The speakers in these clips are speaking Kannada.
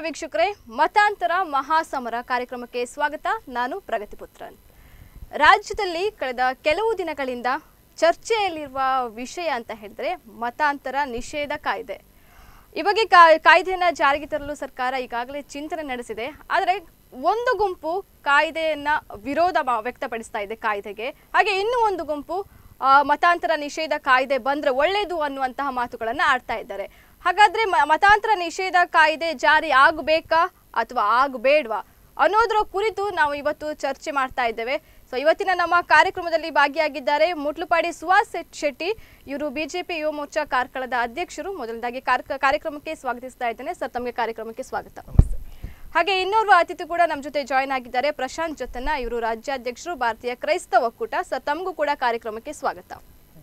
ವೀಕ್ಷಕರೇ ಮತಾಂತರ ಮಹಾಸಮರ ಕಾರ್ಯಕ್ರಮಕ್ಕೆ ಸ್ವಾಗತ ನಾನು ಪ್ರಗತಿಪುತ್ರನ್ ರಾಜ್ಯದಲ್ಲಿ ಕಳೆದ ಕೆಲವು ದಿನಗಳಿಂದ ಚರ್ಚೆಯಲ್ಲಿರುವ ವಿಷಯ ಅಂತ ಹೇಳಿದ್ರೆ ಮತಾಂತರ ನಿಷೇಧ ಕಾಯ್ದೆ ಈ ಬಗ್ಗೆ ಕಾ- ಕಾಯ್ದೆಯನ್ನ ಜಾರಿಗೆ ತರಲು ಸರ್ಕಾರ ಈಗಾಗಲೇ ಚಿಂತನೆ ನಡೆಸಿದೆ ಆದರೆ ಒಂದು ಗುಂಪು ಕಾಯ್ದೆಯನ್ನ ವಿರೋಧ ಮಾ- ವ್ಯಕ್ತಪಡಿಸ್ತಾ ಇದೆ ಕಾಯ್ದೆಗೆ ಹಾಗೆ ಇನ್ನೂ ಒಂದು ಗುಂಪು ಆ, ಮತಾಂತರ ನಿಷೇಧ ಕಾಯ್ದೆ ಬಂದ್ರೆ ಒಳ್ಳೇದು ಅನ್ನುವಂತಹ ಮಾತುಗಳನ್ನ ಆಡ್ತಾ ಇದ್ದಾರೆ ಹಾಗಾದ್ರೆ ಮ- ಮತಾಂತರ ನಿಷೇಧ ಕಾಯ್ದೆ ಜಾರಿ ಆಗಬೇಕಾ ಅಥವಾ ಆಗಬೇಡ್ವಾ ಅನ್ನೋದ್ರ ಕುರಿತು ನಾವು ಇವತ್ತು ಚರ್ಚೆ ಮಾಡ್ತಾ ಇದ್ದೇವೆ ಸೊ ಇವತ್ತಿನ ನಮ್ಮ ಕಾರ್ಯಕ್ರಮದಲ್ಲಿ ಭಾಗಿಯಾಗಿದ್ದಾರೆ ಮುಟ್ಲುಪಾಡಿ ಸುಹಾಸ್ ಶೆಟ್- ಶೆಟ್ಟಿ ಇವರು ಬಿಜೆಪಿ ಯುವ ಮೋರ್ಚಾ ಕಾರ್ಕಳದ ಅಧ್ಯಕ್ಷರು ಮೊದಲನೇದಾಗಿ ಕಾರ್ಕ- ಕಾರ್ಯಕ್ರಮಕ್ಕೆ ಸ್ವಾಗತಿಸ್ತಾ ಇದ್ದೇನೆ ಸರ್ ತಮಗೆ ಕಾರ್ಯಕ್ರಮಕ್ಕೆ ಸ್ವಾಗತ ಹಾಗೆ ಇನ್ನೋರ್ವ ಅತಿಥಿ ಕೂಡ ನಮ್ಮ ಜೊತೆ ಜಾಯ್ನ್ ಆಗಿದ್ದಾರೆ ಪ್ರಶಾಂತ್ ಜೊತೆನ ಇವರು ರಾಜ್ಯಾಧ್ಯಕ್ಷರು ಭಾರತೀಯ ಕ್ರೈಸ್ತ ಒಕ್ಕೂಟ ಸರ್ ತಮಗೂ ಕೂಡ ಕಾರ್ಯಕ್ರಮಕ್ಕೆ ಸ್ವಾಗತ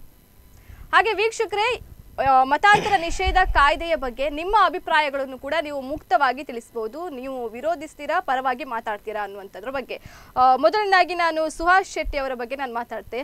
ಹಾಗೆ ವೀಕ್ಷಕರೇ ಆ, ಮತಾಂತರ ನಿಷೇಧ ಕಾಯ್ದೆಯ ಬಗ್ಗೆ ನಿಮ್ಮ ಅಭಿಪ್ರಾಯಗಳನ್ನು ಕೂಡ ನೀವು ಮುಕ್ತವಾಗಿ ತಿಳಿಸಬಹುದು ನೀವು ವಿರೋಧಿಸ್ತೀರಾ ಪರವಾಗಿ ಮಾತಾಡ್ತೀರಾ ಅನ್ನುವಂಥದ್ರ ಬಗ್ಗೆ ಆ, ಮೊದಲನೇದಾಗಿ ನಾನು ಸುಹಾಸ್ ಶೆಟ್ಟಿ ಅವರ ಬಗ್ಗೆ ನಾನು ಮಾತಾಡ್ತೆ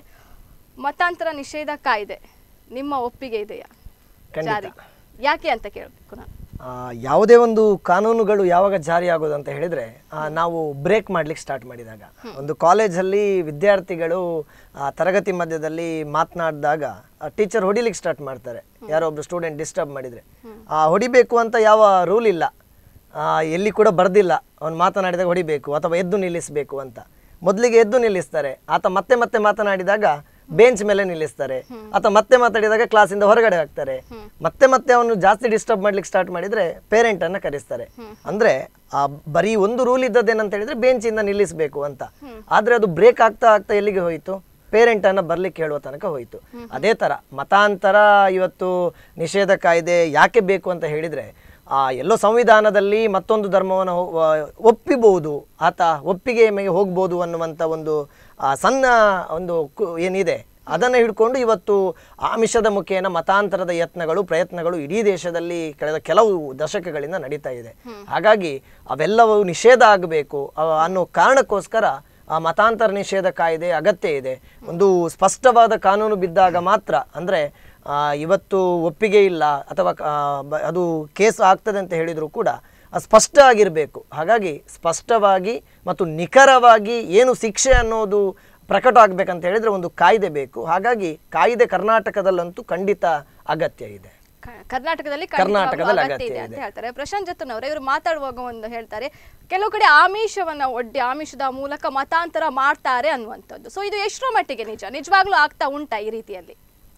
ಮತಾಂತರ ನಿಷೇಧ ಕಾಯ್ದೆ ನಿಮ್ಮ ಒಪ್ಪಿಗೆ ಇದೆಯಾ ಖಂಡಿತ. ಜಾರಿ ಯಾಕೆ ಅಂತ ಕೇಳಬೇಕು ನಾನು ಆ, ಯಾವುದೇ ಒಂದು ಕಾನೂನುಗಳು ಯಾವಾಗ ಜಾರಿ ಆಗೋದು ಅಂತ ಹೇಳಿದ್ರೆ ಆ, ನಾವು ಬ್ರೇಕ್ ಮಾಡ್ಲಿಕ್ಕೆ ಸ್ಟಾರ್ಟ್ ಮಾಡಿದಾಗ ಒಂದು ಕಾಲೇಜಲ್ಲಿ ವಿದ್ಯಾರ್ಥಿಗಳು ಆ, ತರಗತಿ ಮಧ್ಯದಲ್ಲಿ ಮಾತನಾಡಿದಾಗ ಟೀಚರ್ ಹೊಡಿಲಿಕ್ಕೆ ಸ್ಟಾರ್ಟ್ ಮಾಡ್ತಾರೆ ಯಾರೋ ಒಬ್ರು ಸ್ಟೂಡೆಂಟ್ ಡಿಸ್ಟರ್ಬ್ ಮಾಡಿದ್ರೆ ಆ, ಹೊಡಿಬೇಕು ಅಂತ ಯಾವ ರೂಲ್ ಇಲ್ಲ ಆ, ಎಲ್ಲಿ ಕೂಡ ಬರ್ದಿಲ್ಲ ಅವ್ನು ಮಾತನಾಡಿದಾಗ ಹೊಡಿಬೇಕು ಅಥವಾ ಎದ್ದು ನಿಲ್ಲಿಸಬೇಕು ಅಂತ ಮೊದಲಿಗೆ ಎದ್ದು ನಿಲ್ಲಿಸ್ತಾರೆ ಆತ ಮತ್ತೆ ಮತ್ತೆ ಮಾತನಾಡಿದಾಗ ಬೆಂಚ್ ಮೇಲೆ ನಿಲ್ಲಿಸ್ತಾರೆ ಅಥವಾ ಮತ್ತೆ ಮಾತಾಡಿದಾಗ ಕ್ಲಾಸಿಂದ ಹೊರಗಡೆ ಹಾಕ್ತಾರೆ ಮತ್ತೆ ಮತ್ತೆ ಅವನು ಜಾಸ್ತಿ ಡಿಸ್ಟರ್ಬ್ ಮಾಡ್ಲಿಕ್ಕೆ ಸ್ಟಾರ್ಟ್ ಮಾಡಿದ್ರೆ ಪೇರೆಂಟ್ ಅನ್ನ ಕರೆಸ್ತಾರೆ ಅಂದ್ರೆ ಆ ಬರೀ ಒಂದು ರೂಲ್ ಇದ್ದದ್ದೇನಂತ ಹೇಳಿದ್ರೆ ಬೆಂಚ್ ಇಂದ ನಿಲ್ಲಿಸಬೇಕು ಅಂತ ಆದ್ರೆ ಅದು ಬ್ರೇಕ್ ಆಗ್ತಾ ಆಗ್ತಾ ಎಲ್ಲಿಗೆ ಹೋಯಿತು ಪೇರೆಂಟ್ ಅನ್ನ ಬರ್ಲಿಕ್ಕೆ ಹೇಳುವ ತನಕ ಹೋಯಿತು ಅದೇ ತರ ಮತಾಂತರ ಇವತ್ತು ನಿಷೇಧ ಕಾಯ್ದೆ ಯಾಕೆ ಬೇಕು ಅಂತ ಹೇಳಿದ್ರೆ ಆ ಎಲ್ಲೋ ಸಂವಿಧಾನದಲ್ಲಿ ಮತ್ತೊಂದು ಧರ್ಮವನ್ನು ಹೊ- ವ- ಒಪ್ಪಿಬಹುದು ಆತ ಒಪ್ಪಿಗೆ ಮೇಲೆ ಹೋಗ್ಬೋದು ಅನ್ನುವಂಥ ಒಂದು ಆ, ಸಣ್ಣ ಒಂದು ಕು- ಏನಿದೆ ಅದನ್ನು ಹಿಡ್ಕೊಂಡು ಇವತ್ತು ಆಮಿಷದ ಮುಖೇನ ಮತಾಂತರದ ಯತ್ನಗಳು ಪ್ರಯತ್ನಗಳು ಇಡೀ ದೇಶದಲ್ಲಿ ಕಳೆದ ಕೆಲವು ದಶಕಗಳಿಂದ ನಡೀತಾ ಇದೆ ಹಾಗಾಗಿ ಅವೆಲ್ಲವೂ ನಿಷೇಧ ಆಗಬೇಕು ಅನ್ನೋ ಕಾರಣಕ್ಕೋಸ್ಕರ ಆ ಮತಾಂತರ ನಿಷೇಧ ಕಾಯ್ದೆ ಅಗತ್ಯ ಇದೆ ಒಂದು ಸ್ಪಷ್ಟವಾದ ಕಾನೂನು ಬಿದ್ದಾಗ ಮಾತ್ರ ಅಂದರೆ ಇವತ್ತು ಒಪ್ಪಿಗೆ ಇಲ್ಲ ಅಥವಾ ಆ, ಬ- ಅದು ಕೇಸ್ ಆಗ್ತದೆ ಅಂತ ಹೇಳಿದರೂ ಕೂಡ ಅದು ಸ್ಪಷ್ಟ ಆಗಿರಬೇಕು ಹಾಗಾಗಿ ಸ್ಪಷ್ಟವಾಗಿ ಮತ್ತು ನಿಖರವಾಗಿ ಏನು ಶಿಕ್ಷೆ ಅನ್ನೋದು ಪ್ರಕಟ ಆಗ್ಬೇಕಂತ ಹೇಳಿದ್ರೆ ಒಂದು ಕಾಯ್ದೆ ಬೇಕು ಹಾಗಾಗಿ ಕಾಯ್ದೆ ಕರ್ನಾಟಕದಲ್ಲಂತೂ ಖಂಡಿತ ಅಗತ್ಯ ಇದೆ ಕ- ಕರ್ನಾಟಕದಲ್ಲಿ ಕರ್ನಾಟಕದಲ್ಲಿ ಖಂಡಿತವಾಗ್ಲೂ ಅಗತ್ಯ ಇದೆ ಅಗತ್ಯ ಅಂತ ಇದೆ. ಹೇಳ್ತಾರೆ ಪ್ರಶಾಂತ್ ಜತನ್ ಅವರು ಇವರು ಮಾತಾಡುವಾಗ ಒಂದು ಹೇಳ್ತಾರೆ ಕೆಲವು ಕಡೆ ಆಮಿಷವನ್ನ ಒಡ್ಡಿ ಆಮಿಷದ ಮೂಲಕ ಮತಾಂತರ ಮಾಡ್ತಾರೆ ಅನ್ನುವಂಥದ್ದು ಸೊ ಇದು ಎಷ್ಟರ ಮಟ್ಟಿಗೆ ನಿಜ ನಿಜವಾಗ್ಲೂ ಆಗ್ತಾ ಉಂಟಾ ಈ ರೀತಿಯಲ್ಲಿ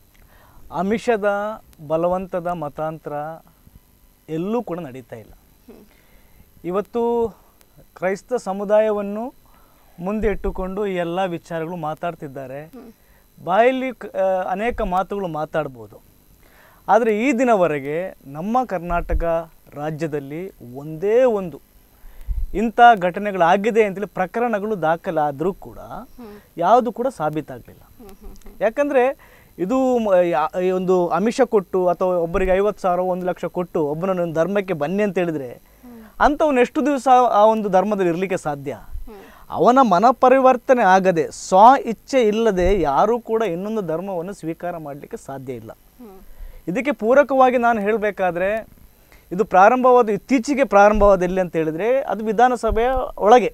ಆಮಿಷದ ಬಲವಂತದ ಮತಾಂತರ ಎಲ್ಲೂ ಕೂಡ ನಡೀತಾ ಇಲ್ಲ ಇವತ್ತು ಕ್ರೈಸ್ತ ಸಮುದಾಯವನ್ನು ಮುಂದೆ ಇಟ್ಟುಕೊಂಡು ಈ ಎಲ್ಲ ವಿಚಾರಗಳು ಮಾತಾಡ್ತಿದ್ದಾರೆ ಬಾಯಲ್ಲಿ ಕ- ಆ, ಅನೇಕ ಮಾತುಗಳು ಮಾತಾಡ್ಬೋದು ಆದರೆ ಈ ದಿನವರೆಗೆ ನಮ್ಮ ಕರ್ನಾಟಕ ರಾಜ್ಯದಲ್ಲಿ ಒಂದೇ ಒಂದು ಇಂಥ ಘಟನೆಗಳಾಗಿದೆ ಅಂತೇಳಿ ಪ್ರಕರಣಗಳು ದಾಖಲಾದರೂ ಕೂಡ ಯಾವುದು ಕೂಡ ಸಾಬೀತಾಗಲಿಲ್ಲ ಯಾಕಂದರೆ ಇದು ಮ- ಯಾ- ಈ ಒಂದು ಆಮಿಷ ಕೊಟ್ಟು ಅಥವಾ ಒಬ್ಬರಿಗೆ ಐವತ್ತು ಸಾವಿರ ಒಂದು ಲಕ್ಷ ಕೊಟ್ಟು ಒಬ್ಬನನ್ನು ಒಂದು ಧರ್ಮಕ್ಕೆ ಬನ್ನಿ ಅಂತ ಹೇಳಿದ್ರೆ ಅಂಥವ್ನು ಎಷ್ಟು ದಿವಸ ಆ ಒಂದು ಧರ್ಮದಲ್ಲಿ ಇರಲಿಕ್ಕೆ ಸಾಧ್ಯ ಅವನ ಮನಪರಿವರ್ತನೆ ಆಗದೆ ಸ್ವ ಇಚ್ಛೆ ಇಲ್ಲದೆ ಯಾರೂ ಕೂಡ ಇನ್ನೊಂದು ಧರ್ಮವನ್ನು ಸ್ವೀಕಾರ ಮಾಡಲಿಕ್ಕೆ ಸಾಧ್ಯ ಇಲ್ಲ ಇದಕ್ಕೆ ಪೂರಕವಾಗಿ ನಾನು ಹೇಳಬೇಕಾದ್ರೆ ಇದು ಪ್ರಾರಂಭವಾದ ಇತ್ತೀಚೆಗೆ ಪ್ರಾರಂಭವಾದ ಎಲ್ಲಿ ಅಂತ ಹೇಳಿದ್ರೆ ಅದು ವಿಧಾನಸಭೆಯ ಒಳಗೆ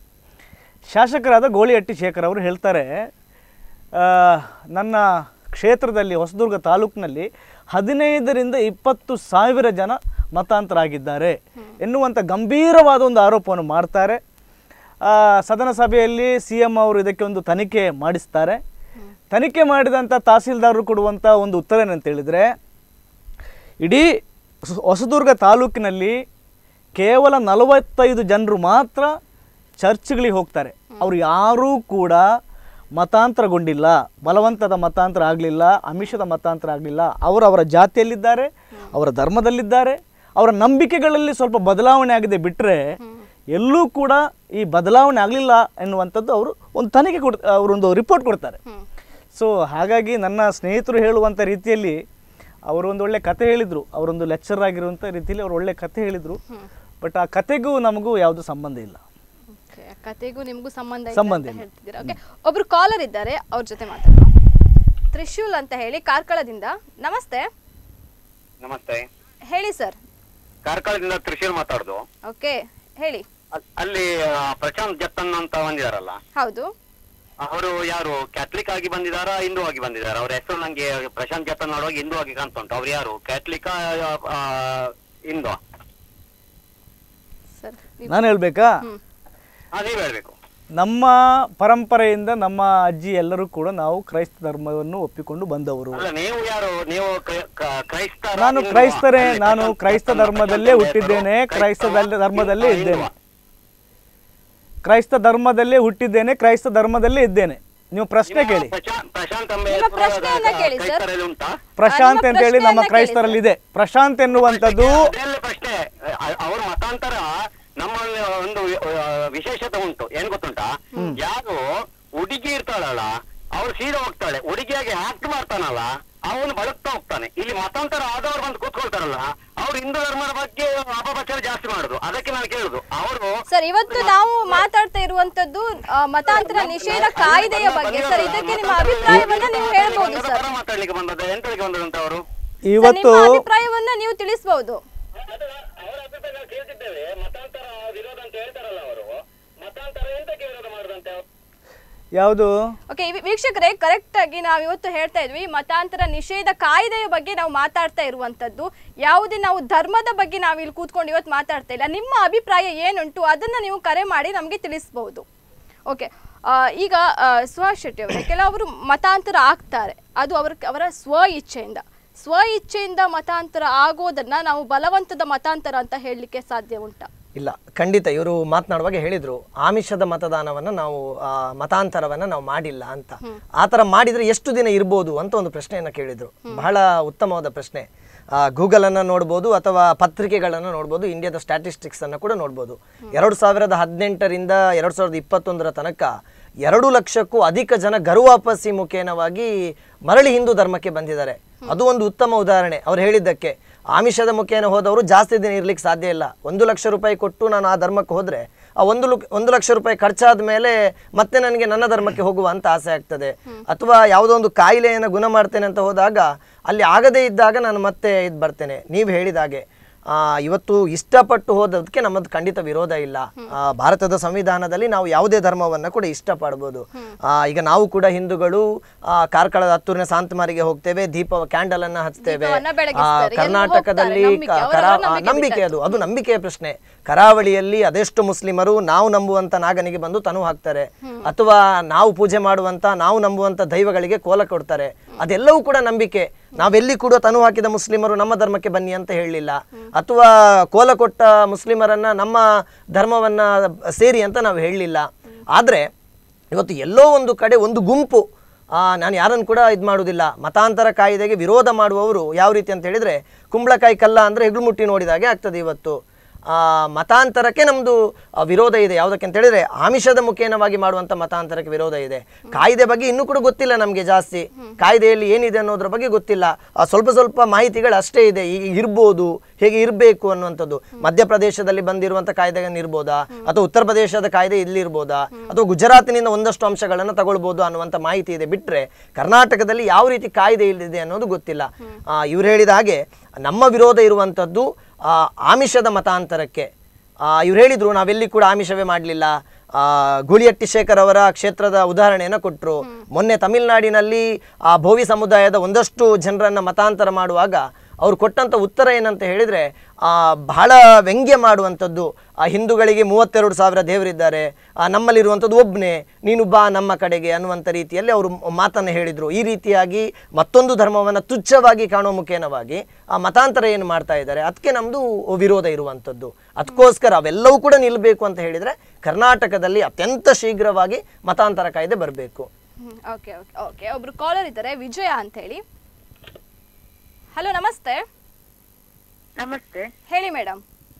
ಶಾಸಕರಾದ ಗೋಳಿಹಟ್ಟಿ ಶೇಖರ್ ಅವರು ಹೇಳ್ತಾರೆ ಆ, ನನ್ನ ಕ್ಷೇತ್ರದಲ್ಲಿ ಹೊಸದುರ್ಗ ತಾಲೂಕಿನಲ್ಲಿ ಹದಿನೈದರಿಂದ ಇಪ್ಪತ್ತು ಸಾವಿರ ಜನ ಮತಾಂತರ ಆಗಿದ್ದಾರೆ ಎನ್ನುವಂಥ ಗಂಭೀರವಾದ ಒಂದು ಆರೋಪವನ್ನು ಮಾಡ್ತಾರೆ ಆ, ಸದನ ಸಭೆಯಲ್ಲಿ ಸಿ ಎಂ ಅವರು ಇದಕ್ಕೆ ಒಂದು ತನಿಖೆ ಮಾಡಿಸ್ತಾರೆ ತನಿಖೆ ಮಾಡಿದಂಥ ತಹಸೀಲ್ದಾರರು ಕೊಡುವಂಥ ಒಂದು ಉತ್ತರ ಏನಂತ ಹೇಳಿದರೆ ಇಡೀ ಹೊಸ- ಹೊಸದುರ್ಗ ತಾಲೂಕಿನಲ್ಲಿ ಕೇವಲ ನಲವತ್ತೈದು ಜನರು ಮಾತ್ರ ಚರ್ಚ್ಗಳಿಗೆ ಹೋಗ್ತಾರೆ ಅವರು ಯಾರೂ ಕೂಡ ಮತಾಂತರಗೊಂಡಿಲ್ಲ ಬಲವಂತದ ಮತಾಂತರ ಆಗಲಿಲ್ಲ ಅಮಿಷದ ಮತಾಂತರ ಆಗಲಿಲ್ಲ ಅವರು ಅವರ ಜಾತಿಯಲ್ಲಿದ್ದಾರೆ ಅವರ ಧರ್ಮದಲ್ಲಿದ್ದಾರೆ ಅವರ ನಂಬಿಕೆಗಳಲ್ಲಿ ಸ್ವಲ್ಪ ಬದಲಾವಣೆ ಆಗಿದೆ ಬಿಟ್ಟರೆ ಎಲ್ಲೂ ಕೂಡ ಈ ಬದಲಾವಣೆ ಆಗಲಿಲ್ಲ ಎನ್ನುವಂಥದ್ದು ಅವರು ಒಂದು ತನಿಖೆ ಕೊಡ್ ಅವರೊಂದು ರಿಪೋರ್ಟ್ ಕೊಡ್ತಾರೆ ಸೊ ಹಾಗಾಗಿ ನನ್ನ ಸ್ನೇಹಿತರು ಹೇಳುವಂಥ ರೀತಿಯಲ್ಲಿ ಅವರು ಒಂದು ಒಳ್ಳೆ ಕತೆ ಹೇಳಿದರು ಅವರೊಂದು ಲೆಕ್ಚರ್ ಆಗಿರುವಂಥ ರೀತಿಯಲ್ಲಿ ಅವರು ಒಳ್ಳೆ ಕತೆ ಹೇಳಿದರು ಬಟ್ ಆ ಕತೆಗೂ ನಮಗೂ ಯಾವುದು ಸಂಬಂಧ ಇಲ್ಲ Okay, ಕತೆಗೂ ನಿಮಗೂ ಸಂಬಂಧ ಇಲ್ಲ ಸಂಬಂಧ ಅಂತ ಇಲ್ಲ. ಹೇಳ್ತಿದ್ದೀರಾ ಓಕೆ ಒಬ್ರು ಕಾಲರ್ ಇದ್ದಾರೆ ಅವ್ರ ಜೊತೆ ಮಾತಾಡೋಣ ತ್ರಿಶೂಲ್ ಅಂತ ಹೇಳಿ ಕಾರ್ಕಳದಿಂದ ನಮಸ್ತೆ ನಮಸ್ತೆ ಹೇಳಿ ಸರ್ ಕಾರ್ಕಳದಿಂದ ತ್ರಿಶೂಲ್ ಮಾತಾಡುದು ಓಕೆ ಹೇಳಿ ಅಲ್- ಅಲ್ಲಿ ಆ, ಪ್ರಶಾಂತ್ ಜತ್ತನ್ ಅಂತ ಬಂದಿದಾರಲ್ಲ ಹೌದು ಅವರು ಯಾರು ಕ್ಯಾಥಲಿಕ್ ಆಗಿ ಬಂದಿದಾರಾ ಹಿಂದೂ ಆಗಿ ಬಂದಿದಾರ ಅವ್ರ ಹೆಸರು ನಂಗೆ ಪ್ರಶಾಂತ್ ಜತ್ತನ್ ನೋಡುವಾಗ ಹಿಂದೂ ಆಗಿ ಕಾಣ್ತಾ ಉಂಟು ಅವ್ರು ಯಾರು ಕ್ಯಾಥಲಿಕ್ ಹಿಂದೂ ಸರ್ ನೀವು- ನಾನು ಹೇಳ್ಬೇಕಾ ಹ್ಮ್. ಹಾ ನೀವ್ ಹೇಳ್ಬೇಕು ನಮ್ಮ ಪರಂಪರೆಯಿಂದ ನಮ್ಮ ಅಜ್ಜಿ ಎಲ್ಲರೂ ಕೂಡ ನಾವು ಕ್ರೈಸ್ತ ಧರ್ಮವನ್ನು ಒಪ್ಪಿಕೊಂಡು ಬಂದವರು ಅಲ್ಲ ನೀವು ಯಾರು ನೀವು ಕ್ರೈ- ಕ- ಕ್ರೈಸ್ತರ ನಾನು ಹಿಂದುವಾ? ಕ್ರೈಸ್ತರೇ ಅಲ್ಲಿ ನಾನು ಪ್ರಶಾಂತ್ ಕ್ರೈಸ್ತ ಜತ್ತನ್ ಧರ್ಮದಲ್ಲೇ ಪ್ರಶಾಂತ್ ಹುಟ್ಟಿದ್ದೇನೆ ಹೆಸರು ಕ್ರೈಸ್ತ ಕ್ರೈಸ್ತವ, ಧರ್ಮದಲ್ಲೇ ಹಿಂದುವಾ? ಇದ್ದೇನೆ ಕ್ರೈಸ್ತ ಧರ್ಮದಲ್ಲೇ ಹುಟ್ಟಿದ್ದೇನೆ ಕ್ರೈಸ್ತ ಧರ್ಮದಲ್ಲೇ ಇದ್ದೇನೆ ನೀವು ಪ್ರಶ್ನೆ ನಿಮ್ಮ ಕೇಳಿ ಪ್ರಶಾಂತ್ ಪ್ರಶಾಂತ್ ಎಂಬ ನಿಮ್ಮ ಹೆಸರು ಪ್ರಶ್ನೆಯನ್ನ ಕೇಳಿ, ಸರ್. ಕ್ರೈಸ್ತರಲ್ಲಿ ಉಂಟಾ ಪ್ರಶಾಂತ್ ನಿಮ್ಮ ಅಂತ ಹೇಳಿ ನಮ್ಮ ಪ್ರಶ್ನೆಯನ್ನ ಕ್ರೈಸ್ತರಲ್ಲಿ ಇದೆ ಪ್ರಶಾಂತ್ ಎನ್ನುವಂಥದ್ದು ಅದೆಲ್ಲ ಪ್ರಶ್ನೆ ಅ- ಅವ್ರ ಮತಾಂತರ ನಮ್ಮಲ್ಲಿ ಒಂದು ಆ, ವಿಶೇಷತೆ ಉಂಟು ಏನ್ ಗೊತ್ತುಂಟಾ ಯಾರು ಹುಡುಗಿ ಇರ್ತಾಳಲ್ಲ ಅವ್ರು ಸೀದಾ ಹೋಗ್ತಾಳೆ ಹುಡುಗಿಯಾಗಿ ಆಕ್ಟ್ ಮಾಡ್ತಾನಲ್ಲ ಅವನು ಬಳಕ್ತಾ ಹೋಗ್ತಾನೆ ಇಲ್ಲಿ ಮತಾಂತರ ಆದವ್ರು ಬಂದು ಕೂತ್ಕೊಳ್ತಾರಲ್ಲ ಅವ್ರು ಹಿಂದೂ ಧರ್ಮದ ಬಗ್ಗೆ ಅಪಪ್ರಚಾರ ಜಾಸ್ತಿ ಮಾಡುದು ಅದಕ್ಕೆ ನಾನು ಕೇಳುದು ಅವರು ಸರ್ ಇವತ್ತು ನಾವು ಮಾತಾಡ್ತಾ ಇರುವಂತದ್ದು ಆ, ಮತಾಂತರ ನಿಷೇಧ ಕಾಯ್ದೆಯ ಬಗ್ಗೆ ಸರ್ ಇದಕ್ಕೆ ನಿಮ್ಮ ಅಭಿಪ್ರಾಯವನ್ನ ನೀವು ಹೇಳ್ಬೋದು ಸರ್ ಮಾತಾಡ್ಲಿಕ್ಕೆ ಬಂದದ ಎಂತಕ್ಕೆ ಬಂದದಂತ ಅವರು ಸರ್, ಇವತ್ತು ನಿಮ್ಮ ಅಭಿಪ್ರಾಯವನ್ನ ನೀವು ತಿಳಿಸಬಹುದು ಅವರ ಅಭಿಪ್ರಾಯ ಕೇಳ್ತಿದ್ದೇವೆ ಮತಾಂತರ ವಿರೋಧ ಅಂತ ಹೇಳ್ತಾರಲ್ಲ ಅವರು ಮತಾಂತರ ಎಂತಕ್ಕೆ ವಿರೋಧ ಮಾಡುದಂತೆ ಯಾವುದು ಓಕೆ ವೀಕ್ಷಕರೇ ಕರೆಕ್ಟ್ ಆಗಿ ನಾವು ಇವತ್ತು ಹೇಳ್ತಾ ಇದ್ವಿ ಮತಾಂತರ ನಿಷೇಧ ಕಾಯ್ದೆಯ ಬಗ್ಗೆ ನಾವು ಮಾತಾಡ್ತಾ ಇರುವಂತದ್ದು ಯಾವುದೇ ನಾವು ಧರ್ಮದ ಬಗ್ಗೆ ನಾವು ಇಲ್ಲಿ ಕೂತ್ಕೊಂಡು ಇವತ್ತು ಮಾತಾಡ್ತಾ ಇಲ್ಲ ನಿಮ್ಮ ಅಭಿಪ್ರಾಯ ಏನುಂಟು ಅದನ್ನ ನೀವು ಕರೆ ಮಾಡಿ ನಮಗೆ ತಿಳಿಸಬಹುದು ಓಕೆ ಈಗ ಆ, ಸ್ವ ಶೆಟ್ಟಿ ಅವರೇ ಕೆಲವರು ಮತಾಂತರ ಆಗ್ತಾರೆ ಅದು ಅವ್ರ ಅವರ ಸ್ವ ಇಚ್ಛೆಯಿಂದ ಸ್ವ ಇಚ್ಛೆಯಿಂದ ಮತಾಂತರ ಆಗೋದನ್ನ ನಾವು ಬಲವಂತದ ಮತಾಂತರ ಅಂತ ಹೇಳಲಿಕ್ಕೆ ಸಾಧ್ಯ ಉಂಟಾ ಇಲ್ಲ ಖಂಡಿತ ಇವರು ಮಾತನಾಡುವಾಗ ಹೇಳಿದ್ರು ಆಮಿಷದ ಮತದಾನವನ್ನ ನಾವು ಆ, ಮತಾಂತರವನ್ನ ನಾವು ಮಾಡಿಲ್ಲ ಅಂತ ಆ ಥರ ಮಾಡಿದ್ರೆ ಎಷ್ಟು ದಿನ ಇರ್ಬೋದು ಅಂತ ಒಂದು ಪ್ರಶ್ನೆಯನ್ನ ಕೇಳಿದ್ರು ಬಹಳ ಉತ್ತಮವಾದ ಪ್ರಶ್ನೆ ಗೂಗಲ್ ಅನ್ನ ನೋಡ್ಬೋದು ಅಥವಾ ಪತ್ರಿಕೆಗಳನ್ನು ನೋಡ್ಬೋದು ಇಂಡಿಯಾದ ಸ್ಟ್ಯಾಟಿಸ್ಟಿಕ್ಸ್ ಅನ್ನು ಕೂಡ ನೋಡ್ಬೋದು ಎರಡು ಸಾವಿರದ ಹದಿನೆಂಟರಿಂದ ಎರಡು ಸಾವಿರದ ಇಪ್ಪತ್ತೊಂದರ ತನಕ ಎರಡು ಲಕ್ಷಕ್ಕೂ ಅಧಿಕ ಜನ ಗರುವಾಪಸಿ ಮುಖೇನವಾಗಿ ಮರಳಿ ಹಿಂದೂ ಧರ್ಮಕ್ಕೆ ಬಂದಿದ್ದಾರೆ ಅದು ಒಂದು ಉತ್ತಮ ಉದಾಹರಣೆ ಅವ್ರು ಹೇಳಿದ್ದಕ್ಕೆ ಆಮಿಷದ ಮುಖೇನ ಹೋದವರು ಜಾಸ್ತಿ ದಿನ ಇರ್ಲಿಕ್ಕೆ ಸಾಧ್ಯ ಇಲ್ಲ ಒಂದು ಲಕ್ಷ ರೂಪಾಯಿ ಕೊಟ್ಟು ನಾನು ಆ ಧರ್ಮಕ್ಕೆ ಹೋದ್ರೆ ಆ ಒಂದು ಲುಕ್ ಒಂದು ಲಕ್ಷ ರೂಪಾಯಿ ಖರ್ಚಾದ ಮೇಲೆ ಮತ್ತೆ ನನಗೆ ನನ್ನ ಧರ್ಮಕ್ಕೆ ಹೋಗುವ ಅಂತ ಆಸೆ ಆಗ್ತದೆ ಅಥವಾ ಯಾವುದೋ ಒಂದು ಕಾಯಿಲೆಯನ್ನು ಗುಣ ಮಾಡ್ತೇನೆ ಅಂತ ಹೋದಾಗ ಅಲ್ಲಿ ಆಗದೇ ಇದ್ದಾಗ ನಾನು ಮತ್ತೆ ಇದು ಬರ್ತೇನೆ ನೀವು ಹೇಳಿದ ಹಾಗೆ ಆ, ಇವತ್ತು ಇಷ್ಟಪಟ್ಟು ಹೋದದಕ್ಕೆ ನಮ್ಮದು ಖಂಡಿತ ವಿರೋಧ ಇಲ್ಲ ಆ, ಭಾರತದ ಸಂವಿಧಾನದಲ್ಲಿ ನಾವು ಯಾವುದೇ ಧರ್ಮವನ್ನ ಕೂಡ ಇಷ್ಟಪಡ್ಬೋದು ಆ, ಈಗ ನಾವು ಕೂಡ ಹಿಂದೂಗಳು ಆ, ಕಾರ್ಕಳದ ಹತ್ತೂರಿನ ಶಾಂತಮಾರಿಗೆ ಹೋಗ್ತೇವೆ ದೀಪ ಕ್ಯಾಂಡಲ್ ಅನ್ನ ಹಚ್ತೇವೆ ದೀಪವನ್ನ ಆ, ಬೆಳಗಿಸ್ತಾರೆ. ಎಲ್ಲಿ ಕರ್ನಾಟಕದಲ್ಲಿ ಹೋಗ್ತಾರೆ? ನಂಬಿಕೆ. ಕ- ಅವರವರ ಕರಾ- ಆ, ನಂಬಿಕೆ ನಂಬಿಕೆ ಬಿಟ್ಟದ್ದು. ಅದು ಅದು ನಂಬಿಕೆಯ ಪ್ರಶ್ನೆ ಕರಾವಳಿಯಲ್ಲಿ ಅದೆಷ್ಟು ಮುಸ್ಲಿಮರು ನಾವು ನಂಬುವಂತ ನಾಗನಿಗೆ ಬಂದು ತನು ಹಾಕ್ತಾರೆ ಅಥವಾ ನಾವು ಪೂಜೆ ಮಾಡುವಂತ ನಾವು ನಂಬುವಂತ ದೈವಗಳಿಗೆ ಕೋಲ ಕೊಡ್ತಾರೆ ಅದೆಲ್ಲವೂ ಕೂಡ ನಂಬಿಕೆ ನಾವೆಲ್ಲಿ ಕೂಡ ತನು ಹಾಕಿದ ಮುಸ್ಲಿಮರು ನಮ್ಮ ಧರ್ಮಕ್ಕೆ ಬನ್ನಿ ಅಂತ ಹೇಳಲಿಲ್ಲ ಅಥವಾ ಕೋಲ ಕೊಟ್ಟ ಮುಸ್ಲಿಮರನ್ನ ನಮ್ಮ ಧರ್ಮವನ್ನ ಸೇರಿ ಅಂತ ನಾವು ಹೇಳಲಿಲ್ಲ ಆದ್ರೆ ಇವತ್ತು ಎಲ್ಲೋ ಒಂದು ಕಡೆ ಒಂದು ಗುಂಪು ಆ, ನಾನು ಯಾರನ್ನು ಕೂಡ ಇದು ಮಾಡುವುದಿಲ್ಲ ಮತಾಂತರ ಕಾಯ್ದೆಗೆ ವಿರೋಧ ಮಾಡುವವರು ಯಾವ ರೀತಿ ಅಂತ ಹೇಳಿದ್ರೆ ಕುಂಬಳಕಾಯಿ ಕಲ್ಲ ಅಂದರೆ ಹೆಗ್ಲು ಮುಟ್ಟಿ ನೋಡಿದಾಗೆ ಆಗ್ತದೆ ಇವತ್ತು ಆ, ಮತಾಂತರಕ್ಕೆ ನಮ್ಮದು ವಿರೋಧ ಇದೆ ಯಾವುದಕ್ಕೆ ಅಂತ ಹೇಳಿದ್ರೆ ಆಮಿಷದ ಮುಖೇನವಾಗಿ ಮಾಡುವಂಥ ಮತಾಂತರಕ್ಕೆ ವಿರೋಧ ಇದೆ ಕಾಯ್ದೆ ಬಗ್ಗೆ ಇನ್ನೂ ಕೂಡ ಗೊತ್ತಿಲ್ಲ ನಮಗೆ ಜಾಸ್ತಿ ಕಾಯ್ದೆಯಲ್ಲಿ ಏನಿದೆ ಅನ್ನೋದ್ರ ಬಗ್ಗೆ ಗೊತ್ತಿಲ್ಲ ಆ, ಸ್ವಲ್ಪ ಸ್ವಲ್ಪ ಮಾಹಿತಿಗಳು ಅಷ್ಟೇ ಇದೆ ಈಗ ಇರ್ಬೋದು ಹೇಗೆ ಇರಬೇಕು ಅನ್ನುವಂಥದ್ದು ಮಧ್ಯಪ್ರದೇಶದಲ್ಲಿ ಬಂದಿರುವಂಥ ಕಾಯ್ದೆಯನ್ನು ಇರ್ಬೋದಾ ಅಥವಾ ಉತ್ತರ ಪ್ರದೇಶದ ಕಾಯ್ದೆ ಇಲ್ಲಿ ಇರ್ಬೋದಾ ಅಥವಾ ಗುಜರಾತಿನಿಂದ ಒಂದಷ್ಟು ಅಂಶಗಳನ್ನು ತಗೊಳ್ಬೋದು ಅನ್ನುವಂಥ ಮಾಹಿತಿ ಇದೆ ಬಿಟ್ಟರೆ ಕರ್ನಾಟಕದಲ್ಲಿ ಯಾವ ರೀತಿ ಕಾಯ್ದೆ ಇಲ್ಲಿದೆ ಅನ್ನೋದು ಗೊತ್ತಿಲ್ಲ ಇವ್ರು ಹೇಳಿದ ಹಾಗೆ ನಮ್ಮ ವಿರೋಧ ಇರುವಂಥದ್ದು ಆ, ಆಮಿಷದ ಮತಾಂತರಕ್ಕೆ ಇವ್ರು ಹೇಳಿದ್ರು ನಾವೆಲ್ಲಿ ಕೂಡ ಆಮಿಷವೇ ಮಾಡಲಿಲ್ಲ ಗೂಳಿಹಟ್ಟಿ ಶೇಖರ್ ಅವರ ಕ್ಷೇತ್ರದ ಉದಾಹರಣೆಯನ್ನು ಕೊಟ್ಟರು ಮೊನ್ನೆ ತಮಿಳುನಾಡಿನಲ್ಲಿ ಆ ಭೋವಿ ಸಮುದಾಯದ ಒಂದಷ್ಟು ಜನರನ್ನ ಮತಾಂತರ ಮಾಡುವಾಗ ಅವ್ರು ಕೊಟ್ಟಂತ ಉತ್ತರ ಏನಂತ ಹೇಳಿದ್ರೆ ಆ, ಬಹಳ ವ್ಯಂಗ್ಯ ಮಾಡುವಂಥದ್ದು ಆ ಹಿಂದೂಗಳಿಗೆ ಮೂವತ್ತೆರಡು ಸಾವಿರ ದೇವರಿದ್ದಾರೆ ಆ, ನಮ್ಮಲ್ಲಿರುವಂಥದ್ದು ಒಬ್ಬನೇ ನೀನು ಬಾ ನಮ್ಮ ಕಡೆಗೆ ಅನ್ನುವಂಥ ರೀತಿಯಲ್ಲಿ ಅವರು ಮಾತನ್ನು ಹೇಳಿದರು ಈ ರೀತಿಯಾಗಿ ಮತ್ತೊಂದು ಧರ್ಮವನ್ನು ತುಚ್ಛವಾಗಿ ಕಾಣುವ ಮುಖೇನವಾಗಿ ಆ ಮತಾಂತರ ಏನು ಮಾಡ್ತಾ ಇದ್ದಾರೆ ಅದಕ್ಕೆ ನಮ್ಮದು ವಿರೋಧ ಇರುವಂಥದ್ದು ಅದಕ್ಕೋಸ್ಕರ ಅವೆಲ್ಲವೂ ಕೂಡ ನಿಲ್ಲಬೇಕು ಅಂತ ಹೇಳಿದರೆ ಕರ್ನಾಟಕದಲ್ಲಿ ಅತ್ಯಂತ ಶೀಘ್ರವಾಗಿ ಮತಾಂತರ ಕಾಯ್ದೆ ಬರಬೇಕು ಓಕೆ ಓಕೆ ಓಕೆ ಒಬ್ರು ಕಾಲರ್ ಇದ್ದಾರೆ ವಿಜಯ ಅಂತ ಹೇಳಿ ಹಲೋ ನಮಸ್ತೆ ನಮಸ್ತೆ ಹೇಳಿ ಮೇಡಮ್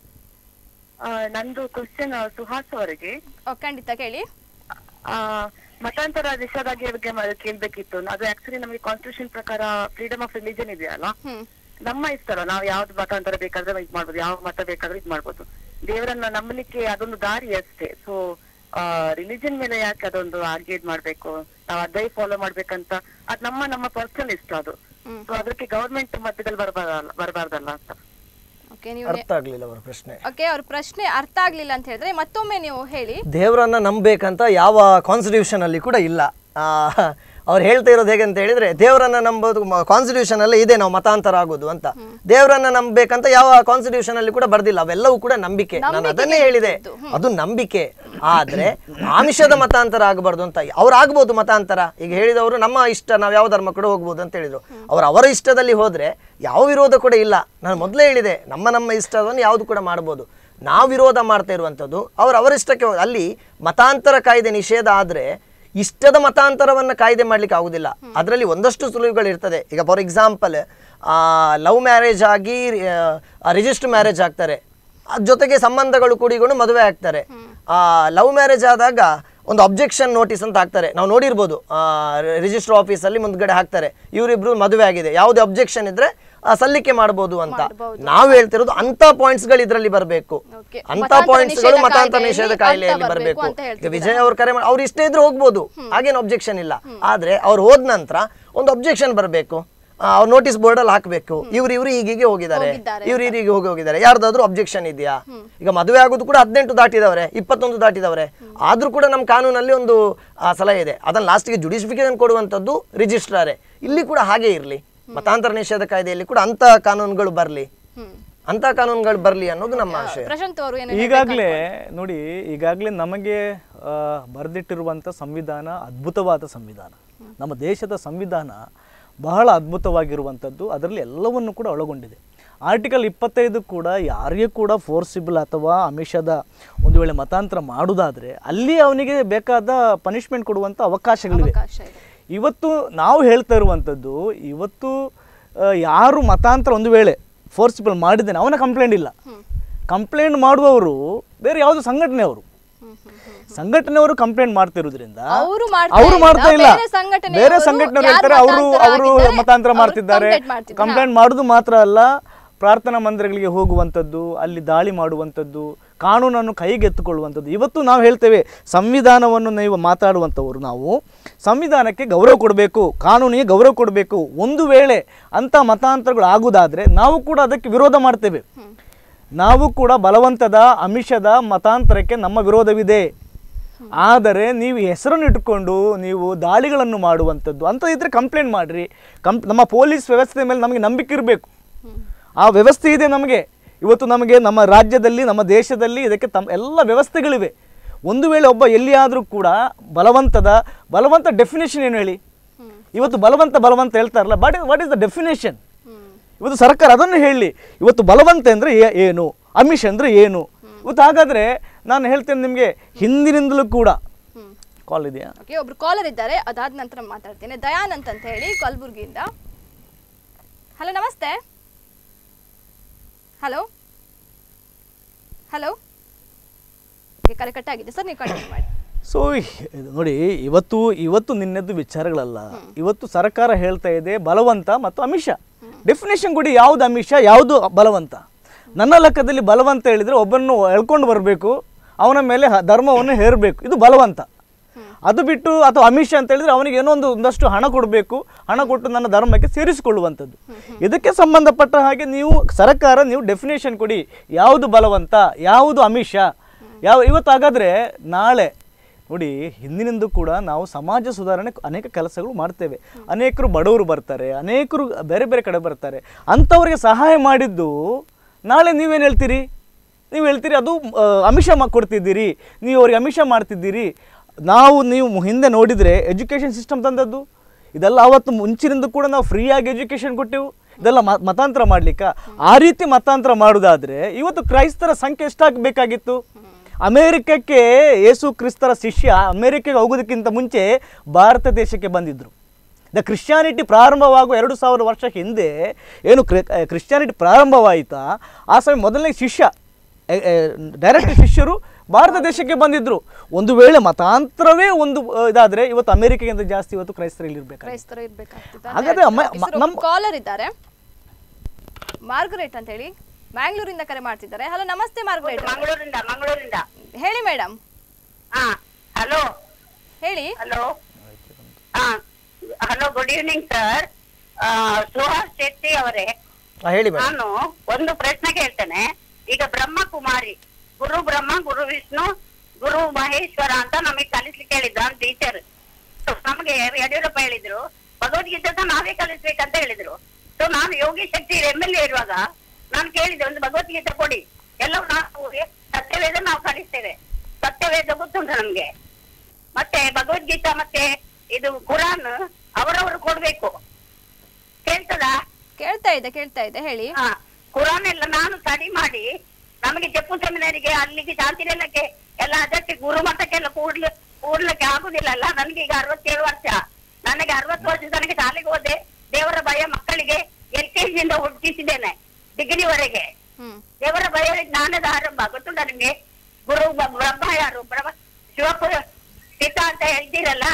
ಆ, ನಂದು ಕ್ವಶನ್ ಸುಹಾಸ್ ಅವರಿಗೆ ಖಂಡಿತ ಕೇಳಿ ಆ, ಮತಾಂತರ ನಿಷೇಧ ಬಗ್ಗೆ ಮ- ಕೇಳ್ಬೇಕಿತ್ತು ಅದು ಆಕ್ಚುಲಿ ನಮಗೆ ಕಾನ್ಸ್ಟಿಟ್ಯೂಷನ್ ಪ್ರಕಾರ ಫ್ರೀಡಮ್ ಆಫ್ ರಿಲಿಜನ್ ಇದೆಯಲ್ಲ ಹ್ಮ್ ನಮ್ಮ ಇಷ್ಟ ಅಲ್ಲ ನಾವು ಯಾವ್ದು ಮತಾಂತರ ಬೇಕಾದ್ರೆ ಇದ್ ಮಾಡ್ಬೋದು ಯಾವ ಮತ ಬೇಕಾದ್ರೆ ಇದ್ ಮಾಡ್ಬೋದು ದೇವರನ್ನ ನಂಬಲಿಕ್ಕೆ ಅದೊಂದು ದಾರಿ ಅಷ್ಟೇ ಸೊ ರಿಲಿಜನ್ ಮೇಲೆ ಯಾಕೆ ಅದೊಂದು ಆರ್ಗ್ಯೇಟ್ ಮಾಡ್ಬೇಕು ನಾವು ಅದೇ ಫಾಲೋ ಮಾಡ್ಬೇಕಂತ ಅದ್ ನಮ್ಮ ನಮ್ಮ ಪರ್ಸನಲ್ ಇಷ್ಟ ಅದು ಸೊ ಅದಕ್ಕೆ ಗವರ್ಮೆಂಟ್ ಮಧ್ಯದಲ್ಲಿ ಬರಬಾರ್ದಲ್ಲ ಬರಬಾರ್ದಲ್ಲ ಅಂತ ಓಕೆ ನೀವು ಅರ್ಥ ಆಗ್ಲಿಲ್ಲ ಅವರ ಪ್ರಶ್ನೆ ಓಕೆ ಅವ್ರ ಪ್ರಶ್ನೆ ಅರ್ಥ ಆಗ್ಲಿಲ್ಲ ಅಂತ ಹೇಳಿದ್ರೆ ಮತ್ತೊಮ್ಮೆ ನೀವು ಹೇಳಿ ದೇವರನ್ನ ನಂಬಬೇಕಂತ ಯಾವ ಕಾನ್ಸ್ಟಿಟ್ಯೂಷನ್ ಅಲ್ಲಿ ಕೂಡ ಇಲ್ಲ ಆ, ಅವ್ರು ಹೇಳ್ತಾ ಇರೋದು ಹೇಗೆ ಅಂತ ಹೇಳಿದ್ರೆ ದೇವರನ್ನ ನಂಬೋದು ಕಾನ್ಸ್ಟಿಟ್ಯೂಷನ್ ಅಲ್ಲಿ ಇದೆ ನಾವು ಮತಾಂತರ ಆಗೋದು ಅಂತ ದೇವರನ್ನ ನಂಬಬೇಕಂತ ಯಾವ ಕಾನ್ಸ್ಟಿಟ್ಯೂಷನ್ ಅಲ್ಲಿ ಕೂಡ ಬರ್ದಿಲ್ಲ ಅವೆಲ್ಲವೂ ಕೂಡ ನಂಬಿಕೆ ನಾನು ಅದನ್ನೇ ಹೇಳಿದೆ ಅದು ನಂಬಿಕೆ ಆದ್ರೆ ಆಮಿಷದ ಮತಾಂತರ ಆಗಬಾರ್ದು ಅಂತ ಅವ್ರು ಆಗ್ಬೋದು ಮತಾಂತರ ಈಗ ಹೇಳಿದವರು ನಮ್ಮ ಇಷ್ಟ ನಾವು ಯಾವ ಧರ್ಮ ಕೂಡ ಹೋಗ್ಬೋದು ಅಂತ ಹೇಳಿದ್ರು ಅವ್ರು ಅವರ ಇಷ್ಟದಲ್ಲಿ ಹೋದ್ರೆ ಯಾವ ವಿರೋಧ ಕೂಡ ಇಲ್ಲ ನಾನು ಮೊದಲೇ ಹೇಳಿದೆ ನಮ್ಮ ನಮ್ಮ ಇಷ್ಟವನ್ನು ಯಾವುದು ಕೂಡ ಮಾಡ್ಬೋದು ನಾವು ವಿರೋಧ ಮಾಡ್ತಾ ಇರುವಂಥದ್ದು ಅವ್ರು ಅವರಿಷ್ಟಕ್ಕೆ ಹೋಗ್- ಅಲ್ಲಿ ಮತಾಂತರ ಕಾಯ್ದೆ ನಿಷೇಧ ಆದ್ರೆ ಇಷ್ಟದ ಮತಾಂತರವನ್ನ ಕಾಯ್ದೆ ಮಾಡ್ಲಿಕ್ಕೆ ಆಗುದಿಲ್ಲ ಅದರಲ್ಲಿ ಒಂದಷ್ಟು ಸುಳುವುಗಳು ಇರ್ತದೆ ಈಗ ಫಾರ್ ಎಕ್ಸಾಂಪಲ್ ಲವ್ ಮ್ಯಾರೇಜ್ ಆಗಿ ರಿಜಿಸ್ಟರ್ ಮ್ಯಾರೇಜ್ ಆಗ್ತಾರೆ ಅದ್ ಜೊತೆಗೆ ಸಂಬಂಧಗಳು ಕೂಡಿಕೊಂಡು ಮದುವೆ ಆಗ್ತಾರೆ ಲವ್ ಮ್ಯಾರೇಜ್ ಆದಾಗ ಒಂದು ಅಬ್ಜೆಕ್ಷನ್ ನೋಟಿಸ್ ಅಂತ ಹಾಕ್ತಾರೆ ನಾವು ನೋಡಿರ್ಬೋದು ರಿಜಿಸ್ಟರ್ ಆಫೀಸಲ್ಲಿ ಮುಂದ್ಗಡೆ ಹಾಕ್ತಾರೆ ಇವರಿಬ್ರು ಮದುವೆ ಆಗಿದೆ ಯಾವುದೇ ಅಬ್ಜೆಕ್ಷನ್ ಇದ್ರೆ ಆ, ಸಲ್ಲಿಕೆ ಮಾಡ್ಬೋದು ಅಂತ ನಾವು ಹೇಳ್ತಿರೋದು ಅಂತ ಪಾಯಿಂಟ್ಸ್ ಗಳು ಇದರಲ್ಲಿ ಬರಬೇಕು Okay. ಅಂತ ಮತಾಂತರ ಪಾಯಿಂಟ್ಸ್ ಗಳು ನಿಷೇಧ ಮತಾಂತರ ಕಾಯ್ದೆಯಲ್ಲಿ ನಿಷೇಧ ಅಂತ ಕಾಯಿಲೆಯಲ್ಲಿ ಬರ್ಬೇಕು ಬರಬೇಕು ಅಂತ ಹೇಳ್ತಿದ್ದೀರಾ? ವಿಜಯ್ ಅವ್ರ ಕರೆ ಮಾಡಿ ಅವ್ರು ಇಷ್ಟೇ ಇದ್ರೆ ಹೋಗ್ಬೋದು ಹಾಗೇನು ಅಬ್ಜೆಕ್ಷನ್ ಇಲ್ಲ ಆದ್ರೆ ಅವ್ರು ಹೋದ ನಂತರ ಒಂದು ಅಬ್ಜೆಕ್ಷನ್ ಬರಬೇಕು ಅವ್ರು ನೋಟಿಸ್ ಬೋರ್ಡ್ ಅಲ್ಲಿ ಹಾಕ್ಬೇಕು ಇವ್ರು ಇವ್ರು ಈಗೀಗೆ ಹೋಗಿದ್ದಾರೆ ಹೋಗಿದ್ದಾರೆ ಇವ್ರು ಹೀಗೆ ಹೋಗಿ ಹೋಗಿದ್ದಾರೆ ಯಾರ್ದಾದ್ರೂ ಅಬ್ಜೆಕ್ಷನ್ ಇದೆಯಾ ಈಗ ಮದುವೆ ಆಗೋದು ಕೂಡ ಹದಿನೆಂಟು ದಾಟಿದವ್ರೆ ಇಪ್ಪತ್ತೊಂದು ದಾಟಿದವ್ರೆ ಆದ್ರೂ ಕೂಡ ನಮ್ಮ ಕಾನೂನಲ್ಲಿ ಒಂದು ಆ, ಸಲಹೆ ಇದೆ ಅದನ್ನ ಲಾಸ್ಟ್ಗೆ ಜುಡಿಷಿಫಿಕೇಶನ್ ಕೊಡುವಂಥದ್ದು ರಿಜಿಸ್ಟ್ರಾರೇ ಇಲ್ಲಿ ಕೂಡ ಹಾಗೆ ಇರಲಿ ಮತಾಂತರ ನಿಷೇಧ ಕಾಯ್ದೆಯಲ್ಲಿ ಕೂಡ ಅಂತ ಕಾನೂನುಗಳು ಬರಲಿ ಹ್ಮ್ ಅಂತ ಕಾನೂನುಗಳು ಬರಲಿ ಅನ್ನೋದು ನಮ್ಮ ಆಶಯ ಪ್ರಶಾಂತ್ ಅವರು ಏನು ಈಗಾಗಲೇ ನೋಡಿ ಈಗಾಗಲೇ ನಮಗೆ ಆ, ಬರೆದಿಟ್ಟಿರುವಂಥ ಸಂವಿಧಾನ ಅದ್ಭುತವಾದ ಸಂವಿಧಾನ ನಮ್ಮ ದೇಶದ ಸಂವಿಧಾನ ಬಹಳ ಅದ್ಭುತವಾಗಿರುವಂಥದ್ದು ಅದರಲ್ಲಿ ಎಲ್ಲವನ್ನು ಕೂಡ ಒಳಗೊಂಡಿದೆ ಆರ್ಟಿಕಲ್ ಇಪ್ಪತ್ತೈದು ಕೂಡ ಯಾರಿಗೂ ಕೂಡ ಫೋರ್ಸಿಬಲ್ ಅಥವಾ ಅಮಿಷದ ಒಂದು ವೇಳೆ ಮತಾಂತರ ಮಾಡುವುದಾದರೆ ಅಲ್ಲಿ ಅವನಿಗೆ ಬೇಕಾದ ಪನಿಷ್ಮೆಂಟ್ ಕೊಡುವಂಥ ಅವಕಾಶಗಳಿವೆ ಅವಕಾಶ ಇದೆ ಇವತ್ತು ನಾವು ಹೇಳ್ತಾ ಇರುವಂಥದ್ದು ಇವತ್ತು ಆ, ಯಾರು ಮತಾಂತರ ಒಂದು ವೇಳೆ ಫೋರ್ಸಿಬಲ್ ಮಾಡಿದ್ದೇನೆ ಅವನ ಕಂಪ್ಲೇಂಟ್ ಇಲ್ಲ ಕಂಪ್ಲೇಂಟ್ ಮಾಡುವವರು ಬೇರೆ ಯಾವುದು ಸಂಘಟನೆಯವರು ಸಂಘಟನೆಯವರು ಕಂಪ್ಲೇಂಟ್ ಮಾಡ್ತಿರೋದ್ರಿಂದ ಅವ್ರು ಮಾಡ್ತಾ ಅವರು ಇಲ್ಲ. ಮಾಡ್ತಾ ಇಲ್ಲ ಬೇರೆ ಸಂಘಟನೆಯವರು ಬೇರೆ ಸಂಘಟನೆಯವರು ಯಾರು ಹೇಳ್ತಾರೆ ಅವರು ಮತಾಂತರ ಅವರು ಆಗಿದ್ದಾರೆ, ಮತಾಂತರ ಅವ್ರು ಮಾಡ್ತಿದ್ದಾರೆ complaint ಮಾಡ್ತಿದ್ದಾರೆ. ಕಂಪ್ಲೇಂಟ್ ಮಾಡೋದು ಮಾತ್ರ ಅಲ್ಲ ಪ್ರಾರ್ಥನಾ ಮಂದಿರಗಳಿಗೆ ಹೋಗುವಂಥದ್ದು ಅಲ್ಲಿ ದಾಳಿ ಮಾಡುವಂಥದ್ದು ಕಾನೂನನ್ನು ಕೈಗೆತ್ತಿಕೊಳ್ಳುವಂಥದ್ದು ಇವತ್ತು ನಾವು ಹೇಳ್ತೇವೆ ಸಂವಿಧಾನವನ್ನು ನೀವು ಮಾತಾಡುವಂಥವರು ನಾವು ಸಂವಿಧಾನಕ್ಕೆ ಗೌರವ ಕೊಡಬೇಕು ಕಾನೂನಿಗೆ ಗೌರವ ಕೊಡಬೇಕು ಒಂದು ವೇಳೆ ಅಂಥ ಮತಾಂತರಗಳು ಆಗುವುದಾದರೆ ನಾವು ಕೂಡ ಅದಕ್ಕೆ ವಿರೋಧ ಮಾಡ್ತೇವೆ ನಾವು ಕೂಡ ಬಲವಂತದ ಅಮಿಷದ ಮತಾಂತರಕ್ಕೆ ನಮ್ಮ ವಿರೋಧವಿದೆ ಆದರೆ ನೀವು ಹೆಸರನ್ನು ಇಟ್ಟುಕೊಂಡು ನೀವು ದಾಳಿಗಳನ್ನು ಮಾಡುವಂಥದ್ದು ಅಂತ ಇದ್ರೆ ಕಂಪ್ಲೇಂಟ್ ಮಾಡಿರಿ ಕಂಪ್ ನಮ್ಮ ಪೊಲೀಸ್ ವ್ಯವಸ್ಥೆ ಮೇಲೆ ನಮಗೆ ನಂಬಿಕೆ ಇರಬೇಕು ಆ ವ್ಯವಸ್ಥೆ ಇದೆ ನಮಗೆ ಇವತ್ತು ನಮಗೆ ನಮ್ಮ ರಾಜ್ಯದಲ್ಲಿ ನಮ್ಮ ದೇಶದಲ್ಲಿ ಇದಕ್ಕೆ ತಮ್ಮ ಎಲ್ಲ ವ್ಯವಸ್ಥೆಗಳಿವೆ ಒಂದು ವೇಳೆ ಒಬ್ಬ ಎಲ್ಲಿಯಾದರೂ ಕೂಡ ಬಲವಂತದ ಬಲವಂತ ಡೆಫಿನೇಷನ್ ಏನು ಹೇಳಿ ಇವತ್ತು ಬಲವಂತ ಬಲವಂತ ಹೇಳ್ತಾರಲ್ಲ but what is the definition ಇವತ್ತು ಸರ್ಕಾರ ಅದನ್ನು ಹೇಳಿ ಇವತ್ತು ಬಲವಂತ ಅಂದರೆ ಏನು ಅಮಿಷ ಅಂದರೆ ಏನು ಇವತ್ತು ಹಾಗಾದರೆ ನಾನು ಹೇಳ್ತೇನೆ ನಿಮಗೆ ಹಿಂದಿನಿಂದಲೂ ಕೂಡ ಕಾಲ್ ಇದೆಯಾ ಓಕೆ ಒಬ್ರು ಕಾಲರ್ ಇದ್ದಾರೆ ಅದಾದ ನಂತರ ಮಾತಾಡ್ತೇನೆ ದಯಾನಂತ್ ಅಂತ ಹೇಳಿ ಕಲಬುರ್ಗಿಯಿಂದ ಹಲೋ ನಮಸ್ತೆ ಹಲೋ ಹಲೋ ಕರೆ ಕಟ್ಟಾಗಿದೆ ಸರ್ ನೀವು ಕಂಟಿನ್ಯೂ ಮಾಡಿ ಸೊ ನೋಡಿ ಇವತ್ತು ಇವತ್ತು ನಿನ್ನೆದ್ದು ವಿಚಾರಗಳಲ್ಲ ಇವತ್ತು ಸರ್ಕಾರ ಹೇಳ್ತಾ ಇದೆ ಬಲವಂತ ಮತ್ತು ಅಮಿಷ ಡೆಫಿನೇಷನ್ ಕೊಡಿ ಯಾವುದು ಅಮಿಷ ಯಾವುದು ಬಲವಂತ ನನ್ನ ಲೆಕ್ಕದಲ್ಲಿ ಬಲವಂತ ಹೇಳಿದರೆ ಒಬ್ಬನ್ನು ಎಳ್ಕೊಂಡು ಬರಬೇಕು ಅವನ ಮೇಲೆ ಹ- ಧರ್ಮವನ್ನು ಹೇರಬೇಕು ಇದು ಬಲವಂತ ಅದು ಬಿಟ್ಟು ಅಥವಾ ಅಮಿಷ ಅಂತ ಹೇಳಿದ್ರೆ ಅವನಿಗೆ ಏನೋ ಒಂದು ಒಂದಷ್ಟು ಹಣ ಕೊಡಬೇಕು ಹಣ ಕೊಟ್ಟು ನನ್ನ ಧರ್ಮಕ್ಕೆ ಸೇರಿಸಿಕೊಳ್ಳುವಂಥದ್ದು ಇದಕ್ಕೆ ಸಂಬಂಧಪಟ್ಟ ಹಾಗೆ ನೀವು ಸರ್ಕಾರ ನೀವು ಡೆಫಿನೇಷನ್ ಕೊಡಿ ಯಾವುದು ಬಲವಂತ ಯಾವುದು ಅಮಿಷ ಯಾವ ಇವತ್ತು ಹಾಗಾದರೆ ನಾಳೆ ನೋಡಿ ಹಿಂದಿನಿಂದ ಕೂಡ ನಾವು ಸಮಾಜ ಸುಧಾರಣೆ ಅನೇಕ ಕೆಲಸಗಳು ಮಾಡ್ತೇವೆ ಅನೇಕರು ಬಡವರು ಬರ್ತಾರೆ ಅನೇಕರು ಬೇರೆ ಬೇರೆ ಕಡೆ ಬರ್ತಾರೆ ಅಂಥವ್ರಿಗೆ ಸಹಾಯ ಮಾಡಿದ್ದು ನಾಳೆ ನೀವೇನು ಹೇಳ್ತೀರಿ ನೀವು ಹೇಳ್ತೀರಿ ಅದು ಆ, ಅಮಿಷ ಮಾ ಕೊಡ್ತಿದ್ದೀರಿ ನೀವು ಅವ್ರಿಗೆ ಅಮಿಷ ಮಾಡ್ತಿದ್ದೀರಿ ನಾವು ನೀವು ಹಿಂದೆ ನೋಡಿದರೆ ಎಜುಕೇಷನ್ ಸಿಸ್ಟಮ್ ತಂದದ್ದು ಇದೆಲ್ಲ ಅವತ್ತು ಮುಂಚಿನಿಂದ ಕೂಡ ನಾವು ಫ್ರೀಯಾಗಿ ಎಜುಕೇಷನ್ ಕೊಟ್ಟೆವು ಇದೆಲ್ಲ ಮ- ಮತಾಂತರ ಮಾಡ್ಲಿಕ್ಕ ಆ ರೀತಿ ಮತಾಂತರ ಮಾಡುವುದಾದ್ರೆ ಇವತ್ತು ಕ್ರೈಸ್ತರ ಸಂಖ್ಯೆ ಎಷ್ಟಾಗಬೇಕಾಗಿತ್ತು ಅಮೇರಿಕಕ್ಕೆ ಯೇಸು ಕ್ರಿಸ್ತರ ಶಿಷ್ಯ ಅಮೇರಿಕೆಗೆ ಹೋಗೋದಕ್ಕಿಂತ ಮುಂಚೆ ಭಾರತ ದೇಶಕ್ಕೆ ಬಂದಿದ್ದರು ದ ಕ್ರಿಶ್ಚಿಯಾನಿಟಿ ಪ್ರಾರಂಭವಾಗುವ ಎರಡು ಸಾವಿರ ವರ್ಷ ಹಿಂದೆ ಏನು ಕ್ರಿ- ಕ್ರಿಶ್ಚಿಯಾನಿಟಿ ಪ್ರಾರಂಭವಾಯಿತಾ ಆ ಸಮಯ ಮೊದಲನೇ ಶಿಷ್ಯ ಡೈರೆಕ್ಟ್ ಶಿಷ್ಯರು ಭಾರತ ದೇಶಕ್ಕೆ ಬಂದಿದ್ರು ಒಂದು ವೇಳೆ ಮತಾಂತರವೇ ಒಂದು ಆ, ಇದಾದ್ರೆ ಇವತ್ತು ಅಮೆರಿಕೆಗಿಂತ ಜಾಸ್ತಿ ಇವತ್ತು ಕ್ರೈಸ್ತರಲ್ಲಿ ಇರಬೇಕು ಕ್ರೈಸ್ತರು ಇರ್ಬೇಕಾಗ್ತದೆ ಹಾಗಾದ್ರೆ ಅಮ್ಮ- ಮ- ನಮ್ಮ- ಕಾಲರ್ ಇದ್ದಾರೆ ಮಾರ್ಗರೇಟ್ ಅಂತ ಹೇಳಿ ಮ್ಯಾಂಗ್ಳೂರಿಂದ ಕರೆ ಮಾಡ್ತಿದ್ದಾರೆ ಹಲೋ ನಮಸ್ತೆ ಮಾರ್ಗರೇಟ್ ಮಂಗಳೂರಿಂದ ಮಂಗಳೂರಿಂದ ಹೇಳಿ ಮೇಡಮ್ ಹಾ ಹಲೋ ಹೇಳಿ ಹಲೋ ಹಾ hello good evening sir Suhas Shetty ಅವರೇ ಆ, ಹೇಳಿ ಮೇಡಮ್ ನಾನು ಒಂದು ಪ್ರಶ್ನೆ ಕೇಳ್ತೇನೆ ಈಗ ಬ್ರಹ್ಮ ಕುಮಾರಿ ಗುರು ಬ್ರಹ್ಮ ಗುರು ವಿಷ್ಣು ಗುರು ಮಹೇಶ್ವರ ಅಂತ ನಮಗೆ ಕಲಿಸ್ಲಿಕ್ಕೆ ಹೇಳಿದ್ರು ನಾನು ಟೀಚರ್ ನಮಗೆ ಯಡಿಯೂರಪ್ಪ ಹೇಳಿದ್ರು ಭಗವದ್ಗೀತೆ ಸಹ ನಾವೇ ಕಲಿಸ್ಬೇಕಂತ ಹೇಳಿದ್ರು ಸೊ ನಾನು Yogi Shakti M L A ಇರುವಾಗ ನಾನು ಕೇಳಿದೆ ಒಂದು ಭಗವದ್ಗೀತೆ ಕೊಡಿ ಎಲ್ಲವೂ ನಾವು ಸತ್ಯವೇದ ನಾವು ಕಲಿಸ್ತೇವೆ ಸತ್ಯವೇದ ಗೊತ್ತುಂಟು ನಮ್ಗೆ ಮತ್ತೆ ಭಗವದ್ಗೀತಾ ಮತ್ತೆ ಇದು ಕುರಾನ್ ಅವರವರು ಕೊಡ್ಬೇಕು ಕೇಳ್ತದಾ ಕೇಳ್ತಾ ಇದೆ ಕೇಳ್ತಾ ಇದೆ ಹೇಳಿ ಹಾ ಕುರಾನ್ ಎಲ್ಲ ನಾನು ಸ್ಟಡಿ ಮಾಡಿ ನಮಗೆ ಜಪ್ಪು ಸೆಮಿನಾರಿಗೆ ಅಲ್ಲಿಗೆ ಶಾಂತಿನೆಲ್ಲಕ್ಕೆ ಎಲ್ಲ ಅದಕ್ಕೆ ಗುರುಮಠಕ್ಕೆಲ್ಲ ಕೂಡ್ಲ ಕೂಡ್ಲಿಕ್ಕೆ ಆಗುದಿಲ್ಲ ಅಲ್ಲ ನನಗೆ ಈಗ ಅರವತ್ತೇಳು ವರ್ಷ ನನಗೆ ಅರವತ್ತು ವರ್ಷ ತನಕ ಶಾಲೆಗೆ ಹೋದೆ ದೇವರ ಭಯ ಮಕ್ಕಳಿಗೆ ಎಲ್ ಕೆ ಜಿಯಿಂದ ಹುಟ್ಟಿಸಿದ್ದೇನೆ ಡಿಗ್ರಿವರೆಗೆ ಹ್ಮ್ ದೇವರ ಭಯ ಜ್ಞಾನದ ಆರಂಭ ಗೊತ್ತುಂಟ ನಿಮ್ಗೆ ಗುರು ಬ- ಬ್ರಹ್ಮ ಯಾರು ಬ್ರಹ್ಮ ಶಿವಪುರ ಪಿತ ಅಂತ ಹೇಳ್ತೀರಲ್ಲ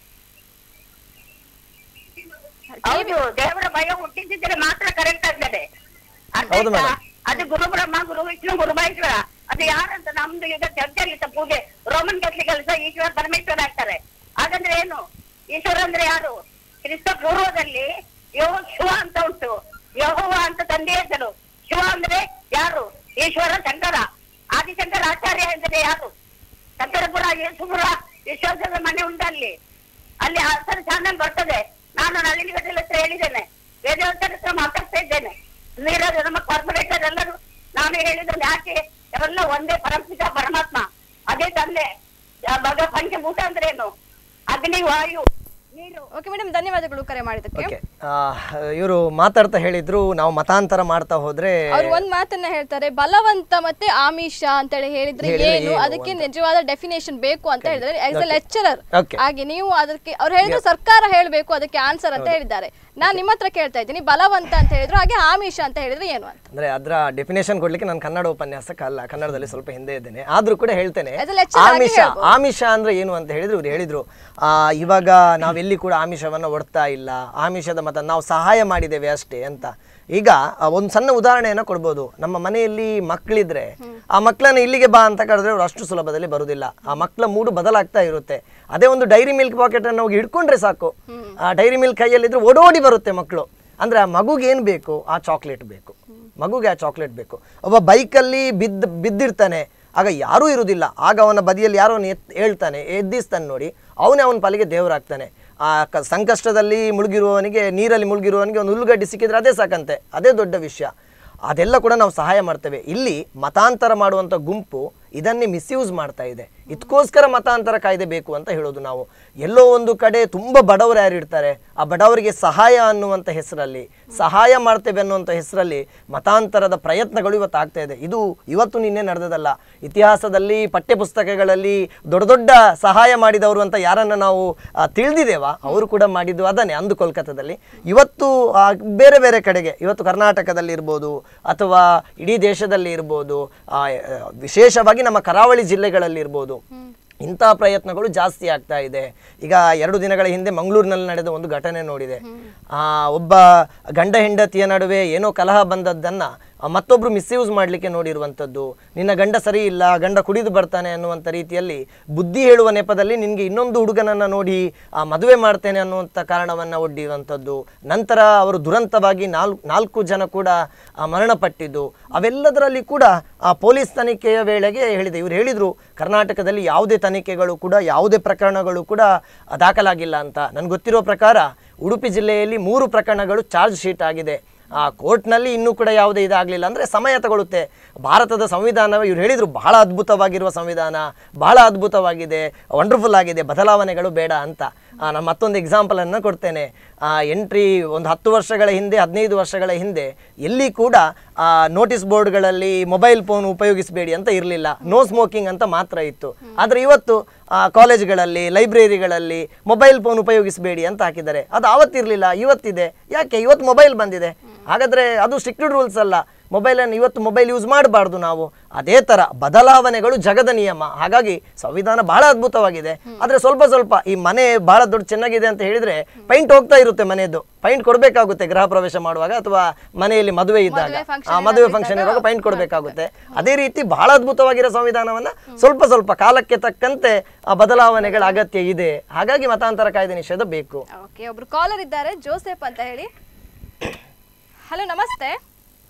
ಹೌದು ದೇವರ ಭಯ ಹುಟ್ಟಿಸಿದ್ರೆ ಮಾತ್ರ ಕರೆಕ್ಟ್ ಆಗ್ತದೆ ಅರ್ಥ ಹೌದು ಆಯ್ತಾ? madam. ಅದು ಗುರು ಬ್ರಹ್ಮ ಗುರು ವಿಷ್ಣು ಗುರು ಮಹೇಶ್ವರ ಅದು ಯಾರಂತ ನಮ್ದು ಈಗ ಚರ್ಚೆಯಲ್ಲಿ ಸಹ ಪೂಜೆ ರೋಮನ್ ಕ್ಯಾಥಲಿಕ್ ಅಲ್ಲಿ ಸಹ ಈಶ್ವರ ಪರಮೇಶ್ವರ ಆಗ್ತಾರೆ ಹಾಗಂದ್ರೆ ಏನು ಈಶ್ವರ ಅಂದ್ರೆ ಯಾರು ಕ್ರಿಸ್ತ ಪೂರ್ವದಲ್ಲಿ ಯೋ ಶಿವ ಅಂತ ಉಂಟು ಯಹೋವ ಅಂತ ತಂದೆ ಹೆಸರು ಶಿವ ಅಂದ್ರೆ ಯಾರು ಈಶ್ವರ ಶಂಕರ ಆದಿಶಂಕರ ಆಚಾರ್ಯ ಅಂದ್ರೆ ಯಾರು ಶಂಕರಪುರ ಯೇಸುಪುರ ವಿಶ್ವಾಸದ ಮನೆ ಉಂಟಲ್ಲಿ ಅಲ್ಲಿ ಹಸರ ಚಾನಲ್ ಬರ್ತದೆ ನಾನು ನಳಿನಿಗಟ್ಟಲ ಹತ್ರ ಹೇಳಿದ್ದೇನೆ ವೇದವಂತರ ಹತ್ರ ಮಾತಾಡ್ತಾ ಇದ್ದೇನೆ ನೀರಾಜ ನಮ್ಮ ಕಾರ್ಪೊರೇಟರ್ ಎಲ್ಲರೂ ನಾನು ಹೇಳಿದ್ರೆ ಯಾಕೆ ಎಲ್ಲ ಒಂದೇ ಪರಮಪಿತ ಪರಮಾತ್ಮ ಅದೇ ತಂದೆ ಆ ಭಗ ಪಂಚಭೂತ ಅಂದ್ರೆ ಏನು ಅಗ್ನಿ ವಾಯು ನೀರು ಓಕೆ ಮೇಡಮ್ ಧನ್ಯವಾದಗಳು ಕರೆ ಮಾಡಿದ್ದಕ್ಕೆ ಓಕೆ ಇವರು ಮಾತಾಡ್ತಾ ಹೇಳಿದ್ರು ನಾವು ಮತಾಂತರ ಮಾಡ್ತಾ ಹೋದ್ರೆ ಅವ್ರು ಒಂದ್ ಮಾತನ್ನ ಹೇಳ್ತಾರೆ ಬಲವಂತ ಮತ್ತೆ ಆಮಿಷ ಅಂತೇಳಿ ಹೇಳಿದ್ರೆ ಹೇಳಿದ್ರೆ ಏನು ಏನು ಅದಕ್ಕೆ ಅಂತ. ನಿಜವಾದ ಡೆಫಿನೇಷನ್ ಬೇಕು ಅಂತ ಹೇಳಿದ್ರೆ as a Okay. Lecturer Okay. ಹಾಗೆ ನೀವು ಅದಕ್ಕೆ ಅವ್ರು ಹೇಳಿದ್ರು ಸರ್ಕಾರ ಹೇಳಬೇಕು ಅದಕ್ಕೆ ಆನ್ಸರ್ ಅಂತ ಹೇಳಿದ್ದಾರೆ ನಾನ್ ನಿಮ್ಮ ಹತ್ರ ಕೇಳ್ತಾ ಇದ್ದೀನಿ ಬಲವಂತ ಅಂತ ಹೇಳಿದ್ರು ಹಾಗೆ ಆಮಿಷ ಅಂತ ಹೇಳಿದ್ರೆ ಏನು ಅಂತ ಅಂದ್ರೆ ಅದರ ಡೆಫಿನೇಷನ್ ಕೊಡ್ಲಿಕ್ಕೆ ನಾನು ಕನ್ನಡ ಉಪನ್ಯಾಸಕ್ಕಲ್ಲ ಕನ್ನಡದಲ್ಲಿ ಸ್ವಲ್ಪ ಹಿಂದೆ ಇದ್ದೇನೆ ಆದ್ರೂ ಕೂಡ ಹೇಳ್ತೇನೆ As a lecturer ಆಗಿ ಆಮಿಷ ಹೇಳ್ಬೋದು. ಆಮಿಷ ಅಂದ್ರೆ ಏನು ಅಂತ ಹೇಳಿದ್ರು ಇವ್ರು ಹೇಳಿದ್ರು ಆ, ಇವಾಗ ನಾವೆಲ್ಲಿ ಕೂಡ ಆಮಿಷವನ್ನ ಒಡ್ತಾ ಇಲ್ಲ ಆಮಿಷದ ಮತ ನಾವು ಸಹಾಯ ಮಾಡಿದ್ದೇವೆ ಅಷ್ಟೇ ಅಂತ ಈಗ ಆ, ಒಂದು ಸಣ್ಣ ಉದಾಹರಣೆಯನ್ನ ಕೊಡ್ಬೋದು ನಮ್ಮ ಮನೆಯಲ್ಲಿ ಮಕ್ಕಳಿದ್ರೆ ಆ ಮಕ್ಕಳನ್ನ ಇಲ್ಲಿಗೆ ಬಾ ಅಂತ ಕರೆದ್ರೆ ಅವ್ರು ಅಷ್ಟು ಸುಲಭದಲ್ಲಿ ಬರುದಿಲ್ಲ ಆ ಮಕ್ಕಳ ಮೂಡು ಬದಲಾಗ್ತಾ ಇರುತ್ತೆ ಅದೇ ಒಂದು ಡೈರಿ ಮಿಲ್ಕ್ ಪಾಕೆಟ್ ಅನ್ನು ಹೋಗಿ ಹಿಡ್ಕೊಂಡ್ರೆ ಸಾಕು ಆ ಡೈರಿ ಮಿಲ್ಕ್ ಕೈಯಲ್ಲಿದ್ರೆ ಓಡೋಡಿ ಬರುತ್ತೆ ಮಕ್ಕಳು ಅಂದ್ರೆ ಆ ಮಗುಗೆ ಏನು ಬೇಕು ಆ ಚಾಕ್ಲೇಟ್ ಬೇಕು ಮಗುಗೆ ಆ ಚಾಕ್ಲೇಟ್ ಬೇಕು ಒಬ್ಬ ಬೈಕಲ್ಲಿ ಬಿದ್ದ ಬಿದ್ದಿರ್ತಾನೆ ಆಗ ಯಾರೂ ಇರುವುದಿಲ್ಲ ಆಗ ಅವನ ಬದಿಯಲ್ಲಿ ಯಾರೋ ಅವನು ಎತ್ ಹೇಳ್ತಾನೆ ಎದ್ದಿಸ್ತಾನೆ ನೋಡಿ ಅವನೇ ಅವನ ಪಾಲಿಗೆ ದೇವರಾಗ್ತಾನೆ ಆ ಕ ಸಂಕಷ್ಟದಲ್ಲಿ ಮುಳುಗಿರುವವನಿಗೆ ನೀರಲ್ಲಿ ಮುಳುಗಿರುವವನಿಗೆ ಒಂದು ಹುಲ್ಲುಗಡ್ಡಿ ಸಿಕ್ಕಿದ್ರೆ ಅದೇ ಸಾಕಂತೆ ಅದೇ ದೊಡ್ಡ ವಿಷಯ ಅದೆಲ್ಲ ಕೂಡ ನಾವು ಸಹಾಯ ಮಾಡ್ತೇವೆ ಇಲ್ಲಿ ಮತಾಂತರ ಮಾಡುವಂಥ ಗುಂಪು ಇದನ್ನೇ ಮಿಸ್ಯೂಸ್ ಮಾಡ್ತಾ ಇದೆ ಇದಕ್ಕೋಸ್ಕರ ಮತಾಂತರ ಕಾಯ್ದೆ ಬೇಕು ಅಂತ ಹೇಳೋದು ನಾವು ಎಲ್ಲೋ ಒಂದು ಕಡೆ ತುಂಬ ಬಡವರು ಯಾರು ಇರ್ತಾರೆ ಆ ಬಡವರಿಗೆ ಸಹಾಯ ಅನ್ನುವಂಥ ಹೆಸರಲ್ಲಿ ಸಹಾಯ ಮಾಡ್ತೇವೆ ಅನ್ನುವಂಥ ಹೆಸರಲ್ಲಿ ಮತಾಂತರದ ಪ್ರಯತ್ನಗಳು ಇವತ್ತು ಆಗ್ತಾ ಇದೆ ಇದು ಇವತ್ತು ನಿನ್ನೆ ನಡೆದದಲ್ಲ ಇತಿಹಾಸದಲ್ಲಿ ಪಠ್ಯಪುಸ್ತಕಗಳಲ್ಲಿ ದೊಡ್ಡ ದೊಡ್ಡ ಸಹಾಯ ಮಾಡಿದವರು ಅಂತ ಯಾರನ್ನ ನಾವು ಆ, ತಿಳಿದಿದ್ದೇವಾ ಅವರು ಕೂಡ ಮಾಡಿದ್ದು ಅದನ್ನೇ ಅಂದು ಕೋಲ್ಕತ್ತಾದಲ್ಲಿ ಇವತ್ತು ಆ, ಬೇರೆ ಬೇರೆ ಕಡೆಗೆ ಇವತ್ತು ಕರ್ನಾಟಕದಲ್ಲಿ ಇರ್ಬೋದು ಅಥವಾ ಇಡೀ ದೇಶದಲ್ಲಿ ಇರ್ಬೋದು ಆ, ಆ, ವಿಶೇಷವಾಗಿ ನಮ್ಮ ಕರಾವಳಿ ಜಿಲ್ಲೆಗಳಲ್ಲಿ ಇರ್ಬೋದು ಇಂತಹ ಪ್ರಯತ್ನಗಳು ಜಾಸ್ತಿ ಆಗ್ತಾ ಇದೆ ಈಗ ಎರಡು ದಿನಗಳ ಹಿಂದೆ ಮಂಗಳೂರಿನಲ್ಲಿ ನಡೆದ ಒಂದು ಘಟನೆ ನೋಡಿದೆ ಆ ಒಬ್ಬ ಗಂಡ ಹೆಂಡತಿಯ ನಡುವೆ ಏನೋ ಕಲಹ ಬಂದದ್ದನ್ನ ಆ, ಮತ್ತೊಬ್ರು ಮಿಸ್ಯೂಸ್ ಮಾಡಲಿಕ್ಕೆ ನೋಡಿರುವಂಥದ್ದು ನಿನ್ನ ಗಂಡ ಸರಿ ಇಲ್ಲ ಗಂಡ ಕುಡಿದು ಬರ್ತಾನೆ ಅನ್ನುವಂಥ ರೀತಿಯಲ್ಲಿ ಬುದ್ಧಿ ಹೇಳುವ ನೆಪದಲ್ಲಿ ನಿನಗೆ ಇನ್ನೊಂದು ಹುಡುಗನನ್ನ ನೋಡಿ ಆ, ಮದುವೆ ಮಾಡ್ತೇನೆ ಅನ್ನುವಂಥ ಕಾರಣವನ್ನ ಒಡ್ಡಿರುವಂಥದ್ದು ನಂತರ ಅವರು ದುರಂತವಾಗಿ ನಾಲ್ಕು ನಾಲ್ಕು ಜನ ಕೂಡ ಆ, ಮರಣಪಟ್ಟಿದ್ದು ಅವೆಲ್ಲದರಲ್ಲಿ ಕೂಡ ಆ ಪೊಲೀಸ್ ತನಿಖೆಯ ವೇಳೆಗೆ ಹೇಳಿದೆ ಇವರು ಹೇಳಿದರು ಕರ್ನಾಟಕದಲ್ಲಿ ಯಾವುದೇ ತನಿಖೆಗಳು ಕೂಡ ಯಾವುದೇ ಪ್ರಕರಣಗಳು ಕೂಡ ಆ, ದಾಖಲಾಗಿಲ್ಲ ಅಂತ ನನಗೆ ಗೊತ್ತಿರೋ ಪ್ರಕಾರ ಉಡುಪಿ ಜಿಲ್ಲೆಯಲ್ಲಿ ಮೂರು ಪ್ರಕರಣಗಳು ಚಾರ್ಜ್ ಶೀಟ್ ಆಗಿದೆ ಆ ಕೋರ್ಟ್ನಲ್ಲಿ ಇನ್ನೂ ಕೂಡ ಯಾವುದೇ ಇದಾಗಲಿಲ್ಲ ಅಂದರೆ ಸಮಯ ತಗೊಳುತ್ತೆ ಭಾರತದ ಸಂವಿಧಾನ ಇವ್ರು ಹೇಳಿದರು ಬಹಳ ಅದ್ಭುತವಾಗಿರುವ ಸಂವಿಧಾನ ಬಹಳ ಅದ್ಭುತವಾಗಿದೆ ವಂಡರ್ಫುಲ್ ಆಗಿದೆ ಬದಲಾವಣೆಗಳು ಬೇಡ ಅಂತ ಆ, ನಾನು ಮತ್ತೊಂದು ಎಕ್ಸಾಂಪಲನ್ನು ಕೊಡ್ತೇನೆ ಎಂಟ್ರಿ ಒಂದು ಹತ್ತು ವರ್ಷಗಳ ಹಿಂದೆ ಹದಿನೈದು ವರ್ಷಗಳ ಹಿಂದೆ ಎಲ್ಲಿ ಕೂಡ ನೋಟಿಸ್ ಬೋರ್ಡ್ಗಳಲ್ಲಿ ಮೊಬೈಲ್ ಫೋನ್ ಉಪಯೋಗಿಸಬೇಡಿ ಅಂತ ಇರಲಿಲ್ಲ ನೋ ಸ್ಮೋಕಿಂಗ್ ಅಂತ ಮಾತ್ರ ಇತ್ತು ಆದರೆ ಇವತ್ತು ಆ, ಕಾಲೇಜ್ಗಳಲ್ಲಿ ಲೈಬ್ರರಿಗಳಲ್ಲಿ ಮೊಬೈಲ್ ಫೋನ್ ಉಪಯೋಗಿಸಬೇಡಿ ಅಂತ ಹಾಕಿದ್ದಾರೆ ಅದು ಆವತ್ತಿರಲಿಲ್ಲ ಇವತ್ತಿದೆ ಯಾಕೆ ಇವತ್ತು ಮೊಬೈಲ್ ಬಂದಿದೆ ಹಾಗಾದರೆ ಅದು ಸ್ಟ್ರಿಕ್ಟೆಡ್ ರೂಲ್ಸ್ ಅಲ್ಲ ಮೊಬೈಲನ್ನು ಇವತ್ತು ಮೊಬೈಲ್ ಯೂಸ್ ಮಾಡಬಾರ್ದು ನಾವು ಅದೇ ಥರ ಬದಲಾವಣೆಗಳು ಜಗದ ನಿಯಮ ಹಾಗಾಗಿ ಸಂವಿಧಾನ ಬಹಳ ಅದ್ಭುತವಾಗಿದೆ ಆದರೆ ಸ್ವಲ್ಪ ಸ್ವಲ್ಪ ಈ ಮನೆ ಬಹಳ ದೊಡ್ಡ ಚೆನ್ನಾಗಿದೆ ಅಂತ ಹೇಳಿದ್ರೆ ಪೈಂಟ್ ಹೋಗ್ತಾ ಇರುತ್ತೆ ಮನೆಯದ್ದು ಪೈಂಟ್ ಕೊಡಬೇಕಾಗುತ್ತೆ ಗೃಹ ಪ್ರವೇಶ ಮಾಡುವಾಗ ಅಥವಾ ಮನೆಯಲ್ಲಿ ಮದುವೆ ಇದ್ದಾಗ ಮದುವೆ function ಆ, ಮದುವೆ ಏನಾದ್ರು ಫಂಕ್ಷನ್ ಇದ್ದಾಗ ಇರುವಾಗ ಪೈಂಟ್ ಕೊಡಬೇಕಾಗುತ್ತೆ ಅದೇ ರೀತಿ ಬಹಳ ಅದ್ಭುತವಾಗಿರೋ ಸಂವಿಧಾನವನ್ನ ಸ್ವಲ್ಪ ಸ್ವಲ್ಪ ಕಾಲಕ್ಕೆ ತಕ್ಕಂತೆ ಆ ಬದಲಾವಣೆಗಳ ಅಗತ್ಯ ಇದೆ ಹಾಗಾಗಿ ಮತಾಂತರ ಕಾಯ್ದೆ ನಿಷೇಧ ಬೇಕು ಓಕೆ ಒಬ್ರು ಕಾಲರ್ ಇದ್ದಾರೆ ಜೋಸೆಫ್ ಅಂತ ಹೇಳಿ ಹಲೋ ನಮಸ್ತೆ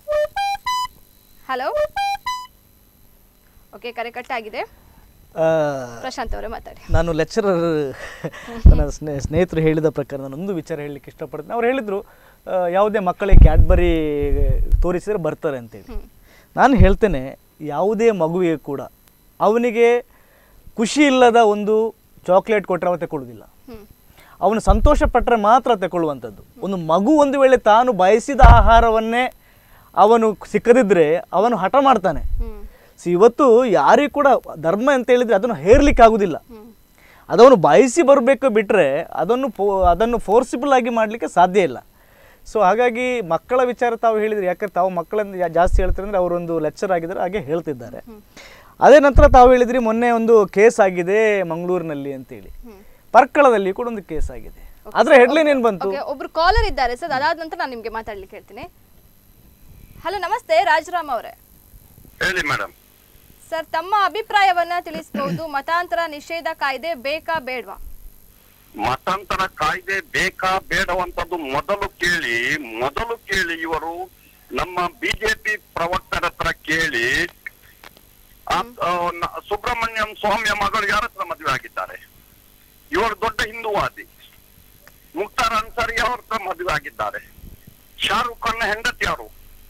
ಹಲೋ ಓಕೆ ಕರೆ ಕಟ್ ಆಗಿದೆ ಆ, ಪ್ರಶಾಂತ್ ಅವರೇ ಮಾತಾಡಿ ನಾನು ಲೆಕ್ಚರರ್ ನನ್ನ ಸ್ನೇ ಸ್ನೇಹಿತರು ಹೇಳಿದ ಪ್ರಕಾರ ನಾನು ಒಂದು ವಿಚಾರ ಹೇಳಲಿಕ್ಕೆ ಇಷ್ಟಪಡ್ತೀನಿ ಅವ್ರು ಹೇಳಿದರು ಯಾವುದೇ ಮಕ್ಕಳಿಗೆ ಕ್ಯಾಡ್ಬರಿ ತೋರಿಸಿದರೆ ಬರ್ತಾರೆ ಅಂತೇಳಿ ನಾನು ಹೇಳ್ತೇನೆ ಯಾವುದೇ ಮಗುವಿಗೆ ಕೂಡ ಅವನಿಗೆ ಖುಷಿ ಇಲ್ಲದ ಒಂದು ಚಾಕ್ಲೇಟ್ ಕೊಟ್ಟರೆ ಅವ ತಗೊಳ್ಳೋದಿಲ್ಲ ಹ್ಮ್ ಅವನು ಸಂತೋಷ ಪಟ್ಟರೆ ಮಾತ್ರ ತಗೊಳ್ಳುವಂಥದ್ದು ಒಂದು ಮಗು ಒಂದು ವೇಳೆ ತಾನು ಬಯಸಿದ ಆಹಾರವನ್ನೇ ಅವನು ಸಿಕ್ಕದಿದ್ದರೆ ಅವನು ಹಠ ಮಾಡ್ತಾನೆ ಹ್ಮ್ ಸೊ ಇವತ್ತು ಯಾರಿಗೂ ಕೂಡ ಧರ್ಮ ಅಂತ ಹೇಳಿದರೆ ಅದನ್ನು ಹೇರ್ಲಿಕ್ಕೆ ಆಗುದಿಲ್ಲ ಹ್ಮ್ ಅದವನು ಬಯಸಿ ಬರಬೇಕು ಬಿಟ್ಟರೆ ಅದನ್ನು ಫೋ ಅದನ್ನು ಫೋರ್ಸಿಬಲ್ ಆಗಿ ಮಾಡಲಿಕ್ಕೆ ಸಾಧ್ಯ ಇಲ್ಲ ಸೊ ಹಾಗಾಗಿ ಮಕ್ಕಳ ವಿಚಾರ ತಾವು ಹೇಳಿದರೆ ಯಾಕಂದ್ರೆ ತಾವು ಮಕ್ಕಳನ್ನು ಜಾ- ಜಾಸ್ತಿ ಹೇಳ್ತಾರೆ ಅಂದರೆ ಅವರೊಂದು ಲೆಕ್ಚರ್ ಆಗಿದ್ದಾರೆ ಹಾಗೆ ಹೇಳ್ತಿದ್ದಾರೆ ಅದೇ ನಂತರ ತಾವು ಹೇಳಿದ್ರಿ ಮೊನ್ನೆ ಒಂದು ಕೇಸ್ ಆಗಿದೆ ಮಂಗಳೂರಿನಲ್ಲಿ ಅಂತೇಳಿ ಪರ್ಕಳದಲ್ಲಿ ಕೂಡ ಒಂದು ಕೇಸ್ ಆಗಿದೆ ಆದರೆ ಹೆಡ್ಲೈನ್ ಏನು ಬಂತು ಓಕೆ ಒಬ್ರು ಕಾಲರ್ ಇದ್ದಾರೆ ಸರ್ ಅದಾದ ನಂತರ ನಾನು ನಿಮ್ಗೆ ಮಾತಾಡ್ಲಿಕ್ಕೆ ಹೇಳ್ತೀನಿ ಹಲೋ ನಮಸ್ತೆ ರಾಜರಾಮ್ ಅವರೇ ಹೇಳಿ ಮೇಡಮ್ ಸರ್ ತಮ್ಮ ಅಭಿಪ್ರಾಯವನ್ನ ತಿಳಿಸಬಹುದು ಮತಾಂತರ ನಿಷೇಧ ಕಾಯ್ದೆ ಬೇಕಾ ಬೇಡ್ವಾ ಮತಾಂತರ ಕಾಯ್ದೆ ಬೇಕಾ ಬೇಡವಂತದ್ದು ಮೊದಲು ಕೇಳಿ ಮೊದಲು ಕೇಳಿ ಇವರು ನಮ್ಮ ಬಿಜೆಪಿ ಪ್ರವಕ್ತರ ಹತ್ರ ಕೇಳಿ ಆ, ಆ, ನ- ಸುಬ್ರಹ್ಮಣ್ಯಂ ಸ್ವಾಮಿಯ ಮಗಳು ಯಾರ ಹತ್ರ ಮದುವೆ ಆಗಿದ್ದಾರೆ ಇವರು ದೊಡ್ಡ ಹಿಂದೂವಾದಿ ಮುಕ್ತಾರ್ ಅನ್ಸಾರಿ ಅವ್ರ ಹತ್ರ ಮದುವೆ ಆಗಿದ್ದಾರೆ ಶಾರುಖ್ ಖಾನ್ ಹೆಂಡತಿ ಯಾರು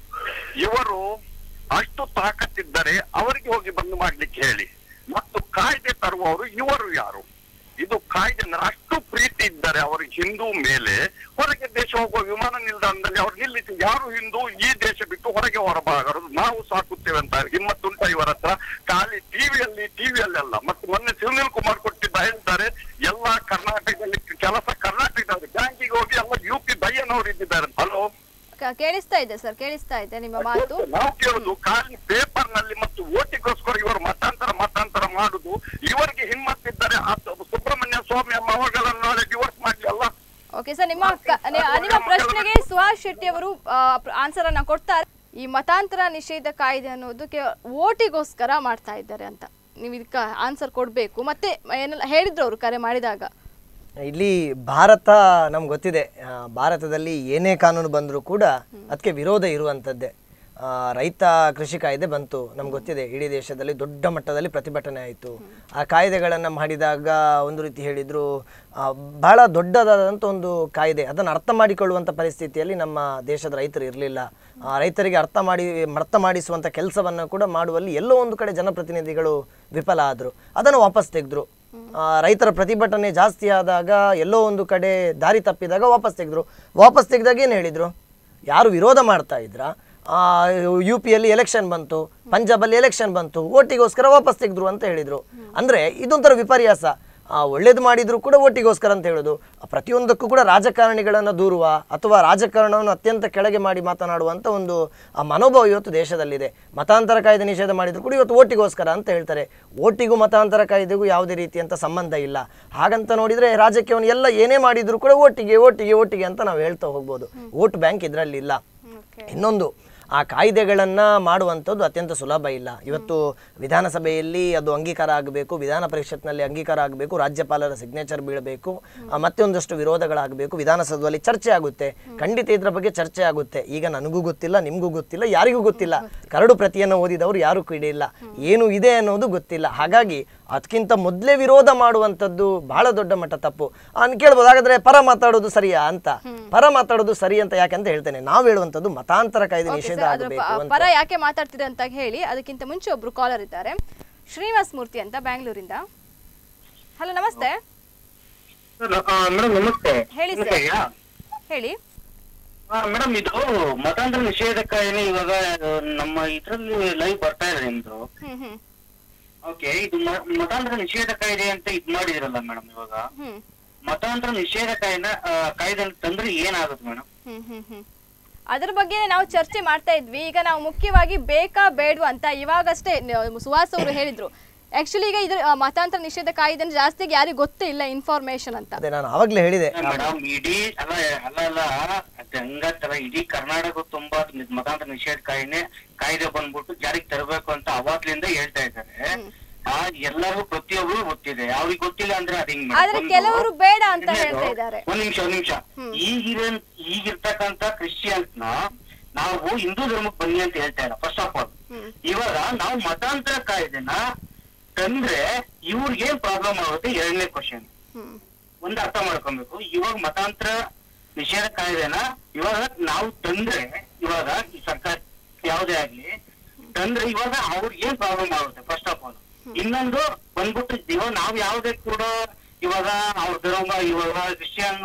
ಇವರು ಅಷ್ಟು ತಾಕತ್ತಿದ್ದರೆ ಅವರಿಗೆ ಹೋಗಿ ಬಂದು ಮಾಡ್ಲಿಕ್ಕೆ ಹೇಳಿ ಮತ್ತು ಕಾಯ್ದೆ ತರುವವರು ಇವರು ಯಾರು ಇದು ಕಾಯ್ದೆ ಅಂದ್ರೆ ಅಷ್ಟು ಪ್ರೀತಿ ಇದ್ದಾರೆ ಅವರು ಹಿಂದೂ ಮೇಲೆ ಹೊರಗೆ ದೇಶ ಹೋಗುವ ವಿಮಾನ ನಿಲ್ದಾಣದಲ್ಲಿ ಅವ್ರು ನಿಲ್ಲಿಸಿ ಯಾರು ಹಿಂದೂ ಈ ದೇಶ ಬಿಟ್ಟು ಹೊರಗೆ ಹೊರಬಾರದು ನಾವು ಸಾಕುತ್ತೇವೆ ಅಂತ ಹಿಮ್ಮತ್ತುಂಟ ಇವರ ಹತ್ರ ಖಾಲಿ ಟಿವಿಯಲ್ಲಿ ಟಿವಿಯಲ್ಲಿ ಅಲ್ಲ ಮತ್ತು ಮೊನ್ನೆ ಸುನಿಲ್ ಕುಮಾರ್ ಕೊಟ್ಟಿದ್ದ ಹೇಳ್ತಾರೆ ಎಲ್ಲಾ ಕರ್ನಾಟಕದಲ್ಲಿ ಕೆಲಸ ಕರ್ನಾಟಕದಲ್ಲಿ ಬ್ಯಾಂಕಿಗೆ ಹೋಗಿ ಎಲ್ಲ ಯು ಪಿ ಬೈಯನವರು ಇದ್ದಿದ್ದಾರೆ ಹಲೋ ಕ- ಕೇಳಿಸ್ತಾ ಇದೆ ಸರ್ ಕೇಳಿಸ್ತಾ ಇದೆ ನಿಮ್ಮ ಮಾತು ನಾವು ಕೇಳುದು ಖಾಲಿ ಪೇಪರ್ ನಲ್ಲಿ ಮತ್ತು ಓಟಿಗೋಸ್ಕರ ಇವರು ಮತಾಂತರ ಮತಾಂತರ ಮಾಡುದು ಇವರಿಗೆ ಹಿಮ್ಮತ್ತಿದ್ದರೆ ಆ ಸುಬ್ರಹ್ಮಣ್ಯ ಸ್ವಾಮಿ ಮಗಳನ್ನು ನಾಳೆ ಡಿವೋರ್ಸ್ ಮಾಡ್ಲಿ ಅಲ್ಲ ಓಕೆ ಸರ್ ನಿಮ್ಮ ಕ- ನಿ- ನಿಮ್ಮ ಪ್ರಶ್ನೆಗೆ ಸುಹಾಸ್ ಶೆಟ್ಟಿ ಅವರು ಆನ್ಸರ್ ಅನ್ನ ಕೊಡ್ತಾರೆ ಈ ಮತಾಂತರ ನಿಷೇಧ ಕಾಯ್ದೆ ಅನ್ನೋದಕ್ಕೆ ಓಟಿಗೋಸ್ಕರ ಮಾಡ್ತಾ ಇದ್ದಾರೆ ಅಂತ ನೀವು ಇದಕ್ಕೆ ಆನ್ಸರ್ ಕೊಡಬೇಕು ಮತ್ತೆ ಏನೆಲ್ಲ ಹೇಳಿದ್ರು ಅವರು ಕರೆ ಮಾಡಿದಾಗ ಇಲ್ಲಿ ಭಾರತ ನಮ್ಗೆ ಗೊತ್ತಿದೆ ಆ, ಭಾರತದಲ್ಲಿ ಏನೇ ಕಾನೂನು ಬಂದರೂ ಕೂಡ ಅದಕ್ಕೆ ವಿರೋಧ ಇರುವಂಥದ್ದೇ ಆ, ರೈತ ಕೃಷಿ ಕಾಯ್ದೆ ಬಂತು ನಮ್ಗೆ ಗೊತ್ತಿದೆ ಇಡೀ ದೇಶದಲ್ಲಿ ದೊಡ್ಡ ಮಟ್ಟದಲ್ಲಿ ಪ್ರತಿಭಟನೆ ಆಯಿತು ಆ ಕಾಯ್ದೆಗಳನ್ನು ಮಾಡಿದಾಗ ಒಂದು ರೀತಿ ಹೇಳಿದರು ಬಹಳ ದೊಡ್ಡದಾದಂಥ ಒಂದು ಕಾಯ್ದೆ ಅದನ್ನು ಅರ್ಥ ಮಾಡಿಕೊಳ್ಳುವಂಥ ಪರಿಸ್ಥಿತಿಯಲ್ಲಿ ನಮ್ಮ ದೇಶದ ರೈತರು ಇರಲಿಲ್ಲ ರೈತರಿಗೆ ಅರ್ಥ ಮಾಡಿ ಅರ್ಥ ಮಾಡಿಸುವಂಥ ಕೆಲಸವನ್ನು ಕೂಡ ಮಾಡುವಲ್ಲಿ ಎಲ್ಲೋ ಒಂದು ಕಡೆ ಜನಪ್ರತಿನಿಧಿಗಳು ವಿಫಲ ಆದರು ಅದನ್ನು ವಾಪಸ್ ತೆಗೆದ್ರು ಆ, ರೈತರ ಪ್ರತಿಭಟನೆ ಜಾಸ್ತಿ ಆದಾಗ ಎಲ್ಲೋ ಒಂದು ಕಡೆ ದಾರಿ ತಪ್ಪಿದಾಗ ವಾಪಸ್ ತೆಗೆದ್ರು ವಾಪಸ್ ತೆಗೆದಾಗ ಏನು ಹೇಳಿದರು ಯಾರು ವಿರೋಧ ಮಾಡ್ತಾ ಇದ್ರ ಯು ಪಿಯಲ್ಲಿ ಎಲೆಕ್ಷನ್ ಬಂತು ಪಂಜಾಬಲ್ಲಿ ಎಲೆಕ್ಷನ್ ಬಂತು ಓಟಿಗೋಸ್ಕರ ವಾಪಸ್ ತೆಗೆದ್ರು ಅಂತ ಹೇಳಿದರು ಅಂದರೆ ಇದೊಂಥರ ವಿಪರ್ಯಾಸ ಆ, ಒಳ್ಳೇದು ಮಾಡಿದ್ರು ಕೂಡ ಓಟಿಗೋಸ್ಕರ ಅಂತ ಹೇಳೋದು ಆ, ಪ್ರತಿಯೊಂದಕ್ಕೂ ಕೂಡ ರಾಜಕಾರಣಿಗಳನ್ನು ದೂರುವ ಅಥವಾ ರಾಜಕಾರಣವನ್ನು ಅತ್ಯಂತ ಕೆಳಗೆ ಮಾಡಿ ಮಾತನಾಡುವಂಥ ಒಂದು ಆ ಮನೋಭಾವ ಇವತ್ತು ದೇಶದಲ್ಲಿದೆ ಮತಾಂತರ ಕಾಯ್ದೆ ನಿಷೇಧ ಮಾಡಿದ್ರು ಕೂಡ ಇವತ್ತು ಓಟಿಗೋಸ್ಕರ ಅಂತ ಹೇಳ್ತಾರೆ ಓಟಿಗೂ ಮತಾಂತರ ಕಾಯ್ದೆಗೂ ಯಾವುದೇ ರೀತಿಯಂಥ ಸಂಬಂಧ ಇಲ್ಲ ಹಾಗಂತ ನೋಡಿದರೆ ರಾಜಕೀಯವನ್ನು ಎಲ್ಲ ಏನೇ ಮಾಡಿದ್ರು ಕೂಡ ಓಟಿಗೆ ಓಟಿಗೆ ಓಟಿಗೆ ಅಂತ ನಾವು ಹೇಳ್ತಾ ಹೋಗ್ಬೋದು ವೋಟ್ ಬ್ಯಾಂಕ್ ಇದರಲ್ಲಿ ಇಲ್ಲ ಇನ್ನೊಂದು ಆ ಕಾಯ್ದೆಗಳನ್ನು ಮಾಡುವಂಥದ್ದು ಅತ್ಯಂತ ಸುಲಭ ಇಲ್ಲ ಇವತ್ತು ವಿಧಾನಸಭೆಯಲ್ಲಿ ಅದು ಅಂಗೀಕಾರ ಆಗಬೇಕು ವಿಧಾನ ಪರಿಷತ್ನಲ್ಲಿ ಅಂಗೀಕಾರ ಆಗಬೇಕು ರಾಜ್ಯಪಾಲರ ಸಿಗ್ನೇಚರ್ ಬೀಳಬೇಕು ಆ, ಮತ್ತೆ ಒಂದಷ್ಟು ವಿರೋಧಗಳಾಗಬೇಕು ವಿಧಾನಸಭೆಯಲ್ಲಿ ಚರ್ಚೆ ಆಗುತ್ತೆ ಖಂಡಿತ ಇದರ ಬಗ್ಗೆ ಚರ್ಚೆ ಆಗುತ್ತೆ ಈಗ ನನಗೂ ಗೊತ್ತಿಲ್ಲ ನಿಮಗೂ ಗೊತ್ತಿಲ್ಲ ಯಾರಿಗೂ ಗೊತ್ತಿಲ್ಲ ಕರಡು ಪ್ರತಿಯನ್ನು ಓದಿದವರು ಯಾರೂ ಕೂಡ ಇಲ್ಲ ಏನು ಇದೆ ಅನ್ನೋದು ಗೊತ್ತಿಲ್ಲ ಹಾಗಾಗಿ ಅದಕ್ಕಿಂತ ಮೊದಲೇ ವಿರೋಧ ಮಾಡುವಂಥದ್ದು ಬಹಳ ದೊಡ್ಡ ಮಟ್ಟ ತಪ್ಪು ನಾನು ಕೇಳ್ಬೋದು ಹಾಗಾದ್ರೆ ಪರ ಮಾತಾಡೋದು ಸರಿಯಾ ಅಂತ ಪರ ಮಾತಾಡೋದು ಸರಿ ಅಂತ ಯಾಕಂತ ಹೇಳ್ತೇನೆ ನಾವು ಹೇಳುವಂಥದ್ದು ಮತಾಂತರ ಕಾಯ್ದೆ ಓಕೆ ನಿಷೇಧ ಸರ್ ಅದ್ರ ಆಗಬೇಕು ಪ- ಅಂತ ಪರ ಯಾಕೆ ಮಾತಾಡ್ತಿದೆ ಅಂತ ಹೇಳಿ ಅದಕ್ಕಿಂತ ಮುಂಚೆ ಒಬ್ರು ಕಾಲರ್ ಇದ್ದಾರೆ ಶ್ರೀನಿವಾಸ್ ಮೂರ್ತಿ ಅಂತ ಬ್ಯಾಂಗ್ಳೂರಿಂದ ಹಲೋ ನಮಸ್ತೆ ಮೇಡಮ್ ನಮಸ್ತೆ ಹೇಳಿ ಸರ್ ಹೇಳಿ ಮೇಡಮ್ ಇದು ಮತಾಂತರ ನಿಷೇಧ ಕಾಯ್ದೆ ಇವಾಗ ನಮ್ಮ ಇದ್ರಲ್ಲಿ ಲೈವ್ ಬರ್ತಾ ಇದೆ ನಿಮ್ದು ಹ್ಮ್ ಹ್ಮ್ ಓಕೆ ಇದು ಮ- ಮತಾಂತರ ನಿಷೇಧ ಕಾಯ್ದೆ ಅಂತ ಇದ್ ಮಾಡಿದಿರಲ್ಲ ಮೇಡಮ್ ಇವಾಗ ಹ್ಮ್ ಮತಾಂತರ ನಿಷೇಧ ಕಾಯ್ದೆ ಕಾಯ್ದೆ ತಂದ್ರೆ ಏನಾಗುತ್ತೆ ಮೇಡಮ್ ಹ್ಮ್ ಹ್ಮ್ ಹ್ಮ್ ಅದ್ರ ಬಗ್ಗೆ ನಾವು ಚರ್ಚೆ ಮಾಡ್ತಾ ಇದ್ವಿ ಈಗ ನಾವು ಮುಖ್ಯವಾಗಿ ಬೇಕಾ ಬೇಡವಾ ಅಂತ ಇವಾಗಷ್ಟೇ ನ- ಸುಹಾಸ್ ಅವರು ಹೇಳಿದ್ರು ಆಕ್ಚುಲಿ ಈಗ ಇದ್ರ ಆ, ಮತಾಂತರ ನಿಷೇಧ ಕಾಯ್ದೆ ಜಾಸ್ತಿ ಯಾರಿಗೂ ಗೊತ್ತೇ ಇಲ್ಲ ಇನ್ಫಾರ್ಮೇಶನ್ ಅಂತ ಅದೇ ನಾನು ಆವಾಗಲೇ ಹೇಳಿದೆ ಮೇಡಮ್ ಇಡೀ ಅಲ್ಲ ಅಲ್ಲ ಅಲ್ಲ ಅದ್ ಹಂಗತ್ತರ ಇಡೀ ಕರ್ನಾಟಕ ತುಂಬಾ ಮತಾಂತರ ನಿಷೇಧ ಕಾಯ್ದೆ ಕಾಯ್ದೆ ಬಂದ್ಬಿಟ್ಟು ಜಾರಿಗೆ ತರಬೇಕು ಅಂತ ಅವಾಗ್ಲಿಂದ ಹೇಳ್ತಾ ಇದ್ದಾರೆ ಆ ಎಲ್ಲರೂ ಪ್ರತಿಯೊಬ್ರು ಗೊತ್ತಿದೆ ಅವ್ರಿಗೆ ಗೊತ್ತಿಲ್ಲ ಅಂದ್ರೆ ಅದ್ ಹಿಂಗ್ ಆದ್ರೆ ಕೆಲವರು ಬೇಡ ಅಂತ ಹೇಳ್ತಾ ಇದ್ದಾರೆ ಒಂದ್ ನಿಮಿಷ ಒಂದ್ ನಿಮಿಷ ಈಗಿರ ಈಗಿರ್ತಕ್ಕಂತ ಕ್ರಿಶ್ಚಿಯನ್ಸ್ ನ ನಾವು ಹಿಂದೂ ಧರ್ಮಕ್ಕೆ ಬನ್ನಿ ಅಂತ ಹೇಳ್ತಾ ಇಲ್ಲ ಫಸ್ಟ್ ಆಫ್ ಆಲ್ ಇವಾಗ ನಾವು ಮತಾಂತರ ಕಾಯ್ದೆನ ತಂದ್ರೆ ಇವ್ರಿಗೆ ಏನ್ ಪ್ರಾಬ್ಲಮ್ ಆಗುತ್ತೆ ಎರಡನೇ ಕ್ವಶನ್ ಹ್ಮ್ ಒಂದು ಅರ್ಥ ಮಾಡ್ಕೊಬೇಕು ಇವಾಗ ಮತಾಂತರ ನಿಷೇಧ ಕಾಯ್ದೆನ ಇವಾಗ ನಾವು ತಂದ್ರೆ ಇವಾಗ ಈ ಸರ್ಕಾರ ಯಾವುದೇ ಆಗ್ಲಿ ತಂದ್ರೆ ಇವಾಗ ಅವ್ರಿಗೆ ಏನ್ ಪ್ರಾಬ್ಲಮ್ ಆಗುತ್ತೆ ಫಸ್ಟ್ ಆಫ್ ಆಲ್ ಇನ್ನೊಂದು ಬಂದ್ಬಿಟ್ಟು ಇವಾಗ ನಾವು ಯಾವುದೇ ಕೂಡ ಇವಾಗ ಅವ್ರ ಧರ್ಮ ಇವಾಗ ಕ್ರಿಶ್ಚಿಯನ್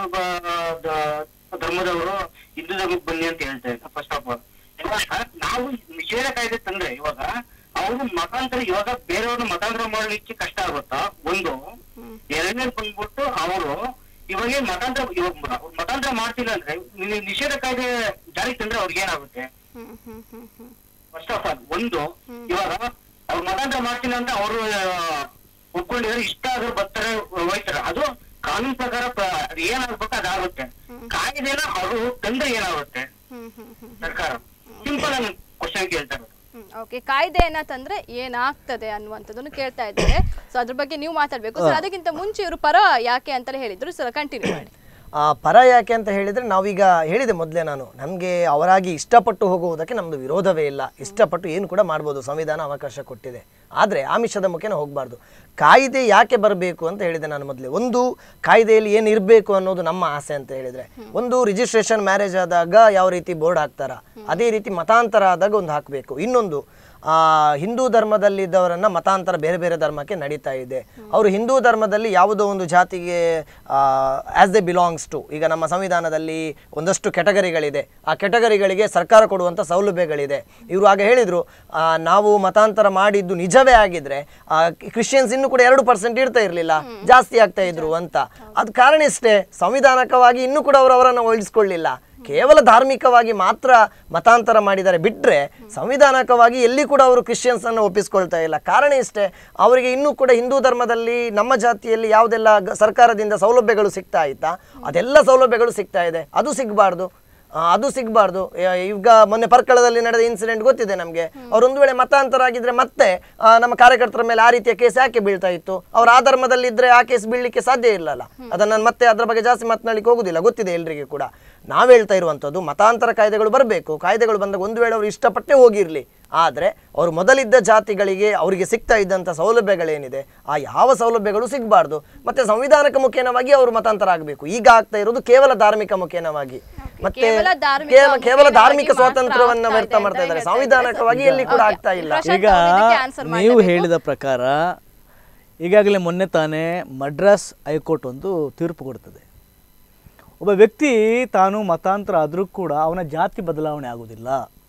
ಧರ್ಮದವರು ಹಿಂದೂ ಧರ್ಮಕ್ಕೆ ಬನ್ನಿ ಅಂತ ಹೇಳ್ತಾ ಇದ್ದಾರೆ ಫಸ್ಟ್ ಆಫ್ ಆಲ್ ಇವಾಗ ನಾವು ನಿಷೇಧ ಕಾಯ್ದೆ ತಂದ್ರೆ ಇವಾಗ ಅವರು ಮತಾಂತರ ಇವಾಗ ಬೇರೆಯವ್ರನ್ನ ಮತಾಂತರ ಮಾಡ್ಲಿಕ್ಕೆ ಕಷ್ಟ ಆಗುತ್ತಾ ಒಂದು ಎರಡನೇ ಬಂದ್ಬಿಟ್ಟು ಅವರು ಇವಾಗ ಏನ್ ಮತಾಂತರ ಇವಾಗ ಮ- ಮತಾಂತರ ಮಾಡ್ತಿಲ್ಲ ಅಂದ್ರೆ ನಿ- ನಿಷೇಧ ಕಾಯ್ದೆ ಜಾರಿಗೆ ತಂದ್ರೆ ಅವ್ರಿಗೆ ಏನಾಗುತ್ತೆ ಹ್ಮ್ ಹ್ಮ್ ಹ್ಮ್ ಹ್ಮ್ ಫಸ್ಟ್ ಆಫ್ ಆಲ್ ಒಂದು ಇವಾಗ ಅವ್ರು ಮತಾಂತರ ಮಾಡ್ತಿಲ್ಲ ಅಂತ ಅವರು ಒಪ್ಕೊಂಡಿದ್ರೆ ಇಷ್ಟ ಆದ್ರೂ ಬರ್ತಾರೆ ಹೋಯ್ತಾರೆ ಅದು ಕಾನೂನು ಪ್ರಕಾರ ಪ್ರ- ಅದು ಏನಾಗ್ಬೇಕು ಅದಾಗುತ್ತೆ ಕಾಯ್ದೆನ ಅವರು ತಂದ್ರೆ ಏನಾಗುತ್ತೆ ಹ್ಮ್ ಹ್ಮ್ ಹ್ಮ್ ಸರ್ಕಾರ ಸಿಂಪಲ್ ಆಗಿ ಕ್ವಶನ್ ಕೇಳ್ತಾರೆ ಓಕೆ ಕಾಯ್ದೆಯನ್ನ ತಂದ್ರೆ ಏನಾಗ್ತದೆ ಅನ್ನುವಂಥದ್ದನ್ನು ಕೇಳ್ತಾ ಇದ್ದಾರೆ ಸೊ ಅದ್ರ ಬಗ್ಗೆ ನೀವು ಮಾತಾಡ್ಬೇಕು ಸರ್ ಅದಕ್ಕಿಂತ ಮುಂಚೆ ಇವರು ಪರ ಯಾಕೆ ಅಂತಲೇ ಹೇಳಿದ್ರು ಸರ್ ಕಂಟಿನ್ಯೂ ಮಾಡಿ ಆ, ಪರ ಯಾಕೆ ಅಂತ ಹೇಳಿದರೆ ನಾವೀಗ ಹೇಳಿದೆ ಮೊದಲೇ ನಾನು ನಮಗೆ ಅವರಾಗಿ ಇಷ್ಟಪಟ್ಟು ಹೋಗುವುದಕ್ಕೆ ನಮ್ಮದು ವಿರೋಧವೇ ಇಲ್ಲ ಇಷ್ಟಪಟ್ಟು ಏನು ಕೂಡ ಮಾಡ್ಬೋದು ಸಂವಿಧಾನ ಅವಕಾಶ ಕೊಟ್ಟಿದೆ ಆದರೆ ಆಮಿಷದ ಮುಖೇನ ಹೋಗಬಾರ್ದು ಕಾಯ್ದೆ ಯಾಕೆ ಬರಬೇಕು ಅಂತ ಹೇಳಿದೆ ನಾನು ಮೊದಲೇ ಒಂದು ಕಾಯ್ದೆಯಲ್ಲಿ ಏನು ಇರಬೇಕು ಅನ್ನೋದು ನಮ್ಮ ಆಸೆ ಅಂತ ಹೇಳಿದರೆ ಒಂದು ರಿಜಿಸ್ಟ್ರೇಷನ್ ಮ್ಯಾರೇಜ್ ಆದಾಗ ಯಾವ ರೀತಿ ಬೋರ್ಡ್ ಹಾಕ್ತಾರ ಅದೇ ರೀತಿ ಮತಾಂತರ ಆದಾಗ ಒಂದು ಹಾಕಬೇಕು ಇನ್ನೊಂದು ಆ, ಹಿಂದೂ ಧರ್ಮದಲ್ಲಿದ್ದವರನ್ನ ಮತಾಂತರ ಬೇರೆ ಬೇರೆ ಧರ್ಮಕ್ಕೆ ನಡೀತಾ ಇದೆ ಅವರು ಹಿಂದೂ ಧರ್ಮದಲ್ಲಿ ಯಾವುದೋ ಒಂದು ಜಾತಿಗೆ ಆಸ್ ದೆ ಬಿಲಾಂಗ್ಸ್ ಟು ಈಗ ನಮ್ಮ ಸಂವಿಧಾನದಲ್ಲಿ ಒಂದಷ್ಟು ಕೆಟಗರಿಗಳಿದೆ ಆ ಕೆಟಗರಿಗಳಿಗೆ ಸರ್ಕಾರ ಕೊಡುವಂಥ ಸೌಲಭ್ಯಗಳಿದೆ ಇವರು ಆಗ ಹೇಳಿದರು ನಾವು ಮತಾಂತರ ಮಾಡಿದ್ದು ನಿಜವೇ ಆಗಿದ್ರೆ ಕ್ರಿಶ್ಚಿಯನ್ಸ್ ಇನ್ನೂ ಕೂಡ ಎರಡು ಪರ್ಸೆಂಟ್ ಇರ್ತಾ ಇರಲಿಲ್ಲ ಜಾಸ್ತಿ ಆಗ್ತಾ ಇದ್ರು ಅಂತ ಅದು ಕಾರಣ ಇಷ್ಟೇ ಸಂವಿಧಾನಕವಾಗಿ ಇನ್ನೂ ಕೂಡ ಅವರು ಅವರನ್ನು ಉಳಿಸ್ಕೊಳ್ಳಿಲ್ಲ ಕೇವಲ ಧಾರ್ಮಿಕವಾಗಿ ಮಾತ್ರ ಮತಾಂತರ ಮಾಡಿದ್ದಾರೆ ಬಿಟ್ಟರೆ ಸಂವಿಧಾನಕವಾಗಿ ಎಲ್ಲಿ ಕೂಡ ಅವರು ಕ್ರಿಶ್ಚಿಯನ್ಸ್ ಅನ್ನು ಒಪ್ಪಿಸ್ಕೊಳ್ತಾ ಇಲ್ಲ ಕಾರಣ ಇಷ್ಟೇ ಅವರಿಗೆ ಇನ್ನೂ ಕೂಡ ಹಿಂದೂ ಧರ್ಮದಲ್ಲಿ ನಮ್ಮ ಜಾತಿಯಲ್ಲಿ ಯಾವುದೆಲ್ಲ ಗ- ಸರ್ಕಾರದಿಂದ ಸೌಲಭ್ಯಗಳು ಸಿಗ್ತಾ ಇತ್ತಾ ಅದೆಲ್ಲ ಸೌಲಭ್ಯಗಳು ಸಿಗ್ತಾ ಇದೆ ಅದು ಸಿಗಬಾರ್ದು ಅದು ಸಿಗಬಾರ್ದು ಈಗ ಮೊನ್ನೆ ಪರ್ಕಳದಲ್ಲಿ ನಡೆದ ಇನ್ಸಿಡೆಂಟ್ ಗೊತ್ತಿದೆ ನಮಗೆ ಅವ್ರು ಒಂದು ವೇಳೆ ಮತಾಂತರ ಆಗಿದ್ರೆ ಮತ್ತೆ ಆ, ನಮ್ಮ ಕಾರ್ಯಕರ್ತರ ಮೇಲೆ ಆ ರೀತಿಯ ಕೇಸ್ ಯಾಕೆ ಬೀಳ್ತಾ ಇತ್ತು ಅವ್ರು ಆ ಧರ್ಮದಲ್ಲಿದ್ದರೆ ಆ ಕೇಸ್ ಬೀಳಲಿಕ್ಕೆ ಸಾಧ್ಯ ಇಲ್ಲಲ್ಲ ಅದನ್ನು ನಾನು ಮತ್ತೆ ಅದರ ಬಗ್ಗೆ ಜಾಸ್ತಿ ಮಾತನಾಡಲಿಕ್ಕೆ ಹೋಗುದಿಲ್ಲ ಗೊತ್ತಿದೆ ಎಲ್ರಿಗೆ ಕೂಡ ನಾವು ಹೇಳ್ತಾ ಇರುವಂಥದ್ದು ಮತಾಂತರ ಕಾಯ್ದೆಗಳು ಬರಬೇಕು ಕಾಯ್ದೆಗಳು ಬಂದಾಗ ಒಂದು ವೇಳೆ ಅವರು ಇಷ್ಟಪಟ್ಟೇ ಹೋಗಿರಲಿ ಆದರೆ ಅವರು ಮೊದಲಿದ್ದ ಜಾತಿಗಳಿಗೆ ಅವರಿಗೆ ಸಿಗ್ತಾ ಇದ್ದಂಥ ಸೌಲಭ್ಯಗಳೇನಿದೆ ಆ ಯಾವ ಸೌಲಭ್ಯಗಳು ಸಿಗಬಾರ್ದು ಮತ್ತೆ ಸಂವಿಧಾನಕ ಮುಖೇನವಾಗಿ ಅವರು ಮತಾಂತರ ಆಗಬೇಕು ಈಗ ಆಗ್ತಾ ಇರೋದು ಕೇವಲ ಧಾರ್ಮಿಕ ಮುಖೇನವಾಗಿ ಮತ್ತೆ ಕೇವಲ ಧಾರ್ಮಿಕ ಕೇವಲ ಕೇವಲ ಮುಖೇನವಾಗಿ ಧಾರ್ಮಿಕ ಮಾತ್ರ ಸ್ವಾತಂತ್ರ್ಯವನ್ನ ಆಗ್ತಾ ವ್ಯರ್ಥ ಇದೆ ಮಾಡ್ತಾ ಅಂತ ಇದ್ದಾರೆ ಹೇಳ್ತಾ ಸಂವಿಧಾನಕವಾಗಿ ಇದ್ದಾರೆ. ಎಲ್ಲಿ ಕೂಡ Okay. ಆಗ್ತಾ ಇಲ್ಲ ಪ್ರಶಾಂತ್ ಈಗ ಅವ್ರು ಇದಕ್ಕೆ answer ನೀವು ಮಾಡ್ಲೇಬೇಕು. ಹೇಳಿದ ಪ್ರಕಾರ ಈಗಾಗಲೇ ಮೊನ್ನೆ ತಾನೇ ಮಡ್ರಾಸ್ ಹೈಕೋರ್ಟ್ ಒಂದು ತೀರ್ಪು ಕೊಡ್ತದೆ ಒಬ್ಬ ವ್ಯಕ್ತಿ ತಾನು ಮತಾಂತರ ಆದರೂ ಕೂಡ ಅವನ ಜಾತಿ ಬದಲಾವಣೆ ಆಗುವುದಿಲ್ಲ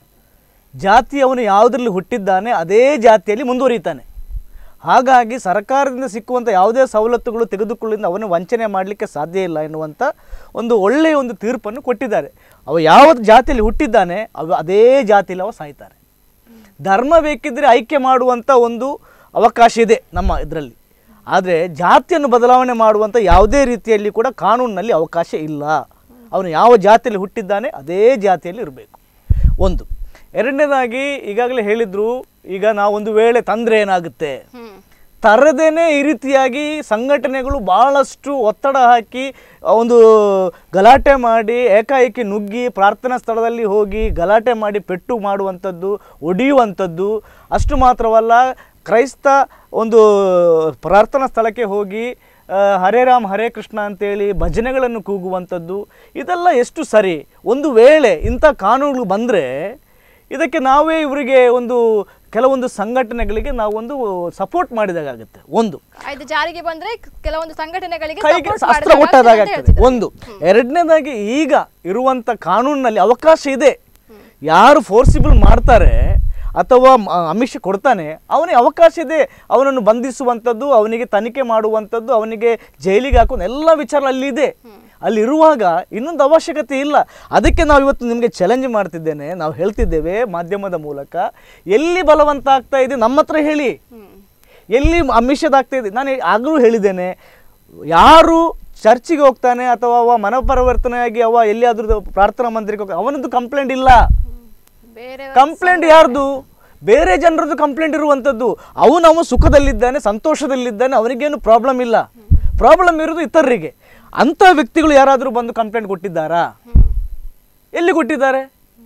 ಜಾತಿ ಅವನು ಯಾವುದರಲ್ಲಿ ಹುಟ್ಟಿದ್ದಾನೆ ಅದೇ ಜಾತಿಯಲ್ಲಿ ಮುಂದುವರಿತಾನೆ ಹಾಗಾಗಿ ಸರ್ಕಾರದಿಂದ ಸಿಕ್ಕುವಂಥ ಯಾವುದೇ ಸವಲತ್ತುಗಳು ತೆಗೆದುಕೊಳ್ಳಿಂದ ಅವನು ವಂಚನೆ ಮಾಡಲಿಕ್ಕೆ ಸಾಧ್ಯ ಇಲ್ಲ ಎನ್ನುವಂಥ ಒಂದು ಒಳ್ಳೆಯ ಒಂದು ತೀರ್ಪನ್ನು ಕೊಟ್ಟಿದ್ದಾರೆ ಅವ ಯಾವ ಜಾತಿಯಲ್ಲಿ ಹುಟ್ಟಿದ್ದಾನೆ ಅವ ಅದೇ ಜಾತಿಯಲ್ಲಿ ಅವ ಸಾಯ್ತಾರೆ ಧರ್ಮ ಬೇಕಿದ್ರೆ ಆಯ್ಕೆ ಮಾಡುವಂಥ ಒಂದು ಅವಕಾಶ ಇದೆ ನಮ್ಮ ಇದರಲ್ಲಿ ಆದರೆ ಜಾತಿಯನ್ನು ಬದಲಾವಣೆ ಮಾಡುವಂಥ ಯಾವುದೇ ರೀತಿಯಲ್ಲಿ ಕೂಡ ಕಾನೂನಿನಲ್ಲಿ ಅವಕಾಶ ಇಲ್ಲ ಅವನು ಯಾವ ಜಾತಿಯಲ್ಲಿ ಹುಟ್ಟಿದ್ದಾನೆ ಅದೇ ಜಾತಿಯಲ್ಲಿ ಇರಬೇಕು ಒಂದು ಎರಡನೇದಾಗಿ ಈಗಾಗಲೇ ಹೇಳಿದ್ರು ಈಗ ನಾವು ಒಂದು ವೇಳೆ ತಂದರೆ ಏನಾಗುತ್ತೆ ಹ್ಮ್ ತರದೇನೆ ಈ ರೀತಿಯಾಗಿ ಸಂಘಟನೆಗಳು ಬಹಳಷ್ಟು ಒತ್ತಡ ಹಾಕಿ ಆ, ಒಂದು ಗಲಾಟೆ ಮಾಡಿ ಏಕಾಏಕಿ ನುಗ್ಗಿ ಪ್ರಾರ್ಥನಾ ಸ್ಥಳದಲ್ಲಿ ಹೋಗಿ ಗಲಾಟೆ ಮಾಡಿ ಪೆಟ್ಟು ಮಾಡುವಂಥದ್ದು ಒಡೆಯುವಂಥದ್ದು ಅಷ್ಟು ಮಾತ್ರವಲ್ಲ ಕ್ರೈಸ್ತ ಒಂದು ಪ್ರಾರ್ಥನಾ ಸ್ಥಳಕ್ಕೆ ಹೋಗಿ ಆ, ಹರೇ ರಾಮ್ ಹರೇ ಕೃಷ್ಣ ಅಂತೇಳಿ ಭಜನೆಗಳನ್ನು ಕೂಗುವಂಥದ್ದು ಇದೆಲ್ಲ ಎಷ್ಟು ಸರಿ ಒಂದು ವೇಳೆ ಇಂಥ ಕಾನೂನುಗಳು ಬಂದರೆ ಇದಕ್ಕೆ ನಾವೇ ಇವರಿಗೆ ಒಂದು ಕೆಲವೊಂದು ಸಂಘಟನೆಗಳಿಗೆ ನಾವು ಒಂದು ಸಪೋರ್ಟ್ ಮಾಡಿದಾಗುತ್ತೆ ಒಂದು ಇದು ಜಾರಿಗೆ ಬಂದ್ರೆ ಕೆಲವೊಂದು ಸಂಘಟನೆಗಳಿಗೆ ಕೈಗೆ support ಅಸ್ತ್ರ ಮಾಡಿದಾಗ ಕೊಟ್ಟಾದಾಗ ಅಂತ ಆಗ್ತದೆ ಹೇಳ್ತಿದ್ದಾರೆ. ಒಂದು ಎರಡನೇದಾಗಿ ಈಗ ಇರುವಂತ ಕಾನೂನಿನಲ್ಲಿ ಅವಕಾಶ ಇದೆ ಯಾರು ಫೋರ್ಸಿಬಲ್ ಮಾಡ್ತಾರೆ ಅಥವಾ ಮ- ಆಮಿಷ ಕೊಡ್ತಾನೆ ಅವನಿಗೆ ಅವಕಾಶ ಇದೆ ಅವನನ್ನು ಬಂಧಿಸುವಂಥದ್ದು ಅವನಿಗೆ ತನಿಖೆ ಮಾಡುವಂಥದ್ದು ಅವನಿಗೆ ಜೈಲಿಗೆ ಹಾಕುವ ಎಲ್ಲ ವಿಚಾರ ಅಲ್ಲಿದೆ ಅಲ್ಲಿರುವಾಗ ಇನ್ನೊಂದು ಅವಶ್ಯಕತೆ ಇಲ್ಲ ಅದಕ್ಕೆ ನಾವು ಇವತ್ತು ನಿಮಗೆ ಚಾಲೆಂಜ್ ಮಾಡ್ತಿದ್ದೇನೆ ನಾವು ಹೇಳ್ತಿದ್ದೇವೆ ಮಾಧ್ಯಮದ ಮೂಲಕ ಎಲ್ಲಿ ಬಲವಂತ ಆಗ್ತಾ ಇದೆ ನಮ್ಮ ಹತ್ರ ಹೇಳಿ ಎಲ್ಲಿ ಅಮಿಷದಾಗ್ತಾ ಇದೆ ನಾನು ಆಗಲೂ ಹೇಳಿದ್ದೇನೆ ಯಾರು ಚರ್ಚಿಗೆ ಹೋಗ್ತಾನೆ ಅಥವಾ ಅವ ಮನಪರಿವರ್ತನೆಯಾಗಿ ಅವ ಎಲ್ಲಿಯಾದ್ರೂ ಪ್ರಾರ್ಥನಾ ಮಂದಿರಕ್ಕೆ ಹೋಗ್ತಾನೆ ಅವನದ್ದು ಕಂಪ್ಲೇಂಟ್ ಇಲ್ಲ ಬೇರೆ ಕಂಪ್ಲೇಂಟ್ ಯಾರ್ದು ಬೇರೆ ಜನರದ್ದು ಕಂಪ್ಲೇಂಟ್ ಇರುವಂಥದ್ದು ಅವನು ಅವನು ಸುಖದಲ್ಲಿದ್ದಾನೆ ಸಂತೋಷದಲ್ಲಿದ್ದಾನೆ ಅವನಿಗೇನು ಪ್ರಾಬ್ಲಮ್ ಇಲ್ಲ ಪ್ರಾಬ್ಲಮ್ ಇರೋದು ಇತರರಿಗೆ ಅಂಥ ವ್ಯಕ್ತಿಗಳು ಯಾರಾದರೂ ಬಂದು ಕಂಪ್ಲೇಂಟ್ ಕೊಟ್ಟಿದ್ದಾರಾ ಎಲ್ಲಿ ಕೊಟ್ಟಿದ್ದಾರೆ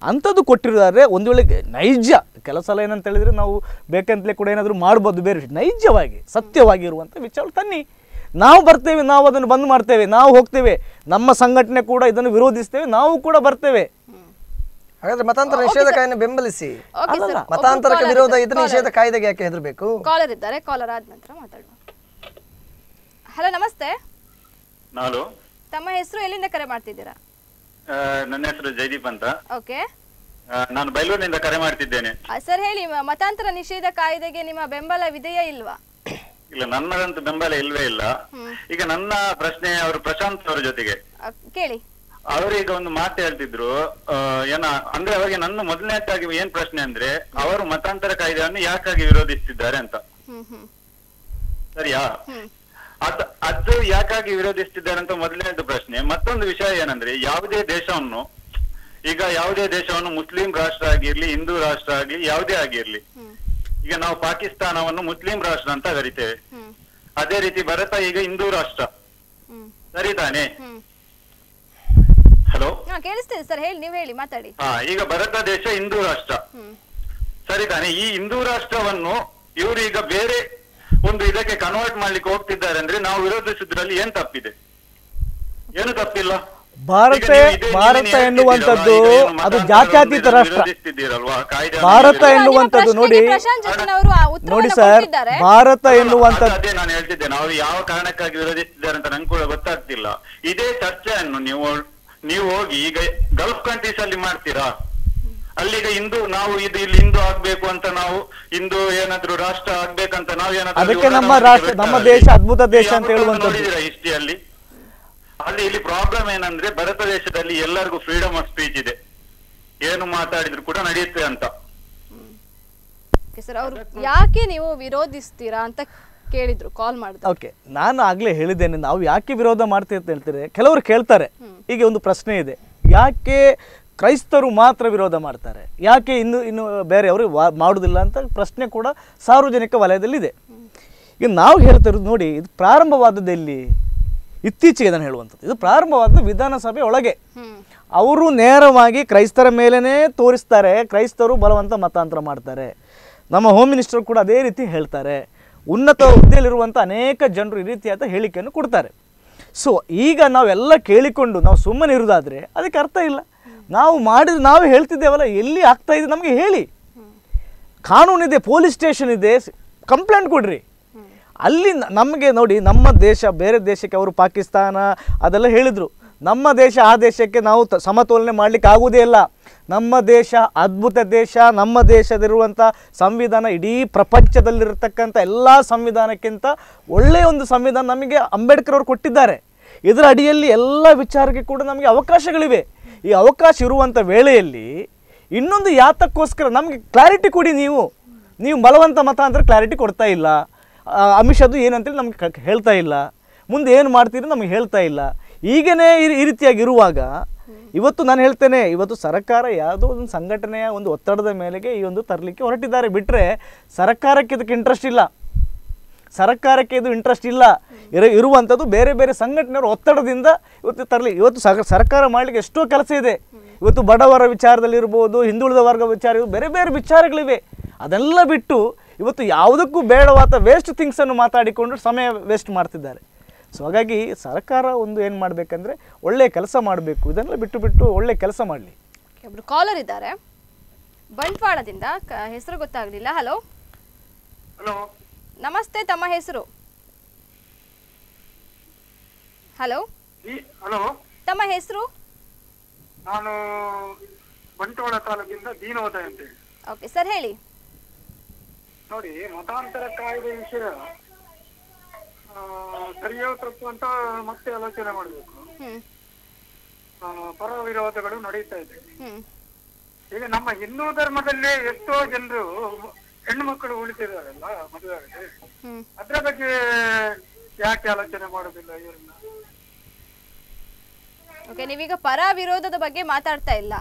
ಅಂಥದ್ದು ಕೊಟ್ಟಿದ್ದಾರೆ ಒಂದು ವೇಳೆ ನೈಜ ಕೆಲವು ಸಲ ಏನಂತ ಹೇಳಿದರೆ ನಾವು ಬೇಕಂತಲೇ ಕೂಡ ಏನಾದರೂ ಮಾಡ್ಬೋದು ಬೇರೆ ವಿಷಯ. ನೈಜವಾಗಿ ಸತ್ಯವಾಗಿ ಇರುವಂಥ ವಿಚಾರ ತನ್ನಿ ನಾವು ಬರ್ತೇವೆ ನಾವು ಅದನ್ನು ಬಂದ್ ಮಾಡ್ತೇವೆ ನಾವು ಹೋಗ್ತೇವೆ ನಮ್ಮ ಸಂಘಟನೆ ಕೂಡ ಇದನ್ನು ವಿರೋಧಿಸ್ತೇವೆ ನಾವು ಕೂಡ ಬರ್ತೇವೆ ಹಾಗಾದ್ರೆ ಮತಾಂತರ ನಿಷೇಧ ಕಾಯ್ದೆ ಬೆಂಬಲಿಸಿ ಓಕೆ ಸರ್ ಮತಾಂತರಕ್ಕೆ ವಿರೋಧ ಇದ್ರೆ ನಿಷೇಧ ಕಾಯ್ದೆಗೆ ಯಾಕೆ ಹೆದರ್ಬೇಕು ಕಾಲರ್ ಇದ್ದಾರೆ ಕಾಲರ್ ಆದ ನಂತರ ಮಾತಾಡುವ ಹಲೋ ನಮಸ್ತೆ ನಾನು ತಮ್ಮ ಹೆಸರು ಎಲ್ಲಿಂದ ಕರೆ ಮಾಡ್ತಿದ್ದೀರಾ ಆ, ನನ್ನ ಹೆಸರು ಜಯದೀಪ್ ಅಂತ ಓಕೆ ಆ, ನಾನು ಬೈಲೂರಿನಿಂದ ಕರೆ ಮಾಡ್ತಿದ್ದೇನೆ ಸರ್ ಹೇಳಿ ಮ- ಮತಾಂತರ ನಿಷೇಧ ಕಾಯ್ದೆಗೆ ನಿಮ್ಮ ಬೆಂಬಲವಿದೆಯಾ ಇಲ್ವಾ ಇಲ್ಲ ನನ್ನದಂತೂ ಬೆಂಬಲ ಇಲ್ವೇ ಇಲ್ಲ ಈಗ ನನ್ನ ಪ್ರಶ್ನೆ ಅವರು ಪ್ರಶಾಂತ್ ಅವರ ಜೊತೆಗೆ ಅ, ಕೇಳಿ ಅವರೀಗ ಒಂದು ಮಾತು ಹೇಳ್ತಿದ್ರು ಆ, ಏನ ಅಂದ್ರೆ ಅವರಿಗೆ ನನ್ನ ಮೊದಲನೇದಾಗಿ ಏನ್ ಪ್ರಶ್ನೆ ಅಂದ್ರೆ ಅವರು ಮತಾಂತರ ಕಾಯ್ದೆಯನ್ನು ಯಾಕಾಗಿ ವಿರೋಧಿಸ್ತಿದ್ದಾರೆ ಅಂತ ಹ್ಮ್ ಹ್ಮ್ ಸರಿಯಾ ಅದ್ ಅದು ಯಾಕಾಗಿ ವಿರೋಧಿಸ್ತಿದ್ದಾರೆ ಅಂತ ಮೊದಲನೇದು ಪ್ರಶ್ನೆ ಮತ್ತೊಂದು ವಿಷಯ ಏನಂದ್ರೆ ಯಾವುದೇ ದೇಶವನ್ನು ಈಗ ಯಾವುದೇ ದೇಶವನ್ನು ಮುಸ್ಲಿಂ ರಾಷ್ಟ್ರ ಆಗಿರ್ಲಿ ಹಿಂದೂ ರಾಷ್ಟ್ರ ಆಗ್ಲಿ ಯಾವುದೇ ಆಗಿರ್ಲಿ ಈಗ ನಾವು ಪಾಕಿಸ್ತಾನವನ್ನು ಮುಸ್ಲಿಂ ರಾಷ್ಟ್ರ ಅಂತ ಕರಿತೇವೆ ಹ್ಮ್ ಅದೇ ರೀತಿ ಭಾರತ ಈಗ ಹಿಂದೂ ರಾಷ್ಟ್ರ ಹ್ಮ್ ಸರಿ ತಾನೆ ಹ್ಮ್ ಹಲೋ ಹಾ ಕೇಳಿಸ್ತಿದೆ ಸರ್ ಹೇಳಿ ನೀವು ಹೇಳಿ ಮಾತಾಡಿ ಹಾ ಈಗ ಭಾರತ ದೇಶ ಹಿಂದೂ ರಾಷ್ಟ್ರ ಹ್ಮ್ ಸರಿ ತಾನೆ ಈ ಹಿಂದೂ ರಾಷ್ಟ್ರವನ್ನು ಇವರು ಈಗ ಬೇರೆ ಒಂದು ಇದಕ್ಕೆ ಕನ್ವರ್ಟ್ ಮಾಡ್ಲಿಕ್ಕೆ ಹೋಗ್ತಿದ್ದಾರೆ ಅಂದ್ರೆ ನಾವು ವಿರೋಧಿಸಿದ್ರಲ್ಲಿ ಏನ್ ತಪ್ಪಿದೆ ಏನು ತಪ್ಪಿಲ್ಲ ಭಾರತ ಈಗ ನೀವು ಇದೇ- ಭಾರತ ನೀವೇನು ಎನ್ನುವಂಥದ್ದು ಹೇಳ್ತಿದ್ದೀರಲ್ವಾ, ಈಗ ಏನು ಅದು ಮತಾಂತರ ಜಾತ್ಯತೀತ ಒಂದು ರಾಷ್ಟ್ರ ವಿರೋಧಿಸ್ತಿದ್ದೀರಲ್ವಾ, ಕಾಯ್ದೆ ಭಾರತ ವಿರೋಧಿಸ್ತಿದ್ದೀರಲ್ವಾ? ಎನ್ನುವಂಥದ್ದು ನಿಮ್ಮ ನೋಡಿ ಪ್ರಶ್ನೆಗೆ ಪ್ರಶಾಂತ್ ಜೊತೆ ಅವರು ಆ ಉತ್ತರವನ್ನ ನೋಡಿ ಸರ್ ಕೊಟ್ಟಿದ್ದಾರೆ. ಭಾರತ ಅಲ್ಲ, ಎನ್ನುವಂಥದ್ದು ಅದೇ ನಾನು ಹೇಳ್ತಿದ್ದೇನೆ ಅವರು ಯಾವ ಕಾರಣಕ್ಕಾಗಿ ವಿರೋಧಿಸಿದ್ದಾರೆ ಅಂತ ನಂಗೆ ಕೂಡ ಗೊತ್ತಾಗ್ತಿಲ್ಲ ಇದೇ ಚರ್ಚೆಯನ್ನು ನೀವು ನೀವು ಹೋಗಿ ಈಗ ಗಲ್ಫ್ ಕಂಟ್ರೀಸ್ ಅಲ್ಲಿ ಮಾಡ್ತೀರಾ ಅಲ್ಲಿಗ ಹಿಂದೂ ನಾವು ಇದು ಇಲ್ಲಿ ಹಿಂದೂ ಆಗ್ಬೇಕು ಅಂತ ನಾವು ಹಿಂದೂ ಏನಾದ್ರು ರಾಷ್ಟ್ರ ಆಗ್ಬೇಕಂತ ನಾವು ಏನಾದ್ರು ಅಲ್ಲಿ ಅದಕ್ಕೆ ನಮ್ಮ ಹೋರಾಟ ರಾಷ್ಟ್ರ- ಮಾಡ್ಲಿಕ್ಕೆ ನಮ್ಮ ಬಿಡ್ತಾರಾ ದೇಶ ಅಲ್ಲಿ? ಅದ್ಭುತ ದೇಶ ಅಂತ ಯಾವತ್ತಾದ್ರೂ ಹೇಳುವಂಥದ್ದು. ನೋಡಿದ್ದೀರಾ ಹಿಸ್ಟ್ರಿಯಲ್ಲಿ ಅಲ್ಲಿ ಇಲ್ಲಿ ಪ್ರಾಬ್ಲಮ್ ಏನಂದ್ರೆ ಭಾರತ ದೇಶದಲ್ಲಿ ಎಲ್ಲರಿಗೂ ಫ್ರೀಡಮ್ ಆಫ್ ಸ್ಪೀಚ್ ಇದೆ ಏನು ಮಾತಾಡಿದ್ರು ಕೂಡ ನಡೆಯುತ್ತೆ ಅಂತ ಓಕೆ ಸರ್ ಅವರು ಯಾಕೆ ನೀವು ವಿರೋಧಿಸ್ತೀರಾ ಅಂತ ಕೇಳಿದ್ರು ಕಾಲ್ ಮಾಡಿದ್ರು ಓಕೆ ನಾನು ಆಗಲೇ ಹೇಳಿದ್ದೇನೆ ನಾವು ಯಾಕೆ ವಿರೋಧ ಮಾಡ್ತೀವಿ ಅಂತ ಹೇಳ್ತಾರೆ ಕೆಲವರು ಕೇಳ್ತಾರೆ ಈಗ ಒಂದು ಪ್ರಶ್ನೆ ಇದೆ ಯಾಕೆ ಕ್ರೈಸ್ತರು ಮಾತ್ರ ವಿರೋಧ ಮಾಡ್ತಾರೆ ಯಾಕೆ ಇನ್ನು ಇನ್ನು ಬೇರೆಯವರು ವಾ ಮಾಡುವುದಿಲ್ಲ ಅಂತ ಪ್ರಶ್ನೆ ಕೂಡ ಸಾರ್ವಜನಿಕ ವಲಯದಲ್ಲಿದೆ ಈಗ ನಾವು ಹೇಳ್ತಾ ಇರೋದು ನೋಡಿ ಇದು ಪ್ರಾರಂಭವಾದದ್ದು ಎಲ್ಲಿ ಇತ್ತೀಚೆಗೆ ನಾನು ಹೇಳುವಂಥದ್ದು ಇದು ಪ್ರಾರಂಭವಾದ ವಿಧಾನಸಭೆ ಒಳಗೆ ಅವರು ನೇರವಾಗಿ ಕ್ರೈಸ್ತರ ಮೇಲೇ ತೋರಿಸ್ತಾರೆ ಕ್ರೈಸ್ತರು ಬಲವಂತ ಮತಾಂತರ ಮಾಡ್ತಾರೆ ನಮ್ಮ ಹೋಮ್ ಮಿನಿಸ್ಟರ್ ಕೂಡ ಅದೇ ರೀತಿ ಹೇಳ್ತಾರೆ ಉನ್ನತ ಹುದ್ದೆಯಲ್ಲಿರುವಂಥ ಅನೇಕ ಜನರು ಈ ರೀತಿಯಾದ ಹೇಳಿಕೆಯನ್ನು ಕೊಡ್ತಾರೆ ಸೊ ಈಗ ನಾವೆಲ್ಲ ಕೇಳಿಕೊಂಡು ನಾವು ಸುಮ್ಮನೆ ಇರೋದಾದರೆ ಅದಕ್ಕೆ ಅರ್ಥ ಇಲ್ಲ ನಾವು ಮಾಡಿದ ನಾವು ಹೇಳ್ತಿದ್ದೇವಲ್ಲ ಎಲ್ಲಿ ಆಗ್ತಾ ಇದೆ ನಮಗೆ ಹೇಳಿ ಕಾನೂನಿದೆ ಪೊಲೀಸ್ ಸ್ಟೇಷನ್ ಇದೆ ಕಂಪ್ಲೇಂಟ್ ಕೊಡ್ರಿ ಅಲ್ಲಿ ನ- ನಮಗೆ ನೋಡಿ ನಮ್ಮ ದೇಶ ಬೇರೆ ದೇಶಕ್ಕೆ ಅವರು ಪಾಕಿಸ್ತಾನ ಅದೆಲ್ಲ ಹೇಳಿದರು ನಮ್ಮ ದೇಶ ಆ ದೇಶಕ್ಕೆ ನಾವು ತ- ಸಮತೋಲನೆ ಮಾಡಲಿಕ್ಕೆ ಆಗುವುದೇ ಇಲ್ಲ ನಮ್ಮ ದೇಶ ಅದ್ಭುತ ದೇಶ ನಮ್ಮ ದೇಶದಲ್ಲಿರುವಂಥ ಸಂವಿಧಾನ ಇಡೀ ಪ್ರಪಂಚದಲ್ಲಿರತಕ್ಕಂಥ ಎಲ್ಲ ಸಂವಿಧಾನಕ್ಕಿಂತ ಒಳ್ಳೆಯ ಒಂದು ಸಂವಿಧಾನ ನಮಗೆ ಅಂಬೇಡ್ಕರ್ ಅವರು ಕೊಟ್ಟಿದ್ದಾರೆ ಇದರ ಅಡಿಯಲ್ಲಿ ಎಲ್ಲ ವಿಚಾರಕ್ಕೆ ಕೂಡ ನಮಗೆ ಅವಕಾಶಗಳಿವೆ ಈ ಅವಕಾಶ ಇರುವಂಥ ವೇಳೆಯಲ್ಲಿ ಇನ್ನೊಂದು ಯಾತಕ್ಕೋಸ್ಕರ ನಮಗೆ ಕ್ಲಾರಿಟಿ ಕೊಡಿ ನೀವು ನೀವು ಬಲವಂತ ಮತ ಅಂದರೆ ಕ್ಲಾರಿಟಿ ಕೊಡ್ತಾ ಇಲ್ಲ ಆ, ಅಮಿತ್ ಶಾದು ಏನಂತೇಳಿ ನಮ್ಗೆ ಕ- ಹೇಳ್ತಾ ಇಲ್ಲ ಮುಂದೆ ಏನು ಮಾಡ್ತೀರಿ ನಮಗೆ ಹೇಳ್ತಾ ಇಲ್ಲ ಈಗನೇ ಈ- ಈ ರೀತಿಯಾಗಿ ಇರುವಾಗ ಇವತ್ತು ನಾನು ಹೇಳ್ತೇನೆ ಇವತ್ತು ಸರ್ಕಾರ ಯಾವುದೋ ಒಂದು ಸಂಘಟನೆಯ ಒಂದು ಒತ್ತಡದ ಮೇಲೆಗೆ ಈ ಒಂದು ತರಲಿಕ್ಕೆ ಹೊರಟಿದ್ದಾರೆ ಬಿಟ್ಟರೆ ಸರ್ಕಾರಕ್ಕೆ ಇದಕ್ಕೆ ಇಂಟ್ರೆಸ್ಟ್ ಇಲ್ಲ ಸರ್ಕಾರಕ್ಕೆ ಇದು ಇಂಟ್ರೆಸ್ಟ್ ಇಲ್ಲ ಇರ ಇರುವಂಥದ್ದು ಬೇರೆ ಬೇರೆ ಸಂಘಟನೆಯವರ ಒತ್ತಡದಿಂದ ಇವತ್ತು ತರಲಿ ಇವತ್ತು ಸಗ ಸರ್ಕಾರ ಮಾಡಲಿಕ್ಕೆ ಎಷ್ಟೋ ಕೆಲಸ ಇದೆ ಇವತ್ತು ಬಡವರ ವಿಚಾರದಲ್ಲಿರ್ಬೋದು ಹಿಂದುಳಿದ ವರ್ಗ ವಿಚಾರ ಇರ್ಬೋದು, ಬೇರೆ ಬೇರೆ ವಿಚಾರಗಳಿವೆ ಅದೆಲ್ಲ ಬಿಟ್ಟು ಇವತ್ತು ಯಾವುದಕ್ಕೂ ಬೇಡವಾದ ವೇಸ್ಟ್ ಥಿಂಗ್ಸನ್ನು ಮಾತಾಡಿಕೊಂಡು ಸಮಯ ವೇಸ್ಟ್ ಮಾಡ್ತಿದ್ದಾರೆ ಸೊ ಹಾಗಾಗಿ ಸರ್ಕಾರ ಒಂದು ಏನು ಮಾಡಬೇಕಂದ್ರೆ ಒಳ್ಳೆಯ ಕೆಲಸ ಮಾಡಬೇಕು ಇದನ್ನೆಲ್ಲ ಬಿಟ್ಟು ಬಿಟ್ಟು ಒಳ್ಳೆಯ ಕೆಲಸ ಮಾಡಲಿ ಒಬ್ರು ಕಾಲರ್ ಇದ್ದಾರೆ ಬಂಟ್ವಾಳದಿಂದ ಕ- ಹೆಸರು ಗೊತ್ತಾಗ್ಲಿಲ್ಲ ಹಲೋ ಹಲೋ ನಮಸ್ತೆ ತಮ್ಮ ಹೆಸರು ಹಲೋ ಹಲೋ ತಮ್ಮ ಹೆಸರು ನಾನು ಬಂಟ್ವಾಳ ತಾಲೂಕಿಂದ ದೀನೋದಯ ಅಂತ ಹೇಳಿ ಓಕೆ ಸರ್ ಹೇಳಿ ನೋಡಿ ಮತಾಂತರ ಕಾಯ್ದೆ ವಿಷಯ ಆ, ಸರಿಯೋ ತಪ್ಪು ಅಂತ ಮತ್ತೆ ಆಲೋಚನೆ ಮಾಡಬೇಕು ಹ್ಮ್ ಪರ ವಿರೋಧಗಳು ನಡೀತಾ ಇದೆ ಹ್ಮ್ ಈಗ ನಮ್ಮ ಹಿಂದೂ ಧರ್ಮದಲ್ಲೇ ಎಷ್ಟೋ ಜನರು ಹೆಣ್ಣು ಮಕ್ಕಳು ಉಳಿತಿದಾರಲ್ಲ ಮದುವೆ ಆಗದೆ ಹ್ಮ್ ಅದ್ರ ಬಗ್ಗೆ ಯಾಕೆ ಆಲೋಚನೆ ಮಾಡೋದಿಲ್ಲ ಇವರನ್ನ ಓಕೆ ನೀವೀಗ ಪರ ವಿರೋಧದ ಬಗ್ಗೆ ಮಾತಾಡ್ತಾ ಇಲ್ಲ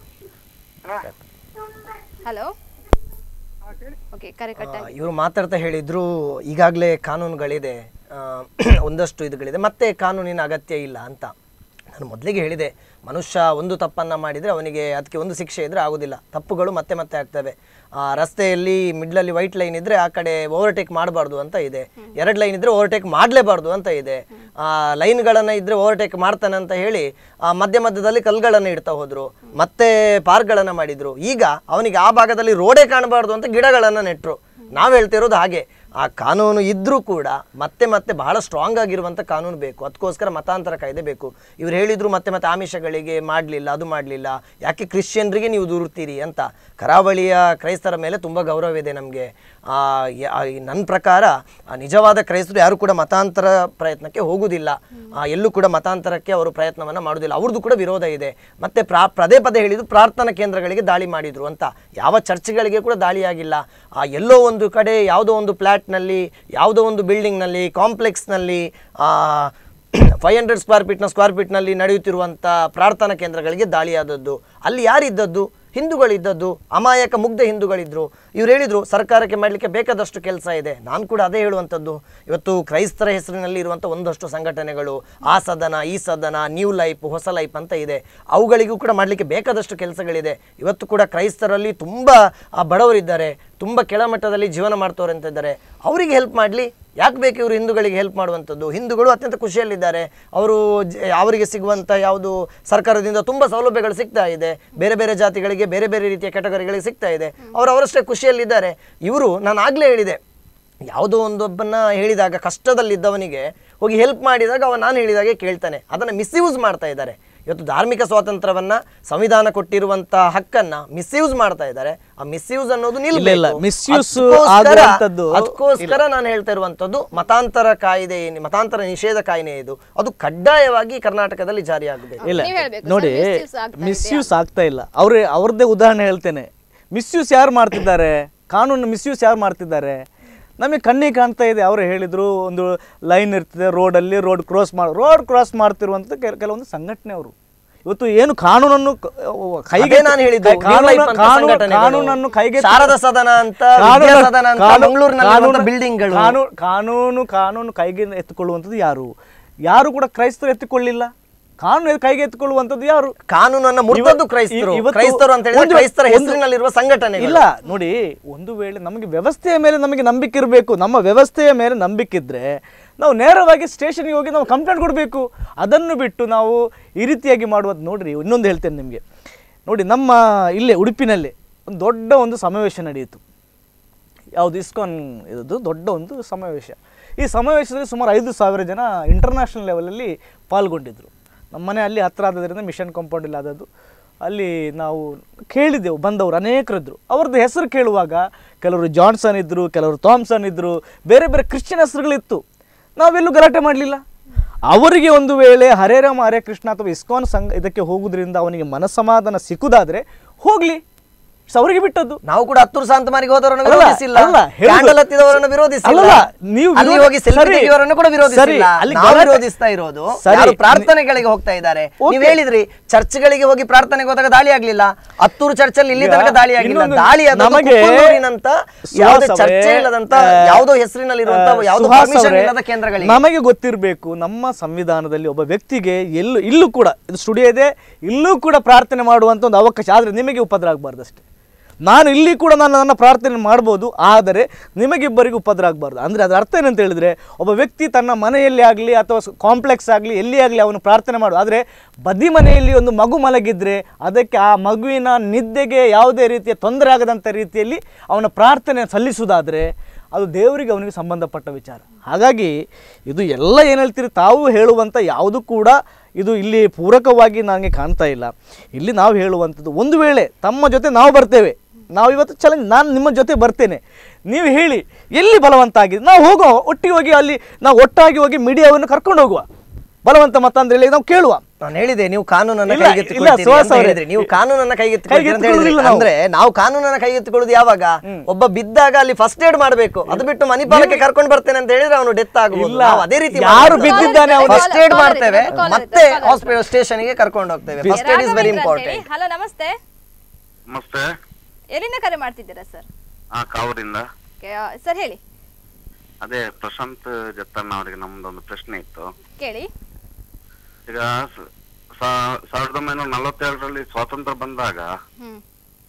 ಹಲೋ ಓಕೆ ಕರೆ ಕಟ್ ಆಗಿ ಇವರು ಮಾತಾಡ್ತಾ ಹೇಳಿದ್ರು ಈಗಾಗಲೇ ಕಾನೂನುಗಳಿದೆ ಆ, ಒಂದಷ್ಟು ಇದುಗಳಿದೆ ಮತ್ತೆ ಕಾನೂನಿನ ಅಗತ್ಯ ಇಲ್ಲ ಅಂತ ನಾನು ಮೊದಲಿಗೆ ಹೇಳಿದೆ ಮನುಷ್ಯ ಒಂದು ತಪ್ಪನ್ನ ಮಾಡಿದ್ರೆ ಅವನಿಗೆ ಅದಕ್ಕೆ ಒಂದು ಶಿಕ್ಷೆ ಇದ್ರೆ ಆಗುದಿಲ್ಲ ತಪ್ಪುಗಳು ಮತ್ತೆ ಮತ್ತೆ ಆಗ್ತವೆ ಆ ರಸ್ತೆಯಲ್ಲಿ ಮಿಡ್ಲಲ್ಲಿ ವೈಟ್ ಲೈನ್ ಇದ್ರೆ ಆ ಕಡೆ ಓವರ್ಟೇಕ್ ಮಾಡಬಾರ್ದು ಅಂತ ಇದೆ ಎರಡು ಲೈನ್ ಇದ್ರೆ ಓವರ್ಟೇಕ್ ಮಾಡಲೇಬಾರ್ದು ಅಂತ ಇದೆ ಆ ಲೈನ್ಗಳನ್ನ ಇದ್ರೆ ಓವರ್ಟೇಕ್ ಮಾಡ್ತಾನೆ ಅಂತ ಹೇಳಿ ಆ ಮಧ್ಯ ಮಧ್ಯದಲ್ಲಿ ಕಲ್ಗಳನ್ನ ಇಡ್ತಾ ಹೋದ್ರು ಮತ್ತೆ ಪಾರ್ಕ್ಗಳನ್ನ ಮಾಡಿದ್ರು ಈಗ ಅವನಿಗೆ ಆ ಭಾಗದಲ್ಲಿ ರೋಡೇ ಕಾಣಬಾರ್ದು ಅಂತ ಗಿಡಗಳನ್ನ ನೆಟ್ರು ನಾವು ಹೇಳ್ತಿರೋದು ಹಾಗೆ ಆ ಕಾನೂನು ಇದ್ರೂ ಕೂಡ ಮತ್ತೆ ಮತ್ತೆ ಬಹಳ ಸ್ಟ್ರಾಂಗ್ ಆಗಿರುವಂಥ ಕಾನೂನು ಬೇಕು ಅದಕ್ಕೋಸ್ಕರ ಮತಾಂತರ ಕಾಯ್ದೆ ಬೇಕು ಇವ್ರು ಹೇಳಿದ್ರು ಮತ್ತೆ ಮತ್ತೆ ಆಮಿಷಗಳಿಗೆ ಮಾಡಲಿಲ್ಲ ಅದು ಮಾಡಲಿಲ್ಲ ಯಾಕೆ ಕ್ರಿಶ್ಚಿಯನ್ರಿಗೆ ನೀವು ದೂರ್ತೀರಿ ಅಂತ ಕರಾವಳಿಯ ಕ್ರೈಸ್ತರ ಮೇಲೆ ತುಂಬ ಗೌರವ ಇದೆ ನಮಗೆ ನನ್ನ ಪ್ರಕಾರ ಆ, ನಿಜವಾದ ಕ್ರೈಸ್ತರು ಯಾರು ಕೂಡ ಮತಾಂತರ ಪ್ರಯತ್ನಕ್ಕೆ ಹೋಗುವುದಿಲ್ಲ ಆ, ಎಲ್ಲೂ ಕೂಡ ಮತಾಂತರಕ್ಕೆ ಅವರು ಪ್ರಯತ್ನವನ್ನು ಮಾಡೋದಿಲ್ಲ ಅವ್ರದ್ದು ಕೂಡ ವಿರೋಧ ಇದೆ ಮತ್ತೆ ಪ್ರಾ ಪದೇ ಪದೇ ಹೇಳಿದ್ರು ಪ್ರಾರ್ಥನಾ ಕೇಂದ್ರಗಳಿಗೆ ದಾಳಿ ಮಾಡಿದ್ರು ಅಂತ ಯಾವ ಚರ್ಚ್ಗಳಿಗೆ ಕೂಡ ದಾಳಿಯಾಗಿಲ್ಲ ಆ, ಎಲ್ಲೋ ಒಂದು ಕಡೆ ಯಾವುದೋ ಒಂದು ಫ್ಲ್ಯಾಟ್ನಲ್ಲಿ ಯಾವುದೋ ಒಂದು ಬಿಲ್ಡಿಂಗ್ನಲ್ಲಿ ಕಾಂಪ್ಲೆಕ್ಸ್ನಲ್ಲಿ ಫೈವ್ ಹಂಡ್ರೆಡ್ ಸ್ಕ್ವೇರ್ ಫೀಟ್ನ ಸ್ಕ್ವೇರ್ ಫೀಟ್ನಲ್ಲಿ ನಡೆಯುತ್ತಿರುವಂಥ ಪ್ರಾರ್ಥನಾ ಕೇಂದ್ರಗಳಿಗೆ ದಾಳಿಯಾದದ್ದು ಅಲ್ಲಿ ಯಾರಿದ್ದದ್ದು ಹಿಂದೂಗಳಿದ್ದದ್ದು ಅಮಾಯಕ ಮುಗ್ಧ ಹಿಂದೂಗಳಿದ್ರು ಇವ್ರು ಹೇಳಿದ್ರು ಸರ್ಕಾರಕ್ಕೆ ಮಾಡಲಿಕ್ಕೆ ಬೇಕಾದಷ್ಟು ಕೆಲಸ ಇದೆ ನಾನು ಕೂಡ ಅದೇ ಹೇಳುವಂಥದ್ದು ಇವತ್ತು ಕ್ರೈಸ್ತರ ಹೆಸರಿನಲ್ಲಿ ಇರುವಂಥ ಒಂದಷ್ಟು ಸಂಘಟನೆಗಳು ಆ ಸದನ ಈ ಸದನ ನ್ಯೂ ಲೈಫ್ ಹೊಸ ಲೈಫ್ ಅಂತ ಇದೆ ಅವುಗಳಿಗೂ ಕೂಡ ಮಾಡಲಿಕ್ಕೆ ಬೇಕಾದಷ್ಟು ಕೆಲಸಗಳಿದೆ ಇವತ್ತು ಕೂಡ ಕ್ರೈಸ್ತರಲ್ಲಿ ತುಂಬ ಆ, ಬಡವರಿದ್ದಾರೆ ತುಂಬ ಕೆಳಮಟ್ಟದಲ್ಲಿ ಜೀವನ ಮಾಡ್ತವ್ರು ಅಂತ ಇದ್ದಾರೆ ಅವರಿಗೆ ಹೆಲ್ಪ್ ಮಾಡಲಿ ಯಾಕೆ ಬೇಕು ಇವರು ಹಿಂದೂಗಳಿಗೆ ಹೆಲ್ಪ್ ಮಾಡುವಂಥದ್ದು ಹಿಂದೂಗಳು ಅತ್ಯಂತ ಖುಷಿಯಲ್ಲಿದ್ದಾರೆ ಅವರು ಜ- ಅವರಿಗೆ ಸಿಗುವಂಥ ಯಾವುದು ಸರ್ಕಾರದಿಂದ ತುಂಬ ಸೌಲಭ್ಯಗಳು ಸಿಗ್ತಾ ಇದೆ ಬೇರೆ ಬೇರೆ ಜಾತಿಗಳಿಗೆ ಬೇರೆ ಬೇರೆ ರೀತಿಯ ಕೆಟಗರಿಗಳಿಗೆ ಸಿಗ್ತಾ ಇದೆ ಅವರು ಅವರಷ್ಟೇ ಖುಷಿಯಲ್ಲಿದ್ದಾರೆ ಇವರು ನಾನು ಆಗಲೇ ಹೇಳಿದೆ ಯಾವುದೋ ಒಂದೊಬ್ಬನ ಹೇಳಿದಾಗ ಕಷ್ಟದಲ್ಲಿದ್ದವನಿಗೆ ಹೋಗಿ ಹೆಲ್ಪ್ ಮಾಡಿದಾಗ ಅವ ನಾನು ಹೇಳಿದಾಗೆ ಕೇಳ್ತಾನೆ ಅದನ್ನು ಮಿಸ್ಯೂಸ್ ಮಾಡ್ತಾ ಇದ್ದಾರೆ ಇವತ್ತು ಧಾರ್ಮಿಕ ಸ್ವಾತಂತ್ರ್ಯವನ್ನ ಸಂವಿಧಾನ ಕೊಟ್ಟಿರುವಂತ ಹಕ್ಕನ್ನ ಮಿಸ್ಯೂಸ್ ಮಾಡ್ತಾ ಇದ್ದಾರೆ ಆ ಮಿಸ್ಯೂಸ್ ಅನ್ನೋದು ಇಲ್ಲ, ಇಲ್ಲ. ನಿಲ್ಬೇಕು. misuse ಅದಕ್ಕೋಸ್ಕರ- ಆಗುವಂಥದ್ದು ಅದಕ್ಕೋಸ್ಕರ ನಾನು ಹೇಳ್ತಾ ಇರುವಂತದ್ದು ಮತಾಂತರ ಕಾಯ್ದೆ ಏನಿ- ಮತಾಂತರ ನಿಷೇಧ ಕಾಯ್ದೆ ಇದು ಅದು ಕಡ್ಡಾಯವಾಗಿ ಕರ್ನಾಟಕದಲ್ಲಿ ಜಾರಿಯಾಗಬೇಕು ಇಲ್ಲ ನೀವ್ ಹೇಳ್ಬೇಕು ನೋಡಿ ಸರ್, misuse ಆಗ್ತಾ ಮಿಸ್ಯೂಸ್ ಆಗ್ತಾ ಇಲ್ಲ ಅವ್ರ ಅವ್ರದ್ದೇ ಉದಾಹರಣೆ ಹೇಳ್ತೇನೆ ಮಿಸ್ಯೂಸ್ ಯಾರು ಮಾಡ್ತಿದ್ದಾರೆ ಕಾನೂನು ಮಿಸ್ಯೂಸ್ ಯಾರು ಮಾಡ್ತಿದ್ದಾರೆ ನಮಗೆ ಕಣ್ಣಿಗೆ ಕಾಣ್ತಾ ಇದೆ ಅವರು ಹೇಳಿದ್ರು ಒಂದು ಲೈನ್ ಇರ್ತದೆ ರೋಡಲ್ಲಿ ರೋಡ್ ಕ್ರಾಸ್ ಮಾಡಿ ರೋಡ್ ಕ್ರಾಸ್ ಮಾಡ್ತಿರುವಂಥ ಕೆಲ- ಕೆಲವೊಂದು ಸಂಘಟನೆ ಅವರು ಇವತ್ತು ಏನು ಕಾನೂನನ್ನು ಕ- ಕೈಗೆ ಅದೇ ನಾನು ಹೇಳಿದ್ದು ಕೈ- ಕಾನೂನು- New Life ಅಂತ ಕಾನೂನು- ಸಂಘಟನೆಗಳು, ಕಾನೂನನ್ನು ಕೈಗೆ ಶಾರದಾ ಸದನ ಅಂತ, ಕಾನೂನು- ವಿದ್ಯಾ ಸದನ ಅಂತ, ಕಾನೂನು- ಮಂಗಳೂರಿನಲ್ಲಿ ಇರುವಂಥ ಕಾನೂನು- ಬಿಲ್ಡಿಂಗ್ಗಳು. ಕಾನೂನು ಕಾನೂನು ಕಾನೂನು ಕೈಗೆ ಎತ್ತುಕೊಳ್ಳುವಂಥದ್ದು ಯಾರು ಯಾರು ಕೂಡ ಕ್ರೈಸ್ತರು ಎತ್ತಿಕೊಳ್ಳಿಲ್ಲ ಕಾನೂನು ಕೈಗೆ ಎತ್ತುಕೊಳ್ಳುವಂಥದ್ದು ಯಾರು ಕಾನೂನನ್ನ ಮುರಿದದ್ದು ಇವ- ಕ್ರೈಸ್ತರು ಇವತ್ತು ಕ್ರೈಸ್ತರು ಅಂತ ಹೇಳಿದ್ರೆ ಒಂದು- ಕ್ರೈಸ್ತರ ಒಂದು- ಹೆಸರಿನಲ್ಲಿರುವ ಸಂಘಟನೆ ಇಲ್ಲ ನೋಡಿ ಒಂದು ವೇಳೆ ನಮಗೆ ವ್ಯವಸ್ಥೆಯ ಮೇಲೆ ನಮಗೆ ನಂಬಿಕೆ ಇರಬೇಕು ನಮ್ಮ ವ್ಯವಸ್ಥೆಯ ಮೇಲೆ ನಂಬಿಕೆ ಇದ್ರೆ ನಾವು ನೇರವಾಗಿ ಸ್ಟೇಷನ್ಗೆ ಹೋಗಿ ನಾವು ಕಂಪ್ಲೇಂಟ್ ಕೊಡಬೇಕು ಅದನ್ನು ಬಿಟ್ಟು ನಾವು ಈ ರೀತಿಯಾಗಿ ಮಾಡುವುದು ನೋಡ್ರಿ ಇನ್ನೊಂದು ಹೇಳ್ತೇನೆ ನಿಮಗೆ ನೋಡಿ ನಮ್ಮ ಇಲ್ಲೇ ಉಡುಪಿನಲ್ಲಿ ಒಂದು ದೊಡ್ಡ ಒಂದು ಸಮಾವೇಶ ನಡೆಯಿತು ಯಾವುದು ಇಸ್ಕಾನ್ ಇದು ದೊಡ್ಡ ಒಂದು ಸಮಾವೇಶ ಈ ಸಮಾವೇಶದಲ್ಲಿ ಸುಮಾರು ಐದು ಸಾವಿರ ಜನ ಇಂಟರ್ನ್ಯಾಷನಲ್ ಲೆವೆಲಲ್ಲಿ ಪಾಲ್ಗೊಂಡಿದ್ದರು ನಮ್ಮ ಮನೆ ಅಲ್ಲಿ ಹತ್ರ ಆದದ್ರಿಂದ ಮಿಷನ್ ಕಾಂಪೌಂಡಲ್ಲಿ ಆದದ್ದು ಅಲ್ಲಿ ನಾವು ಕೇಳಿದೆವು ಬಂದವರು ಅನೇಕರಿದ್ದರು ಅವ್ರದ್ದು ಹೆಸರು ಕೇಳುವಾಗ ಕೆಲವರು ಜಾನ್ಸನ್ ಇದ್ದರು ಕೆಲವರು ಥಾಮ್ಸನ್ ಇದ್ದರು ಬೇರೆ ಬೇರೆ ಕ್ರಿಶ್ಚಿಯನ್ ಹೆಸರುಗಳಿತ್ತು ನಾವೆಲ್ಲೂ ಗಲಾಟೆ ಮಾಡಲಿಲ್ಲ ಅವರಿಗೆ ಒಂದು ವೇಳೆ ಹರೇ ರಾಮ ಹರೇ ಕೃಷ್ಣ ಅಥವಾ ಇಸ್ಕಾನ್ ಸಂಘ ಇದಕ್ಕೆ ಹೋಗುವುದರಿಂದ ಅವನಿಗೆ ಮನಸ್ಸಮಾಧಾನ ಸಿಕ್ಕುದಾದ್ರೆ ಹೋಗಲಿ ಅವರಿಗೆ ಬಿಟ್ಟದ್ದು ನಾವು ಕೂಡ ಹತ್ತೂರು ಶಾಂತಮಾರಿಗೆ ಹೋದವರನ್ನು ಅಲ್ಲ, ವಿರೋಧಿಸಿಲ್ಲ ಅಲ್ಲ, ಹೇಳುದು- ಕ್ಯಾಂಡಲ್ ಹತ್ತಿದವರನ್ನು ವಿರೋಧಿಸಿಲ್ಲ ಅಲ್ಲ, ನೀವು ಅಲ್ಲಿ ವಿರೋಧ- ಹೋಗಿ ಸೆಲ್ಫಿ ಸರಿ, ತೆಗೆಯುವವರನ್ನು ಕೂಡ ಸರಿ, ವಿರೋಧಿಸಿಲ್ಲ ಅಲ್ಲಿ ನಾವು ಗಲಾಟೆ- ವಿರೋಧಿಸ್ತಾ ಇರೋದು ಸರಿ, ಯಾರು ಪ್ರಾರ್ಥನೆಗಳಿಗೆ ಹೋಗ್ತಾ ಇದ್ದಾರೆ ಓಕೆ. ನೀವು ಹೇಳಿದ್ರಿ ಚರ್ಚ್ಗಳಿಗೆ ಹೋಗಿ ಪ್ರಾರ್ಥನೆಗೆ ಹೋದಾಗ ದಾಳಿ ಆಗ್ಲಿಲ್ಲ ಹತ್ತೂರು ಚರ್ಚಲ್ಲಿ ಇಲ್ಲಿ ಈಗ ತನಕ ದಾಳಿ ಆಗಿಲ್ಲ ಇನ್ನೊಂದು ದಾಳಿ ಆದದ್ದು ನಮಗೆ ಕುಕ್ಕನೂರಿನಂತ ಯಾವುದೇ ಸುಹಾಸ್ ಚರ್ಚೆ ಅವರೇ, ಇಲ್ಲದಂತ ಆ, ಯಾವುದೋ ಹೆಸರಿನಲ್ಲಿರುವಂತ ಆ, ಯಾವುದೋ ಸುಹಾಸ್ ಪರ್ಮಿಷನ್ ಅವರೇ, ಇಲ್ಲದ ಕೇಂದ್ರಗಳಿಗೆ ನಮಗೆ ಗೊತ್ತಿರಬೇಕು ನಮ್ಮ ಸಂವಿಧಾನದಲ್ಲಿ ಒಬ್ಬ ವ್ಯಕ್ತಿಗೆ ಎಲ್ಲೂ ಇಲ್ಲೂ ಕೂಡ ಇದು ಸ್ಟುಡಿಯೋ ಇದೆ ಇಲ್ಲೂ ಕೂಡ ಪ್ರಾರ್ಥನೆ ಮಾಡುವಂತ ಒಂದು ಅವಕಾಶ ಆದರೆ ನಿಮಗೆ ಉಪದ್ರ ಆಗಬಾರ್ದು ಅಷ್ಟೇ ನಾನು ಇಲ್ಲಿ ಕೂಡ ನಾನು ನನ್ನ ಪ್ರಾರ್ಥನೆ ಮಾಡ್ಬೋದು ಆದರೆ ನಿಮಗಿಬ್ಬರಿಗೂ ಉಪದ್ರ ಆಗಬಾರ್ದು ಅಂದರೆ ಅದರ ಅರ್ಥ ಏನಂತ ಹೇಳಿದ್ರೆ ಒಬ್ಬ ವ್ಯಕ್ತಿ ತನ್ನ ಮನೆಯಲ್ಲಿ ಆಗಲಿ ಅಥವಾ ಕಾಂಪ್ಲೆಕ್ಸ್ ಆಗಲಿ ಎಲ್ಲಿ ಆಗಲಿ ಅವನು ಪ್ರಾರ್ಥನೆ ಮಾಡು ಆದರೆ ಬದಿ ಮನೆಯಲ್ಲಿ ಒಂದು ಮಗು ಮಲಗಿದ್ರೆ ಅದಕ್ಕೆ ಆ ಮಗುವಿನ ನಿದ್ದೆಗೆ ಯಾವುದೇ ರೀತಿಯ ತೊಂದರೆ ಆಗದಂಥ ರೀತಿಯಲ್ಲಿ ಅವನ ಪ್ರಾರ್ಥನೆ ಸಲ್ಲಿಸುವುದಾದರೆ ಅದು ದೇವರಿಗೆ ಅವನಿಗೆ ಸಂಬಂಧಪಟ್ಟ ವಿಚಾರ ಹಾಗಾಗಿ ಇದು ಎಲ್ಲ ಏನು ಹೇಳ್ತೀರಿ ತಾವು ಹೇಳುವಂಥ ಯಾವುದು ಕೂಡ ಇದು ಇಲ್ಲಿ ಪೂರಕವಾಗಿ ನನಗೆ ಕಾಣ್ತಾ ಇಲ್ಲ ಇಲ್ಲಿ ನಾವು ಹೇಳುವಂಥದ್ದು ಒಂದು ವೇಳೆ ತಮ್ಮ ಜೊತೆ ನಾವು ಬರ್ತೇವೆ ನಾವು ಇವತ್ತು ಚಾಲೆಂಜ್ ನಾನು ನಿಮ್ಮ ಜೊತೆ ಬರ್ತೇನೆ ನೀವು ಹೇಳಿ ಎಲ್ಲಿ ಬಲವಂತ ಆಗಿದೆ ನಾವು ಹೋಗೋ ಒಟ್ಟಿಗೆ ಹೋಗಿ ಅಲ್ಲಿ ನಾವು ಒಟ್ಟಾಗಿ ಹೋಗಿ ಮೀಡಿಯಾವನ್ನು ಕರ್ಕೊಂಡು ಹೋಗುವ ಬಲವಂತ ಮತ ಅಂದ್ರೆ ಹೇಳಿ ನಾವು ಕೇಳುವ ನಾನು ಹೇಳಿದೆ ನೀವು ಕಾನೂನನ್ನ ಇಲ್ಲ, ಕೈಗೆತ್ತಿಕೊಳ್ತೀರಿ ಇಲ್ಲ, ಸುಹಾಸ್ ಅಂತ ಅವರೇ. ಹೇಳಿದ್ರಿ. ನೀವು ಕಾನೂನನ್ನ ಕೈಗೆತ್ತಿಕೊಳ್ತೀರಿ ಅಂತ ಹೇಳಿದ್ರಿ. ಕೈಗೆತ್ತಿಕೊಳ್ಳುವುದಿಲ್ಲ ನಾವು. ಅಂದ್ರೆ ನಾವು ಕಾನೂನನ್ನ ಕೈಗೆತ್ತಿಕೊಳ್ಳುದು ಯಾವಾಗ ಒಬ್ಬ ಬಿದ್ದಾಗ ಅಲ್ಲಿ ಫಸ್ಟ್ ಏಡ್ ಮಾಡಬೇಕು ಅದು ಬಿಟ್ಟು ಮಣಿಪಾಲಕ್ಕೆ ಕರ್ಕೊಂಡು ಬರ್ತೇನೆ ಅಂತ ಹೇಳಿದ್ರೆ ಅವನು ಡೆತ್ ಆಗಬಹುದು ಇಲ್ಲ. ನಾವು ಅದೇ ರೀತಿ ಯಾರು ಬಿದ್ದಿದ್ದಾನೆ ಅವನು- ಫಸ್ಟ್ ಏಡ್ ಕಾಲರ್ ಮಾಡ್ತೇವೆ ಇದ್ದಾರೆ, ಕಾಲರ್ ಮತ್ತೆ ಇದ್ದಾರೆ, ಕಾಲರ್ ಹಾಸ್ಪಿಟಲ್ ಸ್ಟೇಷನ್ಗೆ ಕರ್ಕೊಂಡು ಹೋಗ್ತೇವೆ first aid is very important hello ನಮಸ್ತೆ ನಮಸ್ತೆ ಎಲ್ಲಿಂದ ಕರೆ ಮಾಡ್ತಿದ್ದೀರಾ ಸರ್ ಆ ಕಾವೂರಿಂದ ಸರ್ ಹೇಳಿ ಅದೇ ಪ್ರಶಾಂತ್ ಜತ್ತಣ್ಣ ಅವರಿಗೆ ನಮ್ದೊಂದು ಪ್ರಶ್ನೆ ಇತ್ತು ಕೇಳಿ ಈಗ ಸ- ಸಾ- ಸಾವಿರದ ಒಂಬೈನೂರ ನಲವತ್ತೇಳರಲ್ಲಿ ಸ್ವಾತಂತ್ರ್ಯ ಬಂದಾಗ ಹ್ಮ್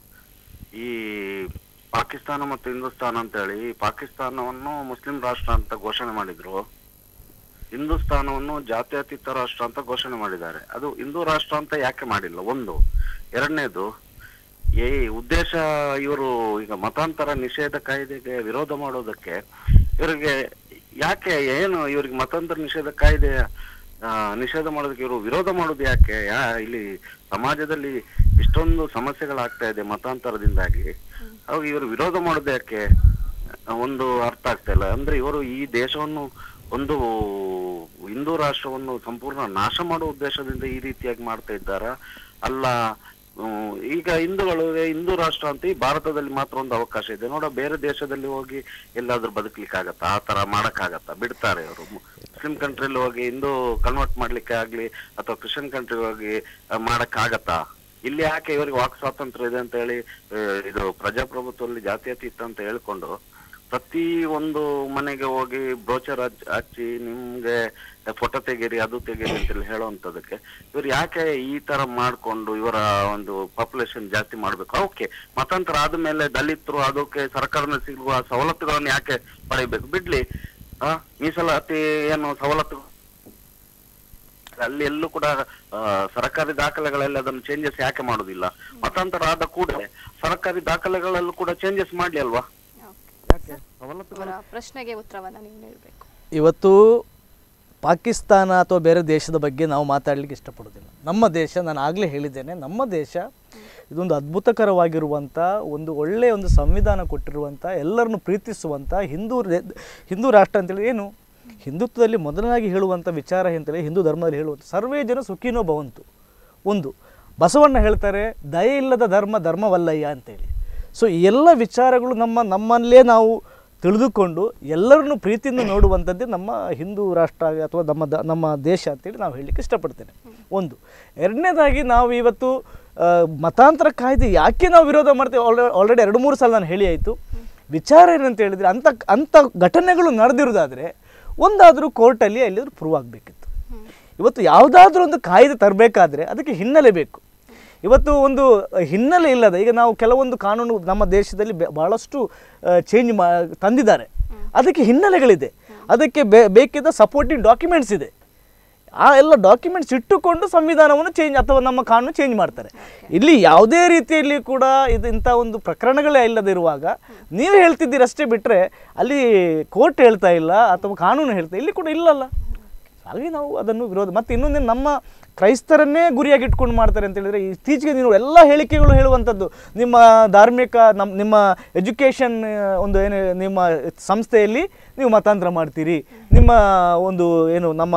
ಈ ಪಾಕಿಸ್ತಾನ ಮತ್ತು ಹಿಂದೂಸ್ತಾನ ಅಂತೇಳಿ ಪಾಕಿಸ್ತಾನವನ್ನು ಮುಸ್ಲಿಂ ರಾಷ್ಟ್ರ ಅಂತ ಘೋಷಣೆ ಮಾಡಿದ್ರು ಹಿಂದೂಸ್ತಾನವನ್ನು ಜಾತ್ಯತೀತ ರಾಷ್ಟ್ರ ಅಂತ ಘೋಷಣೆ ಮಾಡಿದ್ದಾರೆ ಅದು ಹಿಂದೂ ರಾಷ್ಟ್ರ ಅಂತ ಯಾಕೆ ಮಾಡಿಲ್ಲ ಒಂದು ಎರಡನೇದು ಈ ಉದ್ದೇಶ ಇವರು ಈಗ ಮತಾಂತರ ನಿಷೇಧ ಕಾಯ್ದೆಗೆ ವಿರೋಧ ಮಾಡೋದಕ್ಕೆ ಇವರಿಗೆ ಯಾಕೆ ಏನು ಇವ್ರಿಗೆ ಮತಾಂತರ ನಿಷೇಧ ಕಾಯ್ದೆ ಆ, ನಿಷೇಧ ಮಾಡೋದಕ್ಕೆ ಇವರು ವಿರೋಧ ಮಾಡೋದು ಯಾಕೆ ಯಾ ಇಲ್ಲಿ ಸಮಾಜದಲ್ಲಿ ಇಷ್ಟೊಂದು ಸಮಸ್ಯೆಗಳಾಗ್ತಾ ಇದೆ ಮತಾಂತರದಿಂದಾಗಿ ಅವಾಗ ಇವರು ವಿರೋಧ ಮಾಡೋದು ಯಾಕೆ ಒಂದು ಅರ್ಥ ಆಗ್ತಾ ಇಲ್ಲ ಅಂದ್ರೆ ಇವರು ಈ ದೇಶವನ್ನು ಒಂದು ಹಿಂದೂ ರಾಷ್ಟ್ರವನ್ನು ಸಂಪೂರ್ಣ ನಾಶ ಮಾಡುವ ಉದ್ದೇಶದಿಂದ ಈ ರೀತಿಯಾಗಿ ಮಾಡ್ತಾ ಇದ್ದಾರ ಅಲ್ಲ ಹ್ಮ್, ಈಗ ಹಿಂದೂಗಳು ಹಿಂದೂ ರಾಷ್ಟ್ರ ಅಂತ ಈ ಭಾರತದಲ್ಲಿ ಮಾತ್ರ ಒಂದು ಅವಕಾಶ ಇದೆ ನೋಡ ಬೇರೆ ದೇಶದಲ್ಲಿ ಹೋಗಿ ಎಲ್ಲಾದ್ರೂ ಬದುಕ್ಲಿಕ್ಕೆ ಆಗತ್ತಾ ಆ ತರ ಮಾಡಕ್ಕಾಗತ್ತಾ ಬಿಡ್ತಾರೆ ಅವರು ಮುಸ್ಲಿಂ ಕಂಟ್ರಿಲಿ ಹೋಗಿ ಹಿಂದೂ ಕನ್ವರ್ಟ್ ಮಾಡ್ಲಿಕ್ಕೆ ಆಗ್ಲಿ ಅಥವಾ ಕ್ರಿಶ್ಚಿಯನ್ ಕಂಟ್ರಿ ಹೋಗಿ ಆ, ಮಾಡಕ್ ಆಗತ್ತಾ ಇಲ್ಲಿ ಯಾಕೆ ಇವರಿಗೆ ವಾಕ್ ಸ್ವಾತಂತ್ರ್ಯ ಇದೆ ಅಂತ ಹೇಳಿ ಆ, ಇದು ಪ್ರಜಾಪ್ರಭುತ್ವದಲ್ಲಿ ಜಾತ್ಯತೀತ ಅಂತ ಹೇಳ್ಕೊಂಡು ಪ್ರತಿ ಒಂದು ಮನೆಗೆ ಹೋಗಿ ಬ್ರೋಚರ್ ಹಚ್ಚಿ ನಿಮ್ಗೆ ಫೋಟೋ ತೆಗೀರಿ ಅದು ತೆಗೀರಿ ಅಂತೇಳಿ ಹೇಳುವಂತದಕ್ಕೆ ಇವ್ರು ಯಾಕೆ ಈ ತರ ಮಾಡ್ಕೊಂಡು ಇವರ ಒಂದು ಪಾಪ್ಯುಲೇಷನ್ ಜಾಸ್ತಿ ಮಾಡ್ಬೇಕು ಓಕೆ ಮತಾಂತರ ಆದ್ಮೇಲೆ ದಲಿತರು ಅದಕ್ಕೆ ಸರ್ಕಾರದಿಂದ ಸಿಗುವ ಸವಲತ್ತುಗಳನ್ನು ಯಾಕೆ ಪಡೆಯಬೇಕು ಬಿಡ್ಲಿ ಆ ಮೀಸಲಾತಿ ಏನು ಸವಲತ್ತು ಅಲ್ಲಿ ಎಲ್ಲೂ ಕೂಡ ಆ, ಸರ್ಕಾರಿ ದಾಖಲೆಗಳಲ್ಲಿ ಅದನ್ನು ಚೇಂಜಸ್ ಯಾಕೆ ಮಾಡುದಿಲ್ಲ ಮತಾಂತರ ಆದ ಕೂಡಲೇ ಸರ್ಕಾರಿ ದಾಖಲೆಗಳಲ್ಲೂ ಕೂಡ ಚೇಂಜಸ್ ಮಾಡ್ಲಿ ಅಲ್ವಾ ಅವರ ಪ್ರಶ್ನೆಗೆ ಉತ್ತರವನ್ನ ನೀವು ನೀಡಬೇಕು ಇವತ್ತು ಪಾಕಿಸ್ತಾನ ಅಥವಾ ಬೇರೆ ದೇಶದ ಬಗ್ಗೆ ನಾವು ಮಾತಾಡಲಿಕ್ಕೆ ಇಷ್ಟಪಡೋದಿಲ್ಲ ನಮ್ಮ ದೇಶ ನಾನು ಆಗಲೇ ಹೇಳಿದ್ದೇನೆ ನಮ್ಮ ದೇಶ ಇದೊಂದು ಅದ್ಭುತಕರವಾಗಿರುವಂಥ ಒಂದು ಒಳ್ಳೆಯ ಒಂದು ಸಂವಿಧಾನ ಕೊಟ್ಟಿರುವಂಥ ಎಲ್ಲರನ್ನು ಪ್ರೀತಿಸುವಂಥ ಹಿಂದೂ ರೇ- ಹಿಂದೂ ರಾಷ್ಟ್ರ ಅಂತೇಳಿ ಏನು ಹಿಂದುತ್ವದಲ್ಲಿ ಮೊದಲನಾಗಿ ಹೇಳುವಂಥ ವಿಚಾರ ಅಂತೇಳಿ ಹಿಂದೂ ಧರ್ಮದಲ್ಲಿ ಹೇಳುವಂಥ ಸರ್ವೇ ಜನ ಸುಖಿನೋ ಭವಂತು ಒಂದು ಬಸವಣ್ಣ ಹೇಳ್ತಾರೆ ದಯೆ ಇಲ್ಲದ ಧರ್ಮ ಧರ್ಮವಲ್ಲಯ್ಯ ಅಂತೇಳಿ ಸೊ ಈ ಎಲ್ಲ ವಿಚಾರಗಳು ನಮ್ಮ ನಮ್ಮಲ್ಲೇ ನಾವು ತಿಳಿದುಕೊಂಡು ಎಲ್ಲರನ್ನು ಪ್ರೀತಿಯಿಂದ ನೋಡುವಂಥದ್ದೇ ನಮ್ಮ ಹಿಂದೂ ರಾಷ್ಟ್ರ ಆಗಿ ಅಥವಾ ನಮ್ಮ ದ ನಮ್ಮ ದೇಶ ಅಂತೇಳಿ ನಾವು ಹೇಳಲಿಕ್ಕೆ ಇಷ್ಟಪಡ್ತೇನೆ ಒಂದು ಎರಡನೇದಾಗಿ ನಾವು ಇವತ್ತು ಆ, ಮತಾಂತರ ಕಾಯ್ದೆ ಯಾಕೆ ನಾವು ವಿರೋಧ ಮಾಡ್ತೇವೆ ಆಲ್ರೆಡಿ ಎರಡು ಮೂರು ಸಲ ನಾನು ಹೇಳಿ ಆಯಿತು ವಿಚಾರ ಏನಂತ ಹೇಳಿದರೆ ಅಂಥ ಅಂಥ ಘಟನೆಗಳು ನಡೆದಿರೋದಾದರೆ ಒಂದಾದರೂ ಕೋರ್ಟಲ್ಲಿ ಎಲ್ಲಿಯಾದರೂ ಪ್ರೂವ್ ಆಗಬೇಕಿತ್ತು ಇವತ್ತು ಯಾವುದಾದ್ರೂ ಒಂದು ಕಾಯ್ದೆ ತರಬೇಕಾದ್ರೆ ಅದಕ್ಕೆ ಹಿನ್ನೆಲೆ ಬೇಕು ಇವತ್ತು ಒಂದು ಹಿನ್ನೆಲೆ ಇಲ್ಲದ ಈಗ ನಾವು ಕೆಲವೊಂದು ಕಾನೂನು ನಮ್ಮ ದೇಶದಲ್ಲಿ ಬೆ- ಬಹಳಷ್ಟು ಚೇಂಜ್ ಮಾ ತಂದಿದ್ದಾರೆ ಅದಕ್ಕೆ ಹಿನ್ನೆಲೆಗಳಿದೆ ಅದಕ್ಕೆ ಬೇ ಬೇಕಿದ್ದ ಸಪೋರ್ಟಿಂಗ್ ಡಾಕ್ಯುಮೆಂಟ್ಸ್ ಇದೆ ಆ ಎಲ್ಲ ಡಾಕ್ಯುಮೆಂಟ್ಸ್ ಇಟ್ಟುಕೊಂಡು ಸಂವಿಧಾನವನ್ನು ಚೇಂಜ್ ಅಥವಾ ನಮ್ಮ ಕಾನೂನು ಚೇಂಜ್ ಮಾಡ್ತಾರೆ ಇಲ್ಲಿ ಯಾವುದೇ ರೀತಿಯಲ್ಲಿ ಕೂಡ ಇದು ಇಂಥ ಒಂದು ಪ್ರಕರಣಗಳೇ ಇಲ್ಲದಿರುವಾಗ ನೀವು ಹೇಳ್ತಿದ್ದೀರಿ ಅಷ್ಟೇ ಬಿಟ್ಟರೆ ಅಲ್ಲಿ ಕೋರ್ಟ್ ಹೇಳ್ತಾ ಇಲ್ಲ ಅಥವಾ ಕಾನೂನು ಹೇಳ್ತಾ ಇಲ್ಲಿ ಕೂಡ ಇಲ್ಲಲ್ಲ ಹಾಗಾಗಿ ನಾವು ಅದನ್ನು ವಿರೋಧ ಮತ್ತು ಇನ್ನೊಂದು ನಮ್ಮ ಕ್ರೈಸ್ತರನ್ನೇ ಗುರಿಯಾಗಿ ಇಟ್ಕೊಂಡು ಮಾಡ್ತಾರೆ ಅಂತ ಹೇಳಿದ್ರೆ ಇತ್ತೀಚೆಗೆ ನೀವು ಎಲ್ಲ ಹೇಳಿಕೆಗಳು ಹೇಳುವಂಥದ್ದು ನಿಮ್ಮ ಧಾರ್ಮಿಕ ನಮ್ಮ ನಿಮ್ಮ ಎಜುಕೇಷನ್ ಒಂದು ಏನು ನಿಮ್ಮ ಸಂಸ್ಥೆಯಲ್ಲಿ ನೀವು ಮತಾಂತರ ಮಾಡ್ತೀರಿ ನಿಮ್ಮ ಒಂದು ಏನು ನಮ್ಮ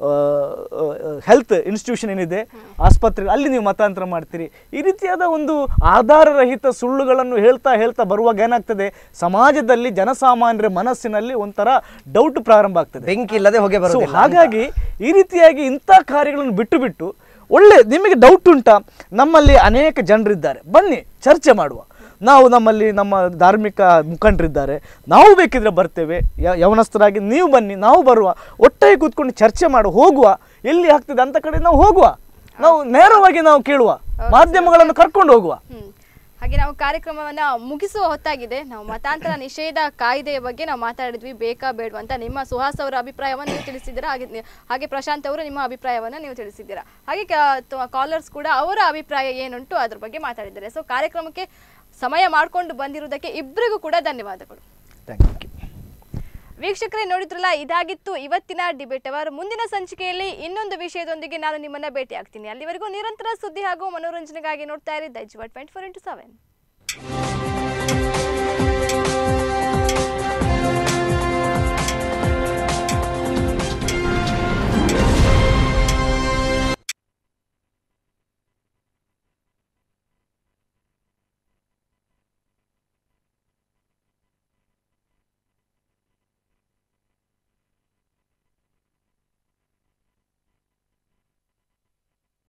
ಹೆಲ್ತ್ ಇನ್ಸ್ಟಿಟ್ಯೂಷನ್ ಏನಿದೆ ಆಸ್ಪತ್ರೆ ಅಲ್ಲಿ ನೀವು ಮತಾಂತರ ಮಾಡ್ತೀರಿ ಈ ರೀತಿಯಾದ ಒಂದು ಆಧಾರರಹಿತ ಸುಳ್ಳುಗಳನ್ನು ಹೇಳ್ತಾ ಹೇಳ್ತಾ ಬರುವಾಗ ಏನಾಗ್ತದೆ ಸಮಾಜದಲ್ಲಿ ಜನಸಾಮಾನ್ಯರ ಮನಸ್ಸಿನಲ್ಲಿ ಒಂಥರ ಡೌಟ್ ಪ್ರಾರಂಭ ಆಗ್ತದೆ ಬೆಂಕಿ ಇಲ್ಲದೆ ಹೊಗೆ So, ಬರೋದಿಲ್ಲ ಹಾಗಾಗಿ ಈ ರೀತಿಯಾಗಿ ಇಂಥ ಕಾರ್ಯಗಳನ್ನು ಬಿಟ್ಟು ಬಿಟ್ಟು ಒಳ್ಳೆ ನಿಮಗೆ ಡೌಟ್ ಉಂಟಾ ನಮ್ಮಲ್ಲಿ ಅನೇಕ ಜನರಿದ್ದಾರೆ ಬನ್ನಿ ಚರ್ಚೆ ಮಾಡುವ ನಾವು ನಮ್ಮಲ್ಲಿ ನಮ್ಮ ಧಾರ್ಮಿಕ ಮುಖಂಡರಿದ್ದಾರೆ ನಾವು ಬೇಕಿದ್ರೆ ಬರ್ತೇವೆ ಯ- ಯವನಸ್ಥರಾಗಿ ನೀವು ಬನ್ನಿ ನಾವು ಬರುವ ಒಟ್ಟಾಗಿ ಕೂತ್ಕೊಂಡು ಚರ್ಚೆ ಮಾಡು ಹೋಗುವ ಎಲ್ಲಿ ಆಗ್ತದೆ ಅಂತ ಕಡೆ ನಾವು ಹೋಗುವ ನಾವು ನೇರವಾಗಿ ನಾವು ಕೇಳುವ ಮಾಧ್ಯಮಗಳನ್ನು ಕರ್ಕೊಂಡು ಹೋಗುವ ಹ್ಮ್ ಹಾಗೆ ನಾವು ಕಾರ್ಯಕ್ರಮವನ್ನ ಮುಗಿಸುವ ಹೊತ್ತಾಗಿದೆ ನಾವು ಮತಾಂತರ ನಿಷೇಧ ಕಾಯ್ದೆಯ ಬಗ್ಗೆ ನಾವು ಮಾತಾಡಿದ್ವಿ ಬೇಕಾ ಬೇಡವಾ ಅಂತ ನಿಮ್ಮ ಸುಹಾಸ್ ಅವರ ಅಭಿಪ್ರಾಯವನ್ನು ನೀವು ತಿಳಿಸಿದ್ದೀರಾ ಹಾಗೆ ನಿ- ಹಾಗೆ ಪ್ರಶಾಂತ್ ಅವರು ನಿಮ್ಮ ಅಭಿಪ್ರಾಯವನ್ನು ನೀವು ತಿಳಿಸಿದ್ದೀರಾ ಹಾಗೆ ಕಾಲರ್ಸ್ ಕೂಡ ಅವರ ಅಭಿಪ್ರಾಯ ಏನುಂಟು ಅದ್ರ ಬಗ್ಗೆ ಮಾತಾಡಿದ್ದಾರೆ ಸೊ ಕಾರ್ಯಕ್ರಮಕ್ಕೆ ಸಮಯ ಮಾಡಿಕೊಂಡು ಬಂದಿರುವುದಕ್ಕೆ ಇಬ್ಬರಿಗೂ ಕೂಡ ಧನ್ಯವಾದಗಳು ಥ್ಯಾಂಕ್ ಯು ವೀಕ್ಷಕರೇ ನೋಡಿದ್ರಲ್ಲ ಇದಾಗಿತ್ತು ಇವತ್ತಿನ ಡಿಬೇಟ್ ಅವರ್ ಮುಂದಿನ ಸಂಚಿಕೆಯಲ್ಲಿ ಇನ್ನೊಂದು ವಿಷಯದೊಂದಿಗೆ ನಾನು ನಿಮ್ಮನ್ನ ಭೇಟಿ ಆಗ್ತೀನಿ ಅಲ್ಲಿವರೆಗೂ ನಿರಂತರ ಸುದ್ದಿ ಹಾಗೂ ಮನೋರಂಜನೆಗಾಗಿ ನೋಡ್ತಾ ಇರಿ ದೈಜ್ ಟ್ವೆಂಟಿ ಫೋರ್ ಇಂಟು ಸೆವೆನ್